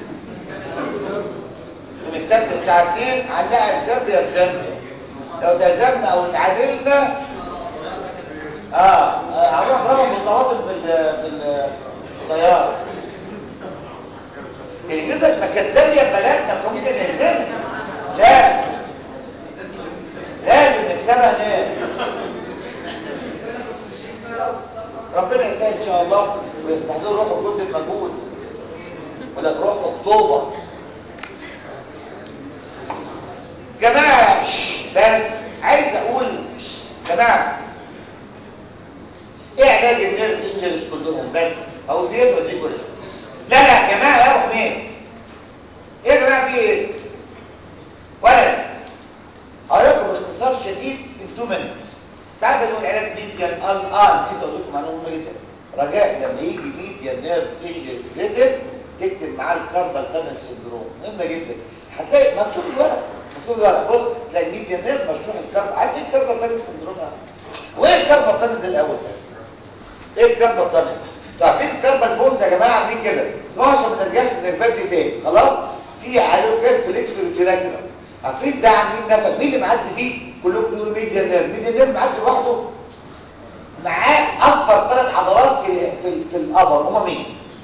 يوم السبت الساعة 2 هنلاعب زامبيا بزامبيا لو تهزمنا أو اتعادلنا اه هنروح نضربهم بالطماطم في في الطيارة الميزة ما كانت زامية ببلدنا كان ممكن نهزمها لا لازم نكسبها ليه ربنا يسهل ان شاء الله ويستحضروا روح الجند المجهول ولا روح اكتوبر جماعة بس عايز اقول جماعة ايه علاج النيرف انجلس كلهم بس اقول ديت وديكوا ريست لا لا يا جماعة يا ابو حميد ايه يا جماعة في ايه ولد هقولكم باختصار شديد in 2 minutes تعال نقول علاج ميديان ال اه نسيت اقول لكم معلومه مهمه جدا رجاء لما يجي ميديان نيرف انجري ريتد تكتب معاه الكاربال تانل سندروم مهمه جدا هتلاقي مكتوب الورق مكتوب الورق بص تلاقي ميديان نيرف مشروح الكاربال عارف ايه الكاربال تانل سندروم ده وايه الكاربال تانل ده الاول ايه الكاربال تانل انتوا عارفين الكاربال بونز يا جماعه عاملين كده اسمعوا عشان ما نرجعش للنيرفات دي تاني خلاص في عليه كده فليكس وتيلاكولا عارفين ده عاملين نفق مين اللي معدي فيه كلكم بيقولوا ميديا نيرف ميديا نيرف معدي لوحده معاه اكبر ثلاث عضلات في في, في الابر هما مين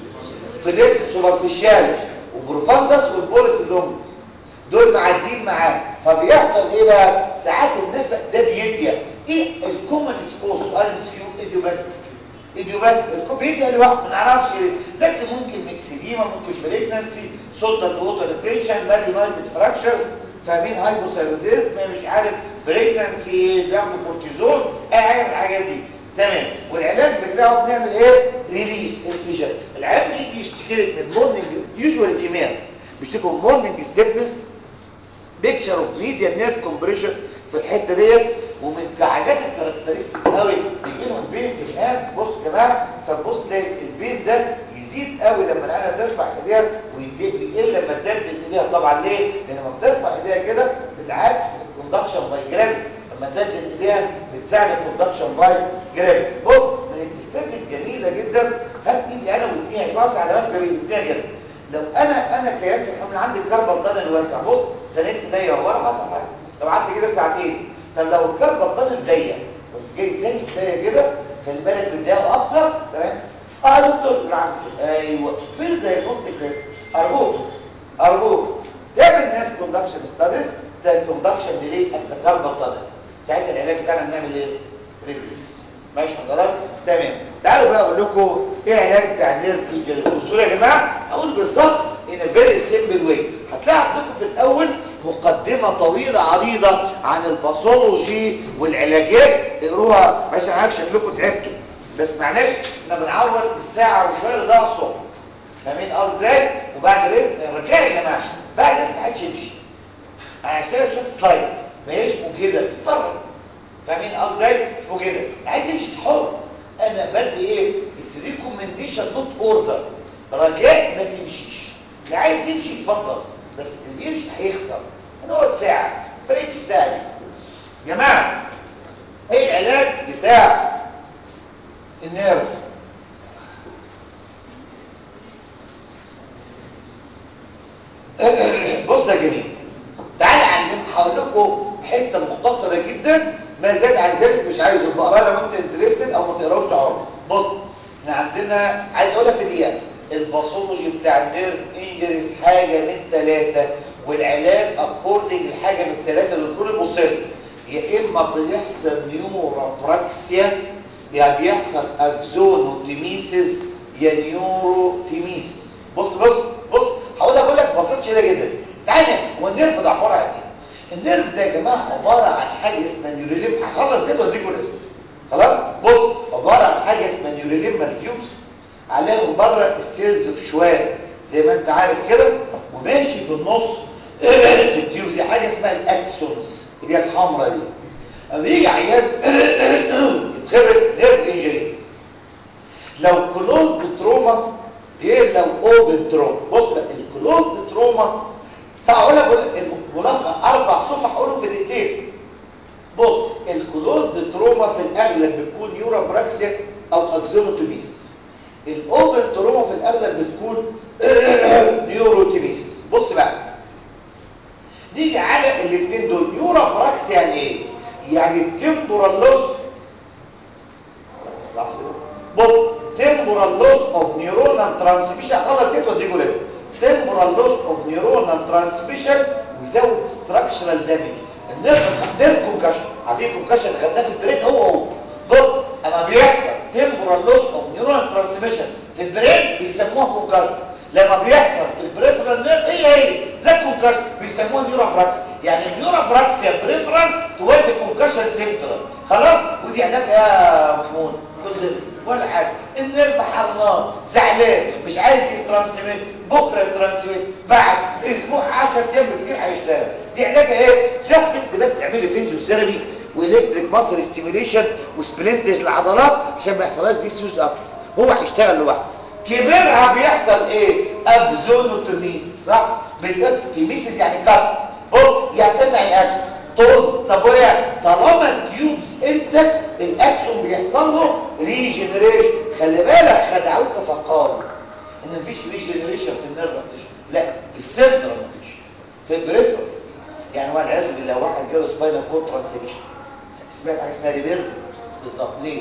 فيليب سوبرفيشال وبروفاندس والبوليس اللونج دول معديين معاه فبيحصل ايه بقى ساعات النفق ده بيديا ايه الكومن سكوز سؤال مسكيو ايديو بس ايديو بس الكوب بيديا لوحده ما نعرفش لكن ممكن ميكسيديما ممكن بريجنانسي سولتال ووتر ريتنشن مال يونايتد فراكشر فاهمين هايبوثايروديزم مش عارف بريجنانسي بياخدوا كورتيزون اي حاجه من الحاجات دي تمام والعلاج بتاعه بنعمل ايه ريليس انسجن العيان بيجي يشتكي لك من مورنينج يوجوالي فيميل بيشتكوا من مورنينج ستيفنس بيكتشر اوف ميديال نيرف كومبريشن في الحته ديت ومن حاجات الكاركترستيك قوي بيجي لهم بين في الان بص يا جماعه فبص تلاقي البين ده يزيد قوي لما انا ترفع ايديها ويقل لما تدلدل ايديها طبعا ليه لان لما بترفع ايديها كده بتعكس الكوندكشن باي جرافيتي لما تدلدل ايديها بتساعد الكوندكشن باي جرافيتي بص من التستات الجميله جدا هات ايدي انا واثنين اسمعوا علامات جميله اثنين كده لو انا انا كياسر حمل عندي الكربه الضان الواسع بص تنيت ايديا ورا حصل حاجه لو قعدت كده ساعتين طب لو الكربه الضان الضيق جاي تاني ايديا كده خلي بالك بتضايقه اكتر تمام اه يا دكتور بالعكس ايوه فين الدايجنوستيك تيست ارجوك ارجوك تعمل ناس كوندكشن ستاديز ده الكوندكشن ديلي ات ذا كاربال تانل ساعتها العلاج بتاعنا بنعمل ايه ريليس ماشي حضرتك تمام تعالوا بقى اقول لكم ايه علاج بتاع النيرف انجري بصوا يا جماعه اقول بالظبط ان فيري سيمبل واي هتلاقي عندكم في الاول مقدمه طويله عريضه عن الباثولوجي والعلاجات اقروها ماشي انا عارف شكلكم تعبتوا بس معلش احنا بنعوض الساعه وشويه لضياع الصبح فاهمين اه ازاي وبعد رزق الرجاله يا جماعه بعد رزق محدش يمشي انا هشتغل شويه سلايدز ما هيش كده اتفرج فاهمين اه ازاي اسمه كده عايز يمشي حر انا بدي ايه اتس ريكومنديشن نوت اوردر رجاء ما تمشيش اللي عايز يمشي يتفضل بس اللي يمشي هيخسر هنقعد ساعه فرقه الساعه دي جماعه ايه العلاج بتاع النيرف بص يا جميل تعالى اعلم هقول لكم حته مختصره جدا ما زاد عن ذلك مش عايز بقراها لو انت انترستد او ما تقراوش تعرف بص احنا عندنا عايز اقول لك في دقيقه الباثولوجي بتاع النيرف انجريز حاجه من ثلاثه والعلاج اكوردنج لحاجه من الثلاثه اللي الدكتور يبص يا اما بيحصل نيوروبراكسيا يا بيحصل اكزونوتيميسيس يا نيوروتيميسيس بص بص بص هقول اقول لك بسيط كده جدا تعالى هو النيرف ده عباره عن ايه النيرف ده يا جماعه عباره عن حاجه اسمها نيوريليم هخلص كده واديكم الاسم خلاص بص عباره عن حاجه اسمها نيوريليم تيوبس عليها من بره السيلز في شوال زي ما انت عارف كده وماشي في النص في التيوبس دي حاجه اسمها الاكسونز اللي هي الحمراء دي اما يجي عيان يتخبط نيرف انجري لو كلوزد تروما غير لو اوبن تروما بص بقى الكلوزد تروما هقول لك الملخص اربع صفح اقوله في دقيقتين بص الكلوزد تروما في الاغلب بتكون يورابراكسيا او اكزونوتوميسيس الاوبن تروما في الاغلب بتكون نيوروتوميسيس بص بقى نيجي على الاثنين دول يورابراكسيا يعني ايه يعني التمبورال لوس بص temporal loss of neuronal transmission غلط كده وديكوا ليه temporal loss of neuronal transmission without structural damage النيرف النيرف كونكشن عارفين الكونكشن اللي خدناه في البرين هو هو بص اما بيحصل temporal loss of neuronal transmission في البرين بيسموها كونكشن لما بيحصل في البريفرال نيرف هي هي زي الكونكشن بيسموها نيورابراكس يعني النيورابراكسيا بريفرال توازي كونكشن سنترال خلاص ودي علاج يا محمود كل ولا حاجه النيرف حرمان زعلان مش عايز يترانسميت بكره يترانسميت بعد اسبوع 10 ايام كتير هيشتغل دي علاجها ايه جاست بس اعملي فيزيوثيرابي والكتريك ماسل ستيميوليشن وسبلنتج العضلات عشان ما يحصلهاش ديسيوز اكتر هو هيشتغل لوحده كبرها بيحصل ايه ابزونوتوميس صح بالتوميسيس يعني كات بص يقطع الاكل طز طب ويا طالما التيوبز انت الاكسون بيحصل له ريجنريشن خلي بالك خدعوك فقالوا ان مفيش ريجنريشن في النيرف تيشو لا في السنتر مفيش في البريفرال يعني والعياذ بالله واحد جاله سباينال كورد ترانسليشن سمعت حاجه اسمها ريبير بالظبط ليه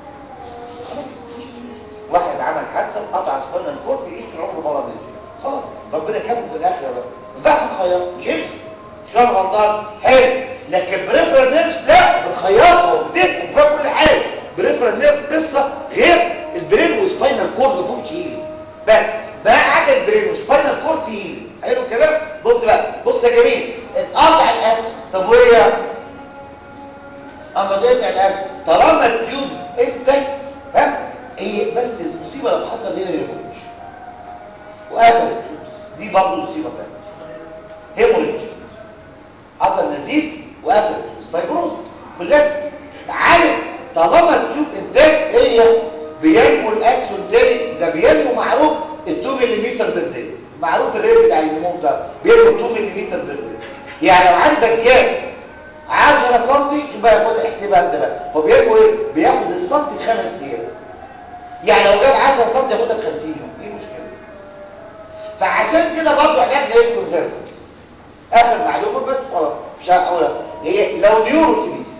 واحد عمل حادثه قطع سباينال كورد يعيش طول عمره بره منه خلاص ربنا كافئه في الاخره بقى ينفعش نخيط مش انت مش كان غلطان حلو لكن بريفرال نيرفز لا بنخيطها وبتكتب فيها كل حاجه بريفرال نيرف قصه غير البرين وسباينال كورد ما فيهمش هيلي بس بقى عدد البرين وسباينال كورد فيه هيلي حلو الكلام بص بقى بص يا جميل اتقطع الاكل طب وهي اما تقطع الاكل طالما التيوبز انتكت ها هي بس المصيبه لو حصل هنا يرموش وقفل التيوبز دي برضه مصيبه ثانيه هيموريدج حصل نزيف وقفل فايبروز كلها عارف طالما التيوب انتاج هي بينمو الاكسون تاني ده بينمو معروف ال 2 ملم بالدقيقه معروف الريت بتاع النمو ده بينمو 2 ملم بالدقيقه يعني لو عندك جاب 10 سم شوف بقى ياخد احسبها انت بقى هو بينمو ايه بياخد السنتي خمس ايام يعني لو جاب 10 سم ياخدها في 50 يوم ايه المشكله فعشان كده برضه علاج ده يكون زي اخر معلومه بس خلاص مش هقولها هي لو نيوروتيميسيس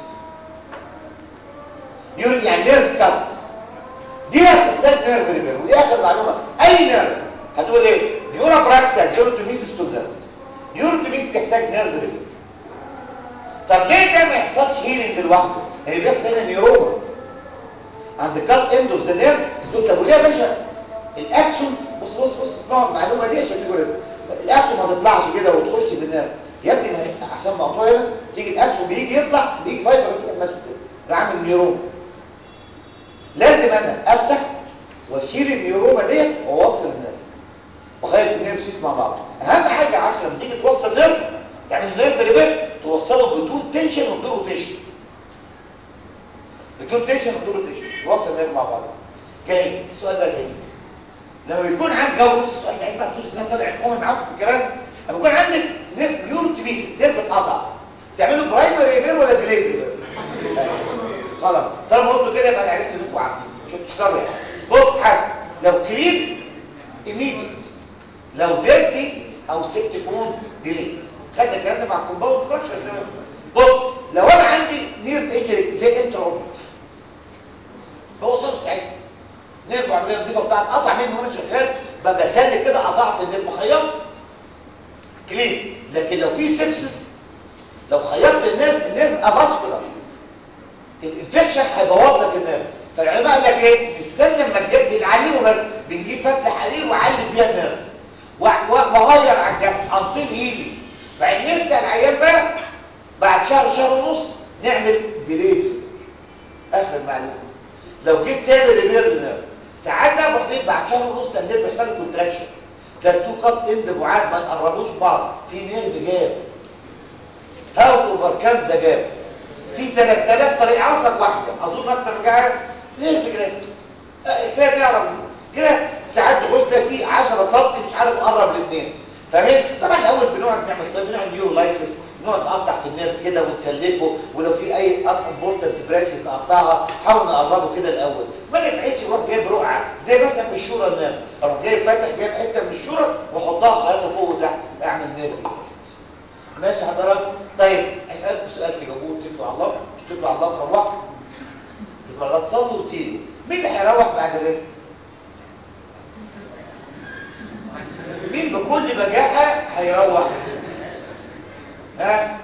نيورو يعني نيرف كات دي هتحتاج نيرف ريبير ودي اخر معلومه اي نيرف هتقول ايه نيورو براكسا نيوروتيميسيس كونزرت نيوروتيميسيس تحتاج نيرف ريبير طب ليه ده ما يحصلش هيلينج لوحده اللي بيحصل هنا نيوروما عند كات اند اوف ذا نيرف تقول طب وليه يا باشا الاكسونز بص بص بص اسمعوا المعلومه دي عشان تقول الاكسون ما تطلعش كده وتخش في النيرف يا ابني ما هي عشان مقطوع هنا تيجي الاكسون بيجي يطلع بيجي فايبر يفتح ماسك كده عامل نيورون لازم انا افتح واشيل النيوروما ديت واوصل النيرف وخلي النيرف مع بعض اهم حاجه عشان لما تيجي توصل نيرف تعمل نيرف ريبيت توصله بدون تنشن وبدون روتيشن بدون تنشن وبدون روتيشن توصل النيرف مع بعض جميل السؤال بقى جميل لما يكون عندك جو السؤال ده بقى طول السنه طالع عمري معاكم في الكلام لما يكون عندك نيورو تبيس نيرف اتقطع تعملوا برايمري ريبير ولا ديلي ريبير خلاص طالما قلت كده يبقى انا عرفت انكم عارفين شوف تشكروا يعني بص حسن لو كليب ايميديت لو ديرتي او سيبتيكون ديليت خدنا الكلام ده مع الكومباوند فراكشر زي ما بص لو انا عندي نيرف انجري زي انترا اوبرتيف بوصل ساعتها نيرف عمليه نظيفه بتاعت قطع مني وانا شغال ببقى بسلك كده قطعت النيرف خيط كلين لكن لو في سيبسس لو خيطت النيرف النيرف افاسكولار الانفكشن هيبوظ لك النيرف فالعلماء قال لك ايه نستنى لما الجد بنعلمه بس بنجيب فتله حرير وعلم بيها النيرف وغير على الجرح انطيل ايدي بعدين نفتح العيان بقى بعد شهر شهر ونص نعمل ديليت اخر معلومه لو جيت تعمل ريبير للنيرف ساعات بقى يا حبيبي بعد شهر ونص النيرف بيحصل له كونتراكشن ده تو كات اند بعاد ما يقربوش بعض في نيرف جاب هاو تو اوفركم ذا جاب في 3000 طريقه عاوز لك واحده اظن اكتر من كده نيرف جرافت آه، كفايه تعرف كده ساعات تخش تلاقي في 10 سم مش عارف اقرب الاثنين فاهمين طبعا الاول بنقعد نعمل بنقعد نيورو لايسس نقعد نقطع في النيرف كده ونسلكه ولو في اي امبورتنت برانشز نقطعها حاول نقربه كده الاول ما نفعتش نروح جايب رقعه زي مثلا من الشوره النيرف اروح جايب فاتح جايب حته من الشوره واحطها خياطه فوق وتحت اعمل نيرف ماشي حضرتك طيب اسالكم سؤال تجاوبوه تكلوا على الله مش تكلوا على الله تروحوا تكلوا على الله تصلوا وتيجوا مين اللي هيروح بعد الريست مين بكل بجاحه هيروح ها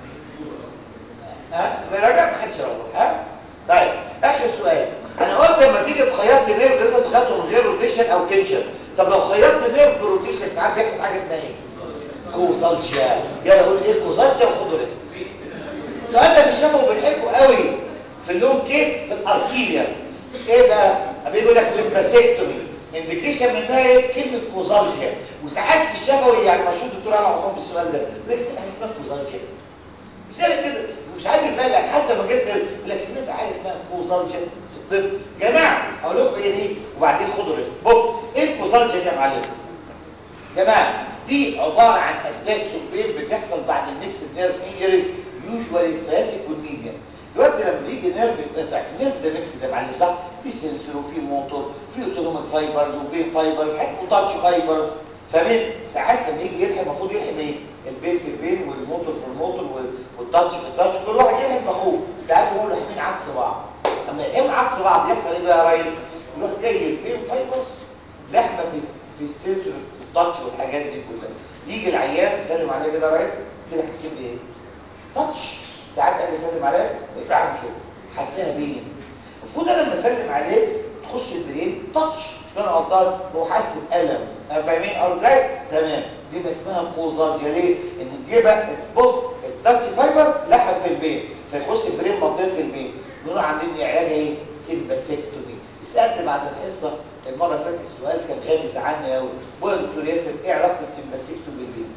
ها براجع ما حدش يروح ها طيب اخر سؤال انا قلت لما تيجي تخيط لي نيرف لازم تخيطه من غير روتيشن او تنشن طب لو خيطت نيرف بروتيشن ساعات بيحصل حاجه اسمها ايه كوزالجيا يلا قول ايه كوزالجيا وخدوا ريست السؤال ده بنشوفه بنحبه قوي في اللون كيس في الارتيريا ايه بقى بيقول لك سمباسيكتومي انديكيشن منها ايه كلمه كوزالجيا وساعات في الشفوي يعني مشهور الدكتور علي عثمان بالسؤال ده بيقول لك اسمها اسمها كوزالجيا مش عارف كده مش عارف يفاجئك حتى ما جيت يقول لك سمعت حاجه اسمها كوزالجيا في الطب يا جماعه اقول لكم ايه دي وبعدين خدوا ريست بص ايه الكوزالجيا دي يا معلم جماعه دي عباره عن اتاك سوبرين بتحصل بعد الميكس نيرف انجري يوجوالي سياتيك والميديا دلوقتي لما بيجي نيرف يتقطع النيرف ده ميكس ده معلم صح في سنسور وفي موتور في اوتونوميك فايبرز وبين فايبرز حاجات وتاتش فايبرز فمين ساعات لما يجي يلحم المفروض يلحم ايه البين في البين والموتور في الموتور والتاتش في التاتش كل واحد يلحم في اخوه ساعات بيقولوا لاحمين عكس بعض اما يلحموا عكس بعض يحصل ايه بقى يا ريس يروح جاي البين فايبرز لحمه في في السنسور في التاتش والحاجات دي كلها يجي العيان يسلم عليه كده يا ريس كده حاسين بايه تاتش ساعات اجي اسلم عليه يبقى عامل كده حاسيها بين المفروض انا لما اسلم عليه تخش البرين تاتش انا غلطان هو حاسس بالم فاهمين قصدي ازاي تمام دي بقى اسمها كوزالجيا ليه ان دي بقى بص التاتش فايبر لحق في البين فيخش البرين منطقه البين نقول عاملين ايه علاج ايه سيمباسيكتومي سالت بعد الحصه المره اللي فاتت السؤال كان غالي زعلني قوي بقول له دكتور ياسر ايه علاقه السيمباسيكتومي بالبين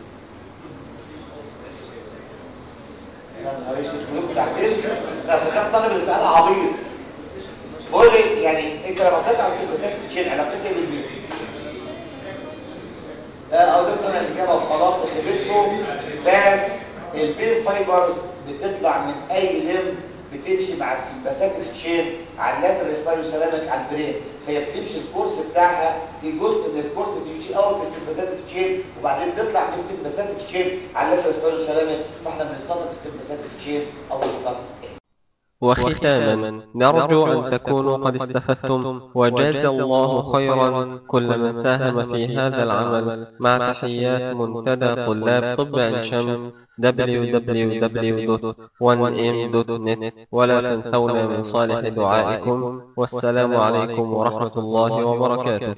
يا نهار اسود فلوس تعبير لا فكان طالب اللي سالها عبيط بقول لي يعني انت لما بتقطع السيمباسيك تشيل علاقتها ايه بالبيت لا اقول لكم انا الاجابه وخلاص خبرتكم بس البين فايبرز بتطلع من اي لم بتمشي مع السيمباسيك تشين على اللاتر سباينو سلامك على البرين فهي بتمشي الكورس بتاعها في جزء من الكورس بيمشي اول في السيمباسيك تشين وبعدين تطلع من السيمباسيك تشين على اللاتر سباينو سلامك فاحنا بنصنف السيمباسيك تشين او القط وختاما نرجو أن تكونوا قد استفدتم وجاز الله خيرا كل من ساهم في هذا العمل مع تحيات منتدى طلاب طب عين شمس www.1m.net ولا تنسونا من صالح دعائكم والسلام عليكم ورحمة الله وبركاته